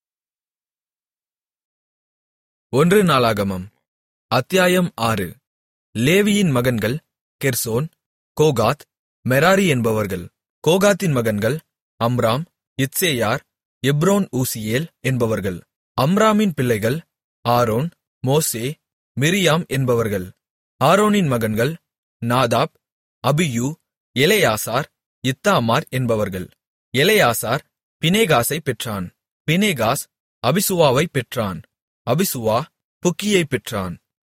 ஒன்று நாளாகமம் அத்தியாயம் ஆறு லேவியின் மகன்கள் கெர்சோன் கோகாத் மெராரி என்பவர்கள் கோகாத்தின் மகன்கள் அம்ராம் இத்சேயார் எப்ரோன் ஊசியேல் என்பவர்கள் அம்ராமின் பிள்ளைகள் ஆரோன் மோசே மிரியாம் என்பவர்கள் ஆரோனின் மகன்கள் நாதாப் அபியூ எலெயாசார் இத்தாமார் என்பவர்கள் எலெயாசார் பினேகாசை பெற்றான் பினேகாஸ் அபிசுவாவைப் பெற்றான் அபிசுவா புக்கியைப் பெற்றான்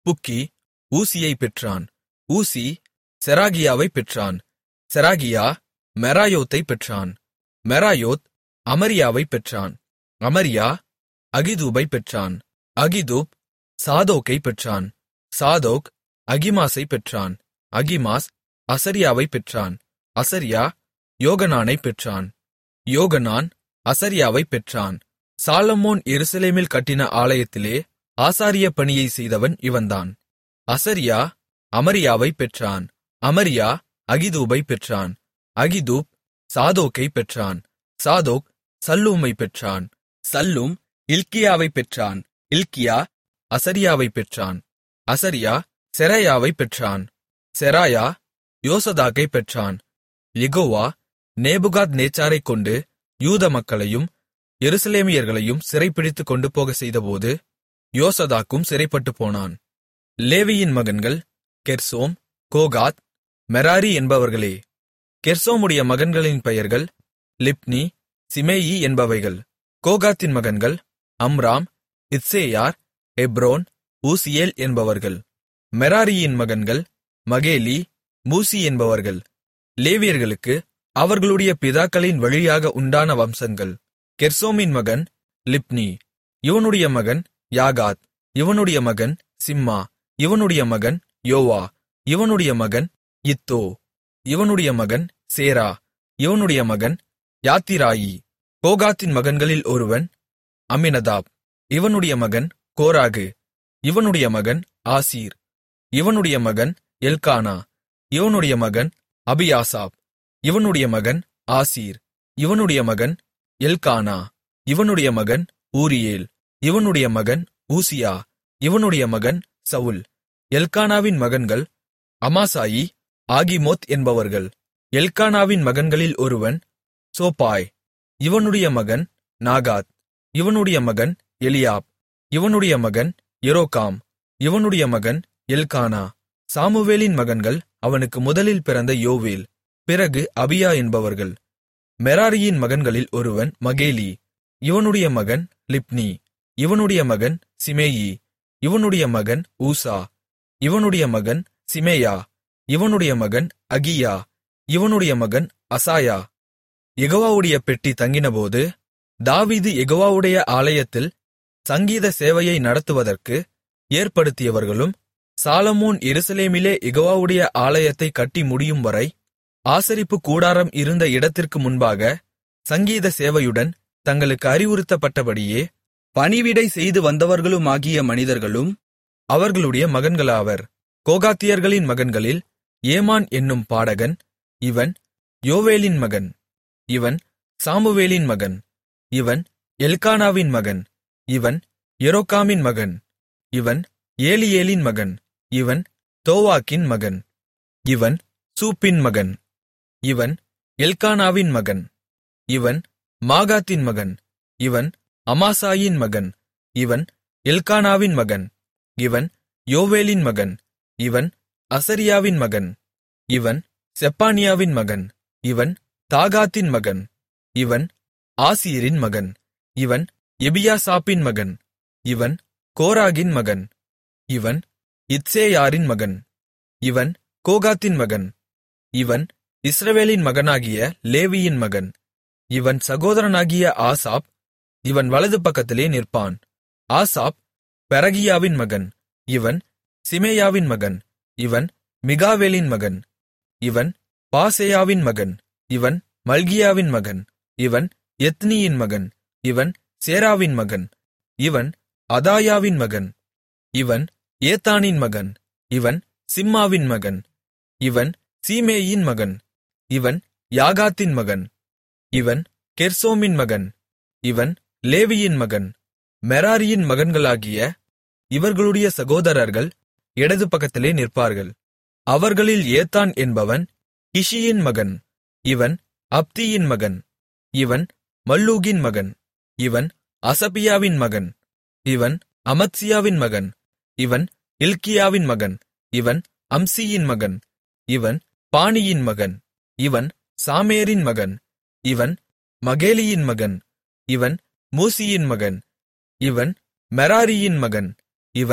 புக்கி ஊசியைப் பெற்றான் ஊசி செராகியாவைப் பெற்றான் செராகியா மெராயோத்தைப் பெற்றான் மெராயோத் அமரியாவைப் பெற்றான் அமரியா அகிதூபைப் பெற்றான் அகிதூப் சாதோக்கைப் பெற்றான் சாதோக் அகிமாசைப் பெற்றான் அகிமாஸ் அசரியாவைப் பெற்றான் அசரியா யோகனானைப் பெற்றான் யோகனான் அசரியாவைப் பெற்றான் சாலமோன் எருசலேமில் கட்டின ஆலயத்திலே ஆசாரிய பணியைச் செய்தவன் இவன்தான் அசரியா அமரியாவைப் பெற்றான் அமரியா அகிதூபைப் பெற்றான் அகிதூப் சாதோக்கைப் பெற்றான் சாதோக் சல்லூமைப் பெற்றான் சல்லூம் இல்க்கியாவைப் பெற்றான் இல்க்கியா அசரியாவைப் பெற்றான் அசரியா செராயாவைப் பெற்றான் செராயா யோசதாக்கைப் பெற்றான் யெகோவா நேபுகாத் நேச்சாரைக் கொண்டு யூத மக்களையும் எருசலேமியர்களையும் சிறைப்பிடித்துக் கொண்டு போகச் செய்தபோது யோசதாக்கும் சிறைப்பட்டுப் போனான் லேவியின் மகன்கள் கெர்சோம் கோகாத் மெராரி என்பவர்களே கெர்சோமுடைய மகன்களின் பெயர்கள் லிப்னி சிமேயி என்பவைகள் கோகாத்தின் மகன்கள் அம்ராம் இத்சேயார் எப்ரோன் ஊசியேல் என்பவர்கள் மெராரியின் மகன்கள் மகேலி மூசி என்பவர்கள் லேவியர்களுக்கு அவர்களுடைய பிதாக்களின் வழியாக உண்டான வம்சங்கள் கெர்சோமின் மகன் லிப்னி இவனுடைய மகன் யாகாத் இவனுடைய மகன் சிம்மா இவனுடைய மகன் யோவா இவனுடைய மகன் இத்தோ இவனுடைய மகன் சேரா இவனுடைய மகன் யாத்திராயி கோகாத்தின் மகன்களில் ஒருவன் அமினதாப் இவனுடைய மகன் கோராகு இவனுடைய மகன் ஆசீர் இவனுடைய மகன் எல்கானா இவனுடைய மகன் அபியாசாப் இவனுடைய மகன் ஆசீர் இவனுடைய மகன் எல்கானா இவனுடைய மகன் ஊரியேல் இவனுடைய மகன் ஊசியா இவனுடைய மகன் சவுல் எல்கானாவின் மகன்கள் அமாசாயி ஆகிமோத் என்பவர்கள் எல்கானாவின் மகன்களில் ஒருவன் சோபாய் இவனுடைய மகன் நாகாத் இவனுடைய மகன் எலியாப் இவனுடைய மகன் எரோகாம் இவனுடைய மகன் எல்கானா சாமுவேலின் மகன்கள் அவனுக்கு முதலில் பிறந்த யோவேல் பிறகு அபியா என்பவர்கள் மெராரியின் மகன்களில் ஒருவன் மகேலி இவனுடைய மகன் லிப்னி இவனுடைய மகன் சிமேயி இவனுடைய மகன் ஊசா இவனுடைய மகன் சிமேயா இவனுடைய மகன் அகியா இவனுடைய மகன் அசாயா யெகோவாவுடைய பெட்டி தங்கினபோது தாவீது யெகோவாவுடைய ஆலயத்தில் சங்கீத சேவையை நடத்துவதற்கு ஏற்படுத்தியவர்களும் சாலமோன் எருசலேமிலே யெகோவாவுடைய ஆலயத்தைக் கட்டி முடியும்வரை ஆசரிப்பு கூடாரம் இருந்த இடத்திற்கு முன்பாக சங்கீத சேவையுடன் தங்களுக்கு அறிவுறுத்தப்பட்டபடியே பணிவிடை செய்து வந்தவர்களுமாகிய மனிதர்களும் அவர்களுடைய மகன்களாவர் கோகாத்தியர்களின் மகன்களில் ஏமான் என்னும் பாடகன் இவன் யோவேலின் மகன் இவன் சாமுவேலின் மகன் இவன் எல்கானாவின் மகன் இவன் எரோகாமின் மகன் இவன் ஏலியேலின் மகன் இவன் தோவாக்கின் மகன் இவன் சூப்பின் மகன் இவன் எல்கானாவின் மகன் இவன் மாகாத்தின் மகன் இவன் அமாசாயின் மகன் இவன் எல்கானாவின் மகன் இவன் யோவேலின் மகன் இவன் அசரியாவின் மகன் இவன் செப்பானியாவின் மகன் இவன் தாகாத்தின் மகன் இவன் ஆசீரின் மகன் இவன் எபியாசாப்பின் மகன் இவன் கோராகின் மகன் இவன் இத்சேயாரின் மகன் இவன் கோகாத்தின் மகன் இவன் இஸ்ரவேலின் மகனாகிய லேவியின் மகன் இவன் சகோதரனாகிய ஆசாப் இவன் வலது பக்கத்திலே நிற்பான் ஆசாப் பெரகியாவின் மகன் இவன் சிமேயாவின் மகன் இவன் மிகாவேலின் மகன் இவன் பாசேயாவின் மகன் இவன் மல்கியாவின் மகன் இவன் எத்னியின் மகன் இவன் சேராவின் மகன் இவன் அதாயாவின் மகன் இவன் ஏத்தானின் மகன் இவன் சிம்மாவின் மகன் இவன் சீமேயின் மகன் இவன் யாகாத்தின் மகன் இவன் கெர்சோமின் மகன் இவன் லேவியின் மகன் மெராரியின் மகன்களாகிய இவர்களுடைய சகோதரர்கள் இடது பக்கத்திலே நிற்பார்கள் அவர்களில் ஏத்தான் என்பவன் கிஷியின் மகன் இவன் அப்தியின் மகன் இவன் மல்லூகின் மகன் இவன் அசபியாவின் மகன் இவன் அமத்சியாவின் மகன் இவன் இல்க்கியாவின் மகன் இவன் அம்சியின் மகன் இவன் பானியின் மகன் இவன் சாமேரின் மகன் இவன் மகேலியின் மகன் இவன் மூசியின் மகன் இவன் மெராரியின் மகன் இவன்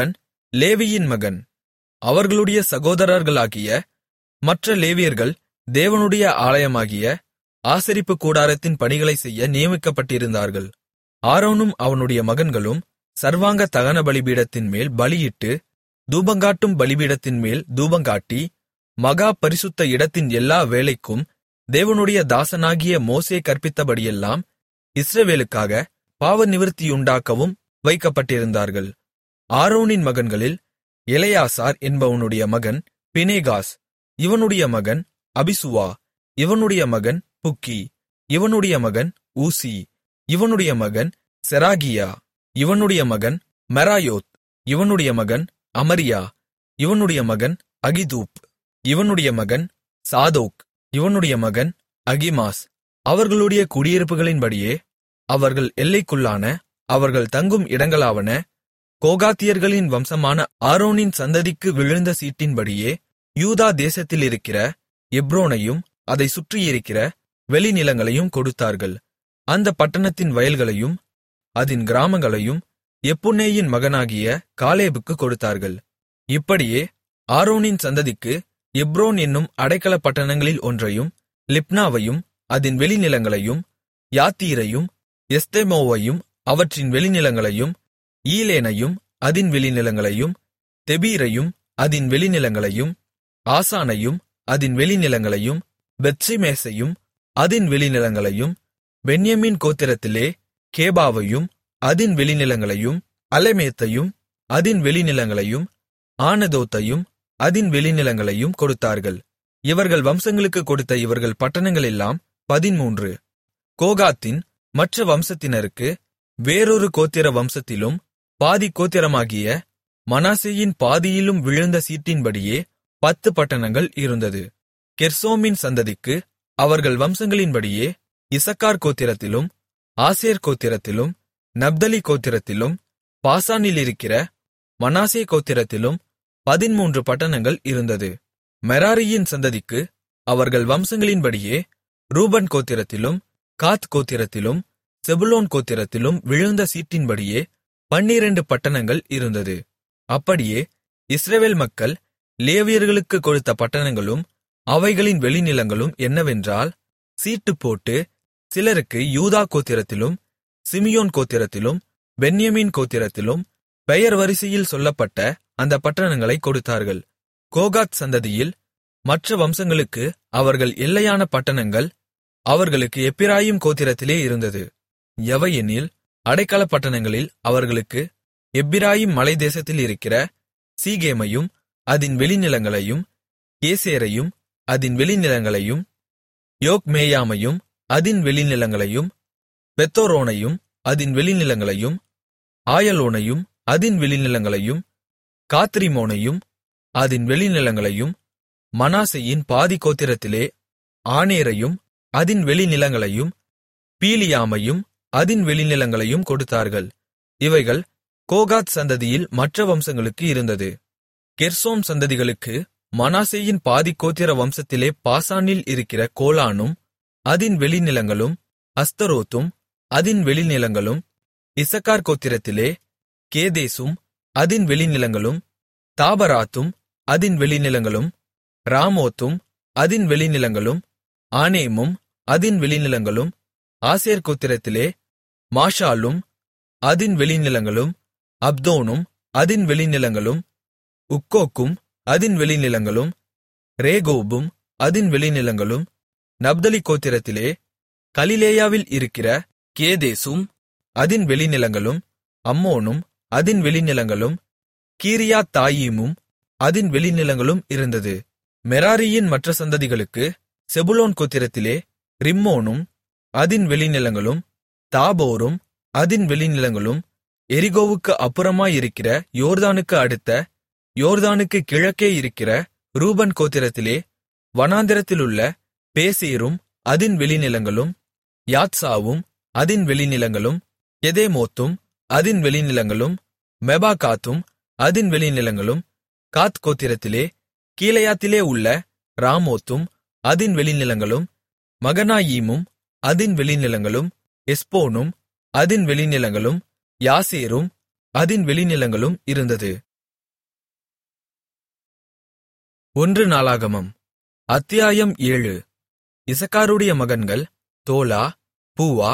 லேவியின் மகன் அவர்களுடைய சகோதரர்களாகிய மற்ற லேவியர்கள் தேவனுடைய ஆலயமாகிய ஆசரிப்பு கூடாரத்தின் பணிகளைச் செய்ய நியமிக்கப்பட்டிருந்தார்கள் ஆரோனும் அவனுடைய மகன்களும் சர்வாங்க தகன பலிபீடத்தின் மேல் பலியிட்டு தூபங்காட்டும் பலிபீடத்தின் மேல் தூபங்காட்டி மகா பரிசுத்த இடத்தின் எல்லா வேலைக்கும் தேவனுடைய தாசனாகிய மோசே கற்பித்தபடியெல்லாம் இஸ்ரவேலுக்காக பாவநிவிர்த்தியுண்டாக்கவும் வைக்கப்பட்டிருந்தார்கள் ஆரோனின் மகன்களில் எலெயாசார் என்பவனுடைய மகன் பினேகாஸ் இவனுடைய மகன் அபிசுவா இவனுடைய மகன் புக்கி இவனுடைய மகன் ஊசி இவனுடைய மகன் செராகியா இவனுடைய மகன் மெராயோத் இவனுடைய மகன் அமரியா இவனுடைய மகன் அகிதூப் இவனுடைய மகன் சாதோக் இவனுடைய மகன் அகிமாஸ் அவர்களுடைய குடியிருப்புகளின்படியே அவர்கள் எல்லைக்குள்ளான அவர்கள் தங்கும் இடங்களாவன கோகாத்தியர்களின் வம்சமான ஆரோனின் சந்ததிக்கு விழுந்த சீட்டின்படியே யூதா தேசத்திலிருக்கிற எப்ரோனையும் அதை சுற்றியிருக்கிற வெளிநிலங்களையும் கொடுத்தார்கள் அந்த பட்டணத்தின் வயல்களையும் அதின் கிராமங்களையும் எப்புன்னேயின் மகனாகிய காலேபுக்கு கொடுத்தார்கள் இப்படியே ஆரோனின் சந்ததிக்கு எப்ரோன் என்னும் அடைக்கல பட்டணங்களில் ஒன்றையும் லிப்னாவையும் அதின் வெளிநிலங்களையும் யாத்தீரையும் எஸ்தெமோவையும் அவற்றின் வெளிநிலங்களையும் ஈலேனையும் அதின் வெளிநிலங்களையும் தெபீரையும் அதின் வெளிநிலங்களையும் ஆசானையும் அதின் வெளிநிலங்களையும் பெத்சிமேசையும் அதின் வெளிநிலங்களையும் பென்யமீன் கோத்திரத்திலே கேபாவையும் அதின் வெளிநிலங்களையும் அலமேத்தையும் அதின் வெளிநிலங்களையும் ஆனதோத்தையும் அதின் வெளிநிலங்களையும் கொடுத்தார்கள் இவர்கள் வம்சங்களுக்கு கொடுத்த இவர்கள் பட்டணங்களெல்லாம் பதின்மூன்று கோகாத்தின் மற்ற வம்சத்தினருக்கு வேறொரு கோத்திர வம்சத்திலும் பாதி கோத்திரமாகிய மனாசேயின் பாதியிலும் விழுந்த சீட்டின்படியே பத்து பட்டணங்கள் இருந்தது கெர்சோமின் சந்ததிக்கு அவர்கள் வம்சங்களின்படியே இசக்கார் கோத்திரத்திலும் ஆசேர் கோத்திரத்திலும் நப்தலி கோத்திரத்திலும் பாசானிலிருக்கிற மனாசே கோத்திரத்திலும் பதின்மூன்று பட்டணங்கள் இருந்தது மெராரியின் சந்ததிக்கு அவர்கள் வம்சங்களின்படியே ரூபன் கோத்திரத்திலும் காத் கோத்திரத்திலும் செபுலோன் கோத்திரத்திலும் விழுந்த சீட்டின்படியே பன்னிரண்டு பட்டணங்கள் இருந்தது அப்படியே இஸ்ரவேல் மக்கள் லேவியர்களுக்கு கொடுத்த பட்டணங்களும் அவைகளின் வெளிநிலங்களும் என்னவென்றால் சீட்டு போட்டு சிலருக்கு யூதா கோத்திரத்திலும் சிமியோன் கோத்திரத்திலும் பென்யமீன் கோத்திரத்திலும் பெயர் வரிசையில் சொல்லப்பட்ட அந்த பட்டணங்களை கொடுத்தார்கள் கோகாத் சந்ததியில் மற்ற வம்சங்களுக்கு அவர்கள் எல்லையான பட்டணங்கள் அவர்களுக்கு எப்பிராயிம் கோத்திரத்திலே இருந்தது எவையெனில் அடைக்கல பட்டணங்களில் அவர்களுக்கு எப்பிராயிம் மலைதேசத்தில் இருக்கிற சீகேமையும் அதின் வெளிநிலங்களையும் கேசேரையும் அதின் வெளிநிலங்களையும் யோக்மேயாமையும் அதின் வெளிநிலங்களையும் பெத்தோரோனையும் அதின் வெளிநிலங்களையும் ஆயலோனையும் அதின் வெளிநிலங்களையும் காத்ரிமோனையும் அதின் வெளிநிலங்களையும் மனாசையின் பாதி கோத்திரத்திலே ஆனேரையும் அதின் வெளிநிலங்களையும் பீலியாமையும் அதின் வெளிநிலங்களையும் கொடுத்தார்கள் இவைகள் கோகாத் சந்ததியில் மற்ற வம்சங்களுக்கு இருந்தது கெர்சோம் சந்ததிகளுக்கு மனாசேயின் பாதி கோத்திர வம்சத்திலே பாசானில் இருக்கிற கோலானும் அதின் வெளிநிலங்களும் அஸ்தரோத்தும் அதின் வெளிநிலங்களும் இசக்கார் கோத்திரத்திலே கேதேசும் அதின் வெளிநிலங்களும் தாபராத்தும் அதின் வெளிநிலங்களும் ராமோத்தும் அதின் வெளிநிலங்களும் ஆனேமும் அதின் வெளிநிலங்களும் ஆசேர் கோத்திரத்திலே மாஷாலும் அதின் வெளிநிலங்களும் அப்தோனும் அதின் வெளிநிலங்களும் உக்கோக்கும் அதின் வெளிநிலங்களும் ரேகோபும் அதின் வெளிநிலங்களும் நப்தலி கோத்திரத்திலே கலிலேயாவில் இருக்கிற கேதேசும் அதின் வெளிநிலங்களும் அம்மோனும் அதின் வெளிநிலங்களும் கீரியாத் தாயீமும் அதின் வெளிநிலங்களும் இருந்தது மெராரியின் மற்ற சந்ததிகளுக்கு செபுலோன் கோத்திரத்திலே ரிம்மோனும் அதின் வெளிநிலங்களும் தாபோரும் அதின் வெளிநிலங்களும் எரிகோவுக்கு அப்புறமாயிருக்கிற யோர்தானுக்கு அடுத்த யோர்தானுக்கு கிழக்கே இருக்கிற ரூபன் கோத்திரத்திலே வனாந்திரத்திலுள்ள பேசேரும் அதின் வெளிநிலங்களும் யாத்சாவும் அதின் வெளிநிலங்களும் கெதேமோத்தும் அதின் வெளிநிலங்களும் மெபாகாத்தும் அதின் வெளிநிலங்களும் காத் கோத்திரத்திலே கீலேயாத்திலே உள்ள ராமோத்தும் அதின் வெளிநிலங்களும் மகனாயீமும் அதின் வெளிநிலங்களும் எஸ்போனும் அதின் வெளிநிலங்களும் யாசேரும் அதின் வெளிநிலங்களும் இருந்தது ஒன்று நாளாகமம் அத்தியாயம் ஏழு இசக்காருடைய மகன்கள் தோலா பூவா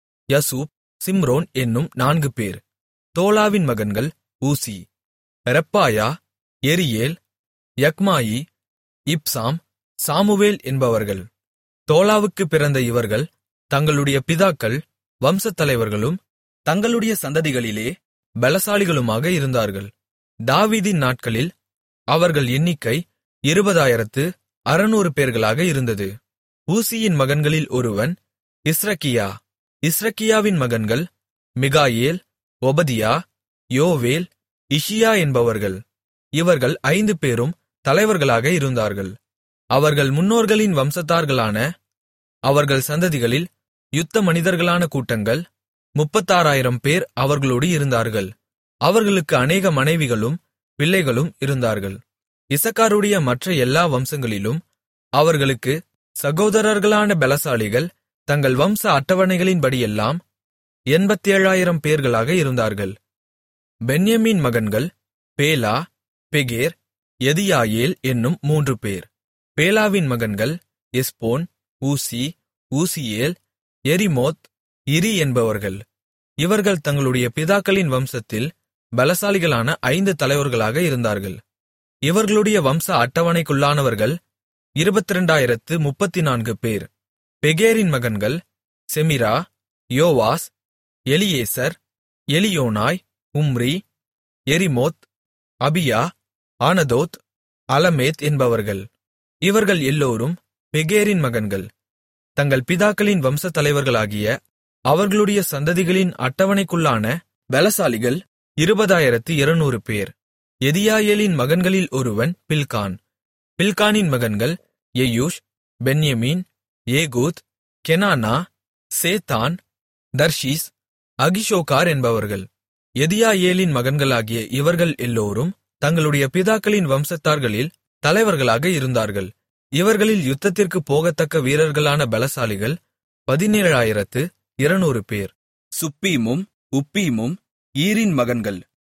யசூப் சிம்ரோன் என்னும் நான்கு பேர் தோலாவின் மகன்கள் ஊசி ரெப்பாயா எரியேல் யக்மாயி இப்சாம் சாமுவேல் என்பவர்கள் தோலாவுக்குப் பிறந்த இவர்கள் தங்களுடைய பிதாக்கள் வம்சத்தலைவர்களும் தங்களுடைய சந்ததிகளிலே பலசாலிகளுமாக இருந்தார்கள் தாவீதின் நாட்களில் அவர்கள் எண்ணிக்கை இருபதாயிரத்து அறுநூறு பேர்களாக இருந்தது ஊசியின் மகன்களில் ஒருவன் இஸ்ரக்கியா இஸ்ரக்கியாவின் மகன்கள் மிகாயேல் ஒபதியா யோவேல் இஷியா என்பவர்கள் இவர்கள் ஐந்து பேரும் தலைவர்களாக இருந்தார்கள் அவர்கள் முன்னோர்களின் வம்சத்தார்களான அவர்கள் சந்ததிகளில் யுத்த மனிதர்களான கூட்டங்கள் முப்பத்தாறாயிரம் பேர் அவர்களோடு இருந்தார்கள் அவர்களுக்கு அநேக மனைவிகளும் பிள்ளைகளும் இருந்தார்கள் இசக்காருடைய மற்ற எல்லா வம்சங்களிலும் அவர்களுக்கு சகோதரர்களான பலசாலிகள் தங்கள் வம்ச அட்டவணைகளின்படியெல்லாம் எண்பத்தேழாயிரம் பேர்களாக இருந்தார்கள் பென்யமீன் மகன்கள் பேலா பெகேர் எதியாயேல் என்னும் மூன்று பேர் பேலாவின் மகன்கள் எஸ்போன் ஊசி ஊசியேல் எரிமோத் இரி என்பவர்கள் இவர்கள் தங்களுடைய பிதாக்களின் வம்சத்தில் பலசாலிகளான ஐந்து தலைவர்களாக இருந்தார்கள் இவர்களுடைய வம்ச அட்டவணைக்குள்ளானவர்கள் இருபத்திரண்டாயிரத்து முப்பத்தினான்கு பேர் பெகேரின் மகன்கள் செமிரா யோவாஸ் எலியேசர் எலியோனாய் உம்ரி எரிமோத் அபியா ஆனதோத் அலமேத் என்பவர்கள் இவர்கள் எல்லோரும் பெகேரின் மகன்கள் தங்கள் பிதாக்களின் வம்சத் தலைவர்களாகிய அவர்களுடைய சந்ததிகளின் அட்டவணைக்குள்ளான பலசாலிகள் இருபதாயிரத்து இருநூறு பேர் எதியாயேலின் மகன்களில் ஒருவன் பில்கான் பில்கானின் மகன்கள் எயூஷ் பென்யமீன் ஏகூத் கெனானா சேத்தான் தர்ஷீஸ் அகிஷோகார் என்பவர்கள் எதியாயேலின் மகன்களாகிய இவர்கள் எல்லோரும் தங்களுடைய பிதாக்களின் வம்சத்தார்களில் தலைவர்களாக இருந்தார்கள் இவர்களில் யுத்தத்திற்குப் போகத்தக்க வீரர்களான பலசாலிகள் பதினேழாயிரத்து இருநூறு பேர் சுப்பீமும் உப்பீமும் ஈரின் மகன்கள்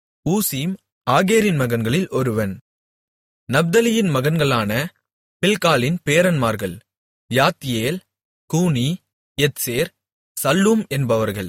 ஊசீம் ஆகேரின் மகன்களில் ஒருவன் நப்தலியின் மகன்களான பில்காலின் பேரன்மார்கள் யாத்தியேல் கூனி எத்சேர் சல்லூம் என்பவர்கள்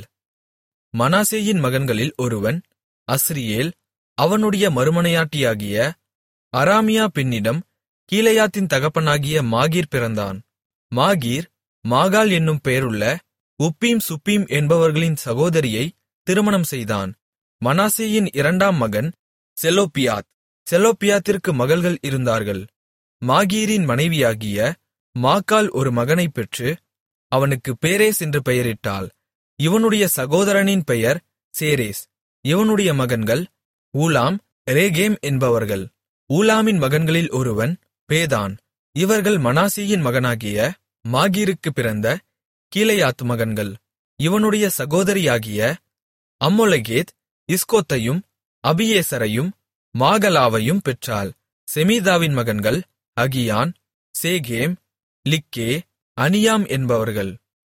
மனாசேயின் மகன்களில் ஒருவன் அஸ்ரியேல் அவனுடைய மறுமனையாட்டியாகிய அராமியா பெண்ணிடம் கீலேயாத்தின் தகப்பனாகிய மாகீர் பிறந்தான் மாகீர் மாகாள் என்னும் பெயருள்ள உப்பீம் சுப்பீம் என்பவர்களின் சகோதரியை திருமணம் செய்தான் மனாசேயின் இரண்டாம் மகன் செலோப்பியாத் செலோப்பியாத்திற்கு மகள்கள் இருந்தார்கள் மாகீரின் மனைவியாகிய மாக்காள் ஒரு மகனைப் பெற்று அவனுக்கு பேரேஸ் என்று பெயரிட்டாள் இவனுடைய சகோதரனின் பெயர் சேரேஸ் இவனுடைய மகன்கள் ஊலாம் ரேகேம் என்பவர்கள் ஊலாமின் மகன்களில் ஒருவன் பேதான் இவர்கள் மனாசேயின் மகனாகிய மாகீருக்கு பிறந்த கீலேயாத் மகன்கள் இவனுடைய சகோதரியாகிய அம்மொலகேத் இஸ்கோத்தையும் அபியேசரையும் மாகலாவையும் பெற்றாள் செமீதாவின் மகன்கள் அகியான் சேகேம் லிக்கே அனியாம் என்பவர்கள்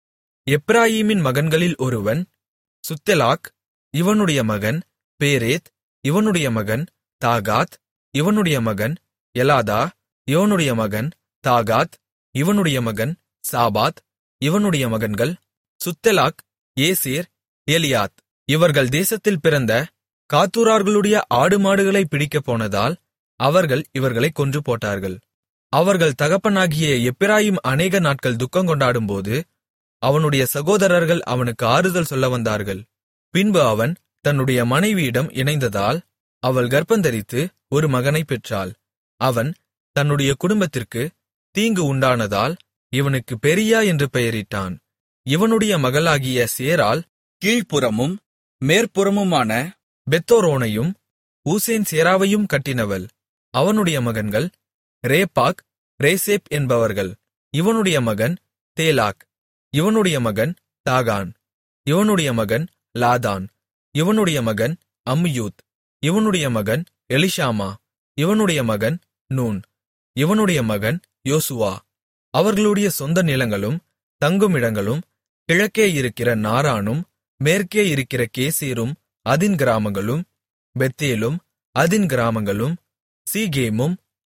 எப்ராயீமின் மகன்களில் ஒருவன் சுத்தெலாக் இவனுடைய மகன் பேரேத் இவனுடைய மகன் தாகாத் இவனுடைய மகன் எலாதா இவனுடைய மகன் தாகாத் இவனுடைய மகன் சாபாத் இவனுடைய மகன்கள் சுத்தெலாக் ஏசேர் எலியாத் இவர்கள் தேசத்தில் பிறந்த காத்தூரார்களுடைய ஆடு மாடுகளை பிடிக்கப் போனதால் அவர்கள் இவர்களைக் கொன்று போட்டார்கள் அவர்கள் தகப்பனாகிய எப்பிராயிம் அநேக நாட்கள் துக்கங்கொண்டாடும்போது அவனுடைய சகோதரர்கள் அவனுக்கு ஆறுதல் சொல்ல வந்தார்கள் பின்பு அவன் தன்னுடைய மனைவியிடம் இணைந்ததால் அவள் கர்ப்பந்தரித்து ஒரு மகனைப் பெற்றாள் அவன் தன்னுடைய குடும்பத்திற்கு தீங்கு உண்டானதால் இவனுக்கு பெரியா என்று பெயரிட்டான் இவனுடைய மகளாகிய சேரால் கீழ்ப்புறமும் மேற்புறமுமான பெத்தோரோனையும் ஊசேன் சேராவையும் கட்டினவள் அவனுடைய மகன்கள் ரேபாக் ரேசேப் என்பவர்கள் இவனுடைய மகன் தேலாக் இவனுடைய மகன் தாகான் இவனுடைய மகன் லாதான் இவனுடைய மகன் அம்மியூத் இவனுடைய மகன் எலிஷாமா இவனுடைய மகன் நூன் இவனுடைய மகன் யோசுவா அவர்களுடைய சொந்த நிலங்களும் தங்குமிடங்களும் கிழக்கே இருக்கிற நாரானும் மேற்கே இருக்கிற கேசேரும் அதின் கிராமங்களும் பெத்தேலும் அதின் கிராமங்களும் சீகேமும்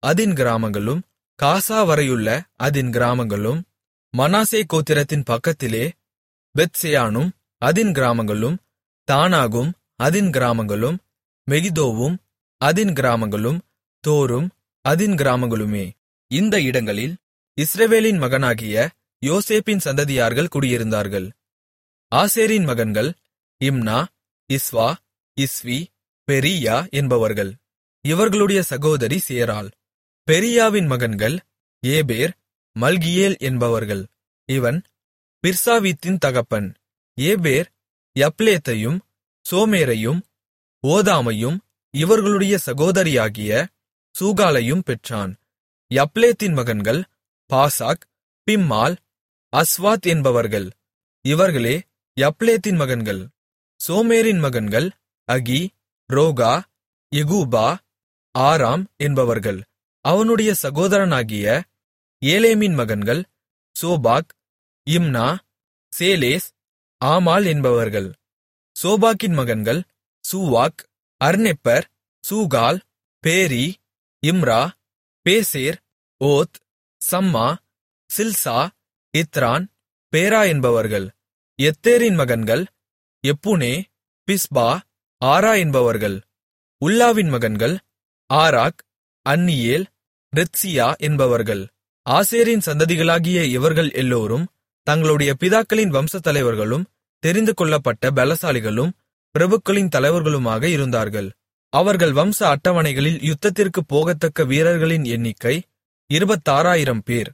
அதின் கிராமங்களும் காசா வரையுள்ள அதின் கிராமங்களும் மனாசே கோத்திரத்தின் பக்கத்திலே பெத்செயானும் அதின் கிராமங்களும் தானாகும் அதின் கிராமங்களும் மெகிதோவும் அதின் கிராமங்களும் தோரும் அதின் கிராமங்களுமே இந்த இடங்களில் இஸ்ரவேலின் மகனாகிய யோசேப்பின் சந்ததியார்கள் குடியிருந்தார்கள் ஆசேரின் மகன்கள் இம்னா இஸ்வா இஸ்வி பெரியா என்பவர்கள் இவர்களுடைய சகோதரி சேராள் பெரியாவின் மகன்கள் ஏபேர் மல்கியேல் என்பவர்கள் இவன் பிர்சாவீத்தின் தகப்பன் ஏபேர் யப்லேத்தையும் சோமேரையும் ஓதாமையும் இவர்களுடைய சகோதரியாகிய சூகாலையும் பெற்றான் யப்லேத்தின் மகன்கள் பாசாக் பிம்மால் அஸ்வாத் என்பவர்கள் இவர்களே யப்லேத்தின் மகன்கள் சோமேரின் மகன்கள் அகி ரோகா எகூபா ஆராம் என்பவர்கள் அவனுடைய சகோதரனாகிய ஏலேமின் மகன்கள் சோபாக் இம்னா சேலேஸ் ஆமால் என்பவர்கள் சோபாக்கின் மகன்கள் சூவாக் அர்னெப்பர் சூகால் பேரி இம்ரா பேசேர் ஓத் சம்மா சில்சா இத்ரான் பேரா என்பவர்கள் எத்தேரின் மகன்கள் எப்புனே பிஸ்பா ஆரா என்பவர்கள் உல்லாவின் மகன்கள் ஆராக் அன்னியேல் ரித்சியா என்பவர்கள் ஆசேரின் சந்ததிகளாகிய இவர்கள் எல்லோரும் தங்களுடைய பிதாக்களின் வம்சத்தலைவர்களும் தெரிந்து கொள்ளப்பட்ட பலசாலிகளும் பிரபுக்களின் தலைவர்களுமாக இருந்தார்கள் அவர்கள் வம்ச அட்டவணைகளில் யுத்தத்திற்குப் போகத்தக்க வீரர்களின் எண்ணிக்கை இருபத்தாறாயிரம் பேர்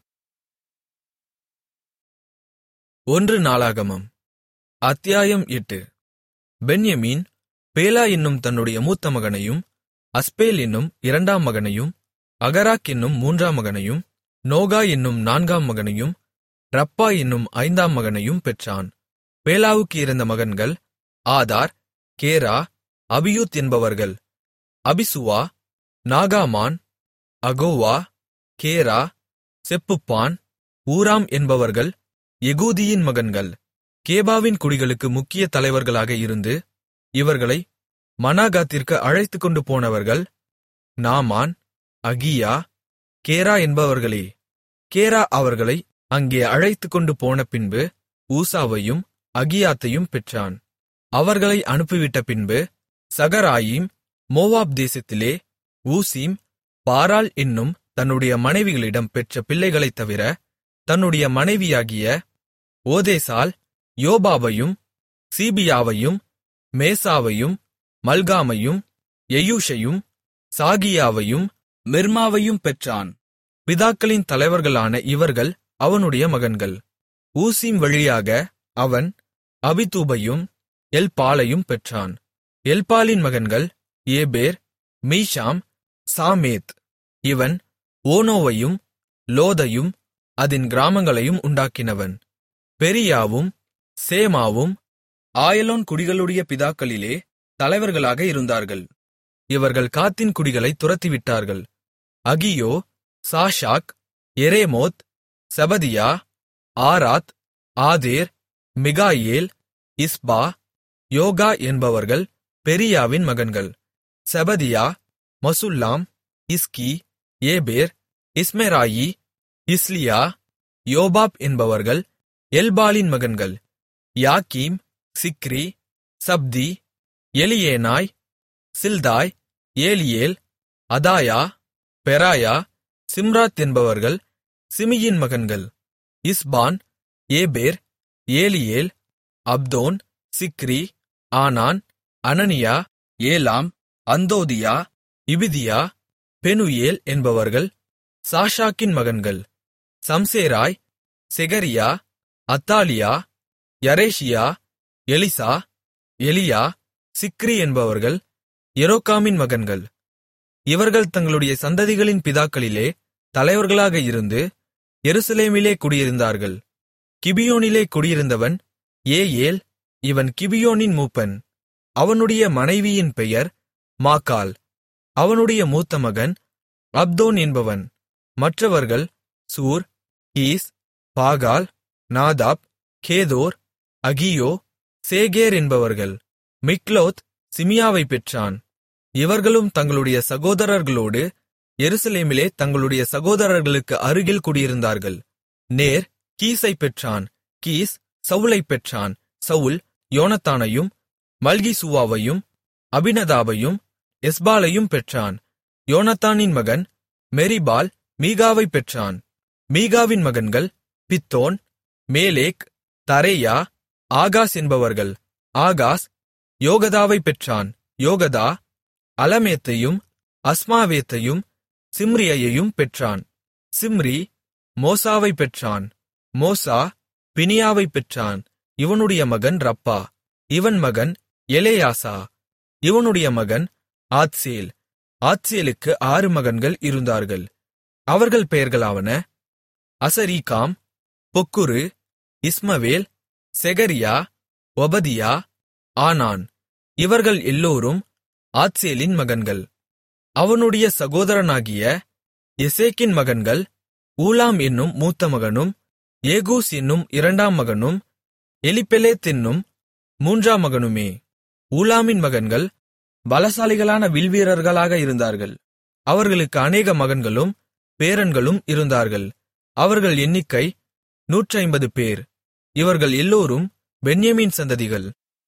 ஒன்று நாளாகமம் அத்தியாயம் எட்டு பென்யமீன் பேலா என்னும் தன்னுடைய மூத்த மகனையும் அஸ்பேல் என்னும் இரண்டாம் மகனையும் அகராக் என்னும் மூன்றாம் மகனையும் நோகா என்னும் நான்காம் மகனையும் ரப்பா என்னும் ஐந்தாம் மகனையும் பெற்றான் பேலாவுக்கு இருந்த மகன்கள் ஆதார் கேரா அபியூத் என்பவர்கள் அபிசுவா நாகாமான் அகோவா கேரா செப்புப்பான் ஊராம் என்பவர்கள் எகூதியின் மகன்கள் கேபாவின் குடிகளுக்கு முக்கிய தலைவர்களாக இருந்து இவர்களை மனாகாத்திற்கு அழைத்துக்கொண்டு போனவர்கள் நாமான் அகியா கேரா என்பவர்களே கேரா அவர்களை அங்கே அழைத்துக்கொண்டு போன பின்பு ஊசாவையும் அகியாத்தையும் பெற்றான் அவர்களை அனுப்பிவிட்ட பின்பு சகராயீம் மோவாப் தேசத்திலே ஊசீம் பாராள் என்னும் தன்னுடைய மனைவிகளிடம் பெற்ற பிள்ளைகளைத் தவிர தன்னுடைய மனைவியாகிய ஓதேசால் யோபாபையும் சீபியாவையும் மேசாவையும் மல்காமையும் எயூஷையும் சாகியாவையும் மிர்மாவையும் பெற்றான் பிதாக்களின் தலைவர்களான இவர்கள் அவனுடைய மகன்கள் ஊசீம் வழியாக அவன் அபிதூபையும் எல்பாலையும் பெற்றான் எல்பாலின் மகன்கள் ஏபேர் மீஷாம் சாமேத் இவன் ஓனோவையும் லோதையும் அதின் கிராமங்களையும் உண்டாக்கினவன் பெரியாவும் சேமாவும் ஆயலோன் குடிகளுடைய பிதாக்களிலே தலைவர்களாக இருந்தார்கள் இவர்கள் காத்தின் குடிகளைத் துரத்திவிட்டார்கள் அகியோ சாஷாக் எரேமோத் செபதியா ஆராத் ஆதேர் மிகாயேல் இஸ்பா யோகா என்பவர்கள் பெரியாவின் மகன்கள் செபதியா மசுல்லாம் இஸ்கி ஏபேர் இஸ்மெராயி இஸ்லியா யோபாப் என்பவர்கள் எல்பாலின் மகன்கள் யாக்கீம் சிக்ரி சப்தி எலியேனாய் சில்தாய் ஏலியேல் அதாயா பெராயா சிம்ராத் என்பவர்கள் சிமியின் மகன்கள் இஸ்பான் ஏபேர் ஏலியேல் அப்தோன் சிக்ரி ஆனான் அனனியா ஏலாம் அந்தோதியா இபிதியா பெனுயேல் என்பவர்கள் சாஷாக்கின் மகன்கள் சம்சேராய் செகரியா அத்தாலியா யரேஷியா எலிசா எலியா சிக்ரி என்பவர்கள் எரோகாமின் மகன்கள் இவர்கள் தங்களுடைய சந்ததிகளின் பிதாக்களிலே தலைவர்களாக இருந்து எருசலேமிலே குடியிருந்தார்கள் கிபியோனிலே குடியிருந்தவன் ஏயேல் இவன் கிபியோனின் மூப்பன் அவனுடைய மனைவியின் பெயர் மாக்காள் அவனுடைய மூத்த மகன் அப்தோன் என்பவன் மற்றவர்கள் சூர் கீஸ் பாகால் நாதாப் கேதோர் அகியோ சேகேர் என்பவர்கள் மிக்லோத் சிமியாவைப் பெற்றான் இவர்களும் தங்களுடைய சகோதரர்களோடு எருசலேமிலே தங்களுடைய சகோதரர்களுக்கு அருகில் குடியிருந்தார்கள் நேர் கீசைப் பெற்றான் கீஸ் சவுலைப் பெற்றான் சவுல் யோனத்தானையும் மல்கிசூவாவையும் அபினதாபையும் எஸ்பாலையும் பெற்றான் யோனத்தானின் மகன் மெரிபால் மீகாவைப் பெற்றான் மீகாவின் மகன்கள் பித்தோன் மேலேக் தரேயா ஆகாஸ் என்பவர்கள் ஆகாஸ் யோகதாவைப் பெற்றான் யோகதா அலமேத்தையும் அஸ்மாவேத்தையும் சிம்ரியையும் பெற்றான் சிம்ரி மோசாவைப் பெற்றான் மோசா பினியாவைப் பெற்றான் இவனுடைய மகன் ரப்பா இவன் மகன் எலேயாசா இவனுடைய மகன் ஆத்சேல் ஆத்சேலுக்கு ஆறு மகன்கள் இருந்தார்கள் அவர்கள் பெயர்களாவன அசரீகாம் பொக்குரு இஸ்மவேல் செகரியா ஒபதியா ஆனான் இவர்கள் எல்லோரும் ஆத்சேலின் மகன்கள் அவனுடைய சகோதரனாகிய எசேக்கின் மகன்கள் ஊலாம் என்னும் மூத்த மகனும் ஏகூஸ் என்னும் இரண்டாம் மகனும் எலிப்பெலேத் என்னும் மூன்றாம் மகனுமே ஊலாமின் மகன்கள் பலசாலிகளான வில்வீரர்களாக இருந்தார்கள் அவர்களுக்கு அநேக மகன்களும் பேரன்களும் இருந்தார்கள் அவர்கள் எண்ணிக்கை நூற்றைம்பது பேர் இவர்கள் எல்லோரும் பென்யமீன் சந்ததிகள்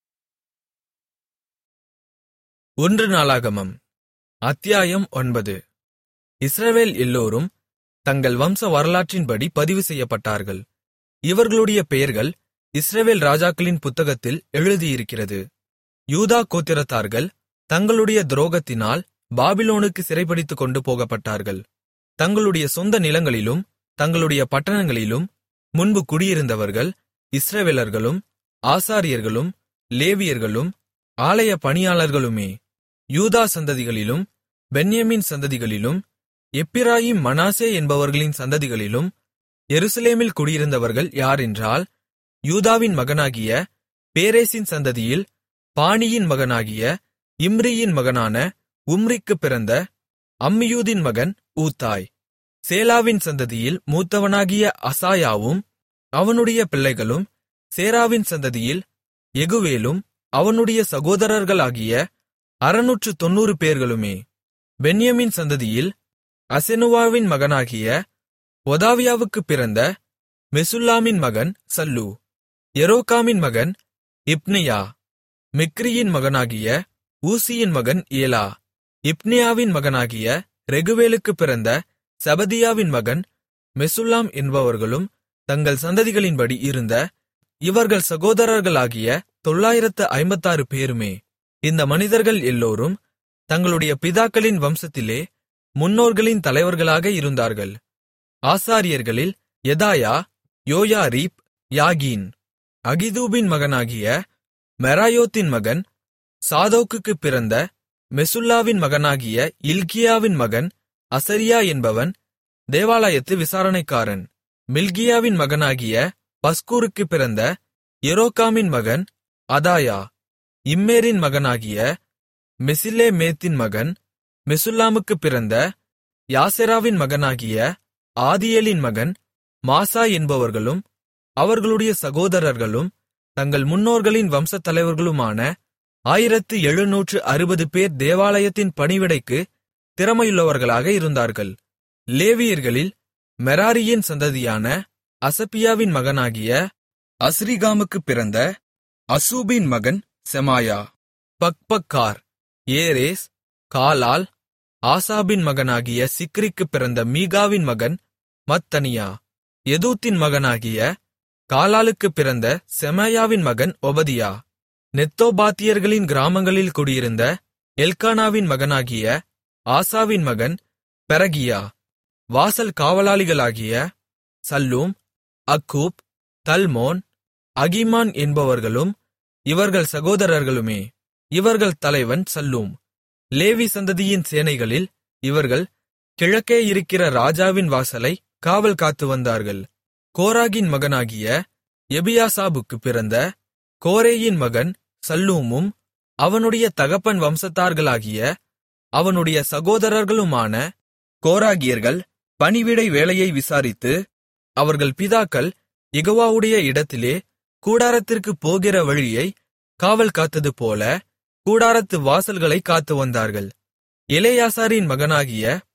ஒன்று நாளாகமம் அத்தியாயம் ஒன்பது இஸ்ரவேல் எல்லோரும் தங்கள் வம்ச வரலாற்றின்படி பதிவு செய்யப்பட்டார்கள் இவர்களுடைய பெயர்கள் இஸ்ரவேல் ராஜாக்களின் புத்தகத்தில் எழுதியிருக்கிறது யூதா கோத்திரத்தார்கள் தங்களுடைய துரோகத்தினால் பாபிலோனுக்கு சிறைபிடித்துக் கொண்டு போகப்பட்டார்கள் தங்களுடைய சொந்த நிலங்களிலும் தங்களுடைய பட்டணங்களிலும் முன்பு குடியிருந்தவர்கள் இஸ்ரவேலர்களும் ஆசாரியர்களும் லேவியர்களும் ஆலய பணியாளர்களுமே யூதா சந்ததிகளிலும் பென்யமீன் சந்ததிகளிலும் எப்பிராயிம் மனாசே என்பவர்களின் சந்ததிகளிலும் எருசலேமில் குடியிருந்தவர்கள் யாரென்றால் யூதாவின் மகனாகிய பேரேசின் சந்ததியில் பானியின் மகனாகிய இம்ரியின் மகனான உம்ரிக்குப் பிறந்த அம்மியூதின் மகன் ஊத்தாய் சேலாவின் சந்ததியில் மூத்தவனாகிய அசாயாவும் அவனுடைய பிள்ளைகளும் சேராவின் சந்ததியில் எகுவேலும் அவனுடைய சகோதரர்களாகிய அறுநூற்று தொண்ணூறு பேர்களுமே பென்யமின் சந்ததியில் அசெனுவாவின் மகனாகிய ஒதாவியாவுக்குப் பிறந்த மெசுல்லாமின் மகன் சல்லு எரோகாமின் மகன் இப்னியா மிக்ரியின் மகனாகிய ஊசியின் மகன் ஏலா இப்னியாவின் மகனாகிய ரெகுவேலுக்குப் பிறந்த செபதியாவின் மகன் மெசுல்லாம் என்பவர்களும் தங்கள் சந்ததிகளின்படி இருந்த இவர்கள் சகோதரர்களாகிய தொள்ளாயிரத்து ஐம்பத்தாறு பேருமே இந்த மனிதர்கள் எல்லோரும் தங்களுடைய பிதாக்களின் வம்சத்திலே முன்னோர்களின் தலைவர்களாக இருந்தார்கள் ஆசாரியர்களில் எதாயா யோயாரீப் யாகீன் அகிதூபின் மகனாகிய மெராயோத்தின் மகன் சாதோக்குக்குப் பிறந்த மெசுல்லாவின் மகனாகிய இல்கியாவின் மகன் அசரியா என்பவன் தேவாலயத்து விசாரணைக்காரன் மில்கியாவின் மகனாகிய பஸ்கூருக்குப் பிறந்த எரோகாமின் மகன் அதாயா இம்மேரின் மகனாகிய மெசில்லேமேத்தின் மகன் மெசுல்லாமுக்குப் பிறந்த யாசெராவின் மகனாகிய ஆதியேலின் மகன் மாசா என்பவர்களும் அவர்களுடைய சகோதரர்களும் தங்கள் முன்னோர்களின் வம்சத் தலைவர்களுமான ஆயிரத்து எழுநூற்று அறுபது பேர் தேவாலயத்தின் பணிவிடைக்கு திறமையுள்ளவர்களாக இருந்தார்கள் லேவியர்களில் மெராரியின் சந்ததியான அசப்பியாவின் மகனாகிய அஸ்ரிகாமுக்குப் பிறந்த அசூபின் மகன் செமாயா பக்பக்கார் ஏரேஸ் காலால் ஆசாபின் மகனாகிய சிக்ரிக்குப் பிறந்த மீகாவின் மகன் மத்தனியா எதூத்தின் மகனாகிய காலாலுக்குப் பிறந்த செமாயாவின் மகன் ஒபதியா நெத்தோபாத்தியர்களின் கிராமங்களில் குடியிருந்த எல்கானாவின் மகனாகிய ஆசாவின் மகன் பெரகியா வாசல் காவலாளிகளாகிய சல்லூம் அக்கூப் தல்மோன் அகிமான் என்பவர்களும் இவர்கள் சகோதரர்களுமே இவர்கள் தலைவன் சல்லூம் லேவி சந்ததியின் சேனைகளில் இவர்கள் கிழக்கே இருக்கிற ராஜாவின் வாசலை காவல் காத்து வந்தார்கள் கோராகின் மகனாகிய எபியாசாபுக்குப் பிறந்த கோரேயின் மகன் சல்லூமும் அவனுடைய தகப்பன் வம்சத்தார்களாகிய அவனுடைய சகோதரர்களுமான கோராகியர்கள் பணிவிடை வேலையை விசாரித்து அவர்கள் பிதாக்கள் யெகோவாவுடைய இடத்திலே கூடாரத்திற்குப் போகிற வழியை காவல் காத்ததுபோல கூடாரத்து வாசல்களைக் காத்து வந்தார்கள் எலெயாசாரின் மகனாகிய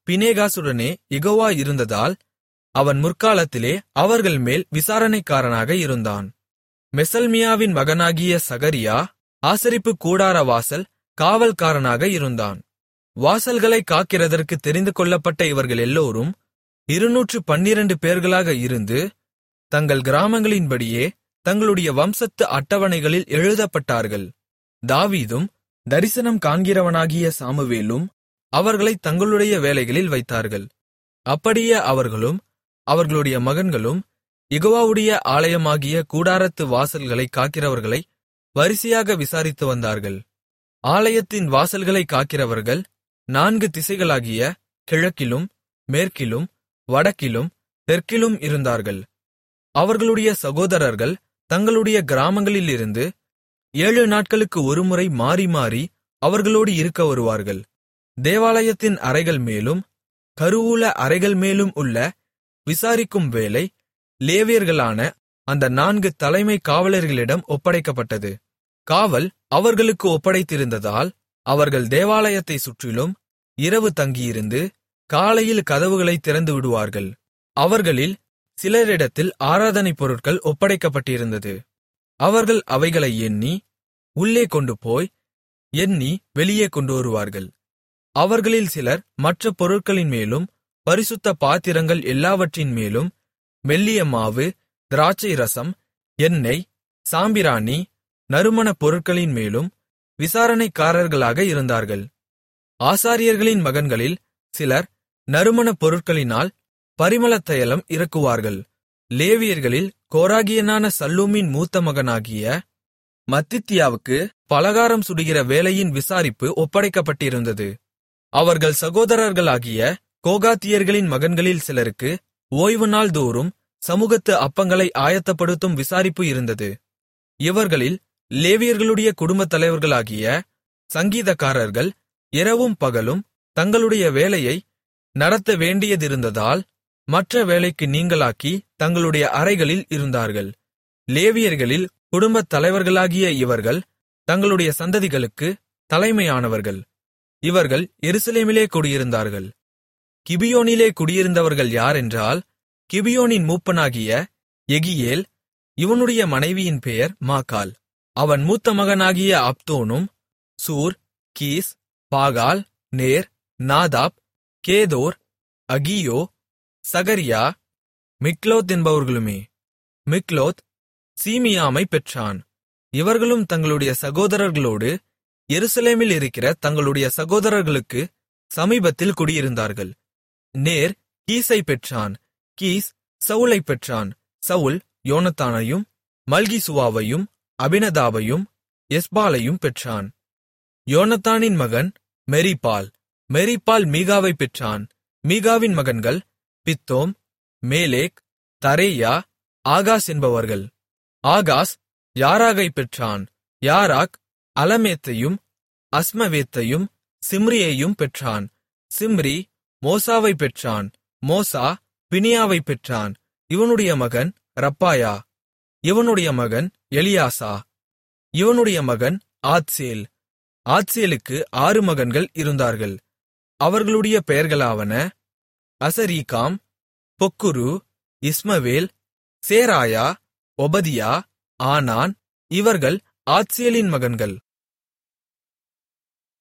பினேகாசுடனே யெகோவா இருந்ததால் அவன் முற்காலத்திலே அவர்கள் மேல் விசாரணைக்காரனாக இருந்தான் மெசல்மியாவின் மகனாகிய சகரியா ஆசரிப்பு கூடார வாசல் காவல்காரனாக இருந்தான் வாசல்களை காக்கிறதற்கு தெரிந்து கொள்ளப்பட்ட இவர்கள் எல்லோரும் இருநூற்று பன்னிரண்டு பேர்களாக இருந்து தங்கள் கிராமங்களின்படியே தங்களுடைய வம்சத்து அட்டவணைகளில் எழுதப்பட்டார்கள் தாவீதும் தரிசனம் காண்கிறவனாகிய சாமுவேலும் அவர்களை தங்களுடைய வேலைகளில் வைத்தார்கள் அப்படியே அவர்களும் அவர்களுடைய மகன்களும் யெகோவாவுடைய ஆலயமாகிய கூடாரத்து வாசல்களை காக்கிறவர்களை வரிசையாக விசாரித்து வந்தார்கள் ஆலயத்தின் வாசல்களை காக்கிறவர்கள் நான்கு திசைகளாகிய கிழக்கிலும் மேற்கிலும் வடக்கிலும் தெற்கிலும் இருந்தார்கள் அவர்களுடைய சகோதரர்கள் தங்களுடைய கிராமங்களிலிருந்து ஏழு நாட்களுக்கு ஒருமுறை மாறி மாறி அவர்களோடு இருக்க வருவார்கள் தேவாலயத்தின் அறைகள் மேலும் கருவூல அறைகள் மேலும் உள்ள விசாரிக்கும் வேலை லேவியர்களான அந்த நான்கு தலைமை காவலர்களிடம் ஒப்படைக்கப்பட்டது காவல் அவர்களுக்கு ஒப்படைத்திருந்ததால் அவர்கள் தேவாலயத்தைச் சுற்றிலும் இரவு தங்கியிருந்து காலையில் கதவுகளைத் திறந்து விடுவார்கள் அவர்களில் சிலரிடத்தில் ஆராதனைப் பொருட்கள் ஒப்படைக்கப்பட்டிருந்தது அவர்கள் அவைகளை எண்ணி உள்ளே கொண்டு போய் எண்ணி வெளியே கொண்டு வருவார்கள் அவர்களில் சிலர் மற்ற பொருட்களின் மேலும் பரிசுத்த பாத்திரங்கள் எல்லாவற்றின் மேலும் மெல்லிய மாவு திராட்சை ரசம் எண்ணெய் சாம்பிராணி நறுமணப் பொருட்களின் மேலும் விசாரணைக்காரர்களாக இருந்தார்கள் ஆசாரியர்களின் மகன்களில் சிலர் நறுமணப் பொருட்களினால் பரிமளத் தைலம் இறக்குவார்கள் லேவியர்களில் கோராகியனான சல்லூமின் மூத்த மகனாகிய மத்தித்தியாவுக்கு பலகாரம் சுடுகிற வேலையின் விசாரிப்பு ஒப்படைக்கப்பட்டிருந்தது அவர்கள் சகோதரர்களாகிய கோகாத்தியர்களின் மகன்களில் சிலருக்கு ஓய்வு நாள் தோறும் சமூகத்து அப்பங்களை ஆயத்தப்படுத்தும் விசாரிப்பு இருந்தது இவர்களில் லேவியர்களுடைய குடும்பத் தலைவர்களாகிய சங்கீதக்காரர்கள் இரவும் பகலும் தங்களுடைய வேலையை நடத்த வேண்டியதிருந்ததால் மற்ற வேலைக்கு நீங்கலாக்கி தங்களுடைய அறைகளில் இருந்தார்கள் லேவியர்களில் குடும்பத் தலைவர்களாகிய இவர்கள் தங்களுடைய சந்ததிகளுக்கு தலைமையானவர்கள் இவர்கள் எருசலேமிலே குடியிருந்தார்கள் கிபியோனிலே குடியிருந்தவர்கள் யாரென்றால் கிபியோனின் மூப்பனாகிய எகியேல் இவனுடைய மனைவியின் பெயர் மாக்காள் அவன் மூத்த மகனாகிய அப்தோனும் சூர் Kish Baal Ner Nadab Gedor Ahio Zechariah Mikloth என்பவர்களுமே மிக்லோத் சீமியாமை பெற்றான் இவர்களும் தங்களுடைய சகோதரர்களோடு எருசலேமில் இருக்கிற தங்களுடைய சகோதரர்களுக்கு சமீபத்தில் குடியிருந்தார்கள் நேர் கீசை பெற்றான் கீஸ் சவுலைப் பெற்றான் சவுல் யோனத்தானையும் மல்கிசுவாவையும் அபினதாபையும் எஸ்பாலையும் பெற்றான் யோனத்தானின் மகன் மெரிபால் மெரிபால் மீகாவைப் பெற்றான் மீகாவின் மகன்கள் பித்தோம் மேலேக் தரேயா ஆகாஸ் என்பவர்கள் ஆகாஸ் யாராகைப் பெற்றான் யாராக் அலமேத்தையும் அஸ்மவேத்தையும் சிம்ரியையும் பெற்றான் சிம்ரி மோசாவைப் பெற்றான் மோசா பினியாவைப் பெற்றான் இவனுடைய மகன் ரப்பாயா இவனுடைய மகன் எலியாசா இவனுடைய மகன் ஆத்சேல் ஆத்சேலுக்கு ஆறு மகன்கள் இருந்தார்கள் அவர்களுடைய பெயர்களாவன அசரீகாம் பொக்குரு இஸ்மவேல் சேராயா ஒபதியா ஆனான் இவர்கள் ஆத்சேலின் மகன்கள்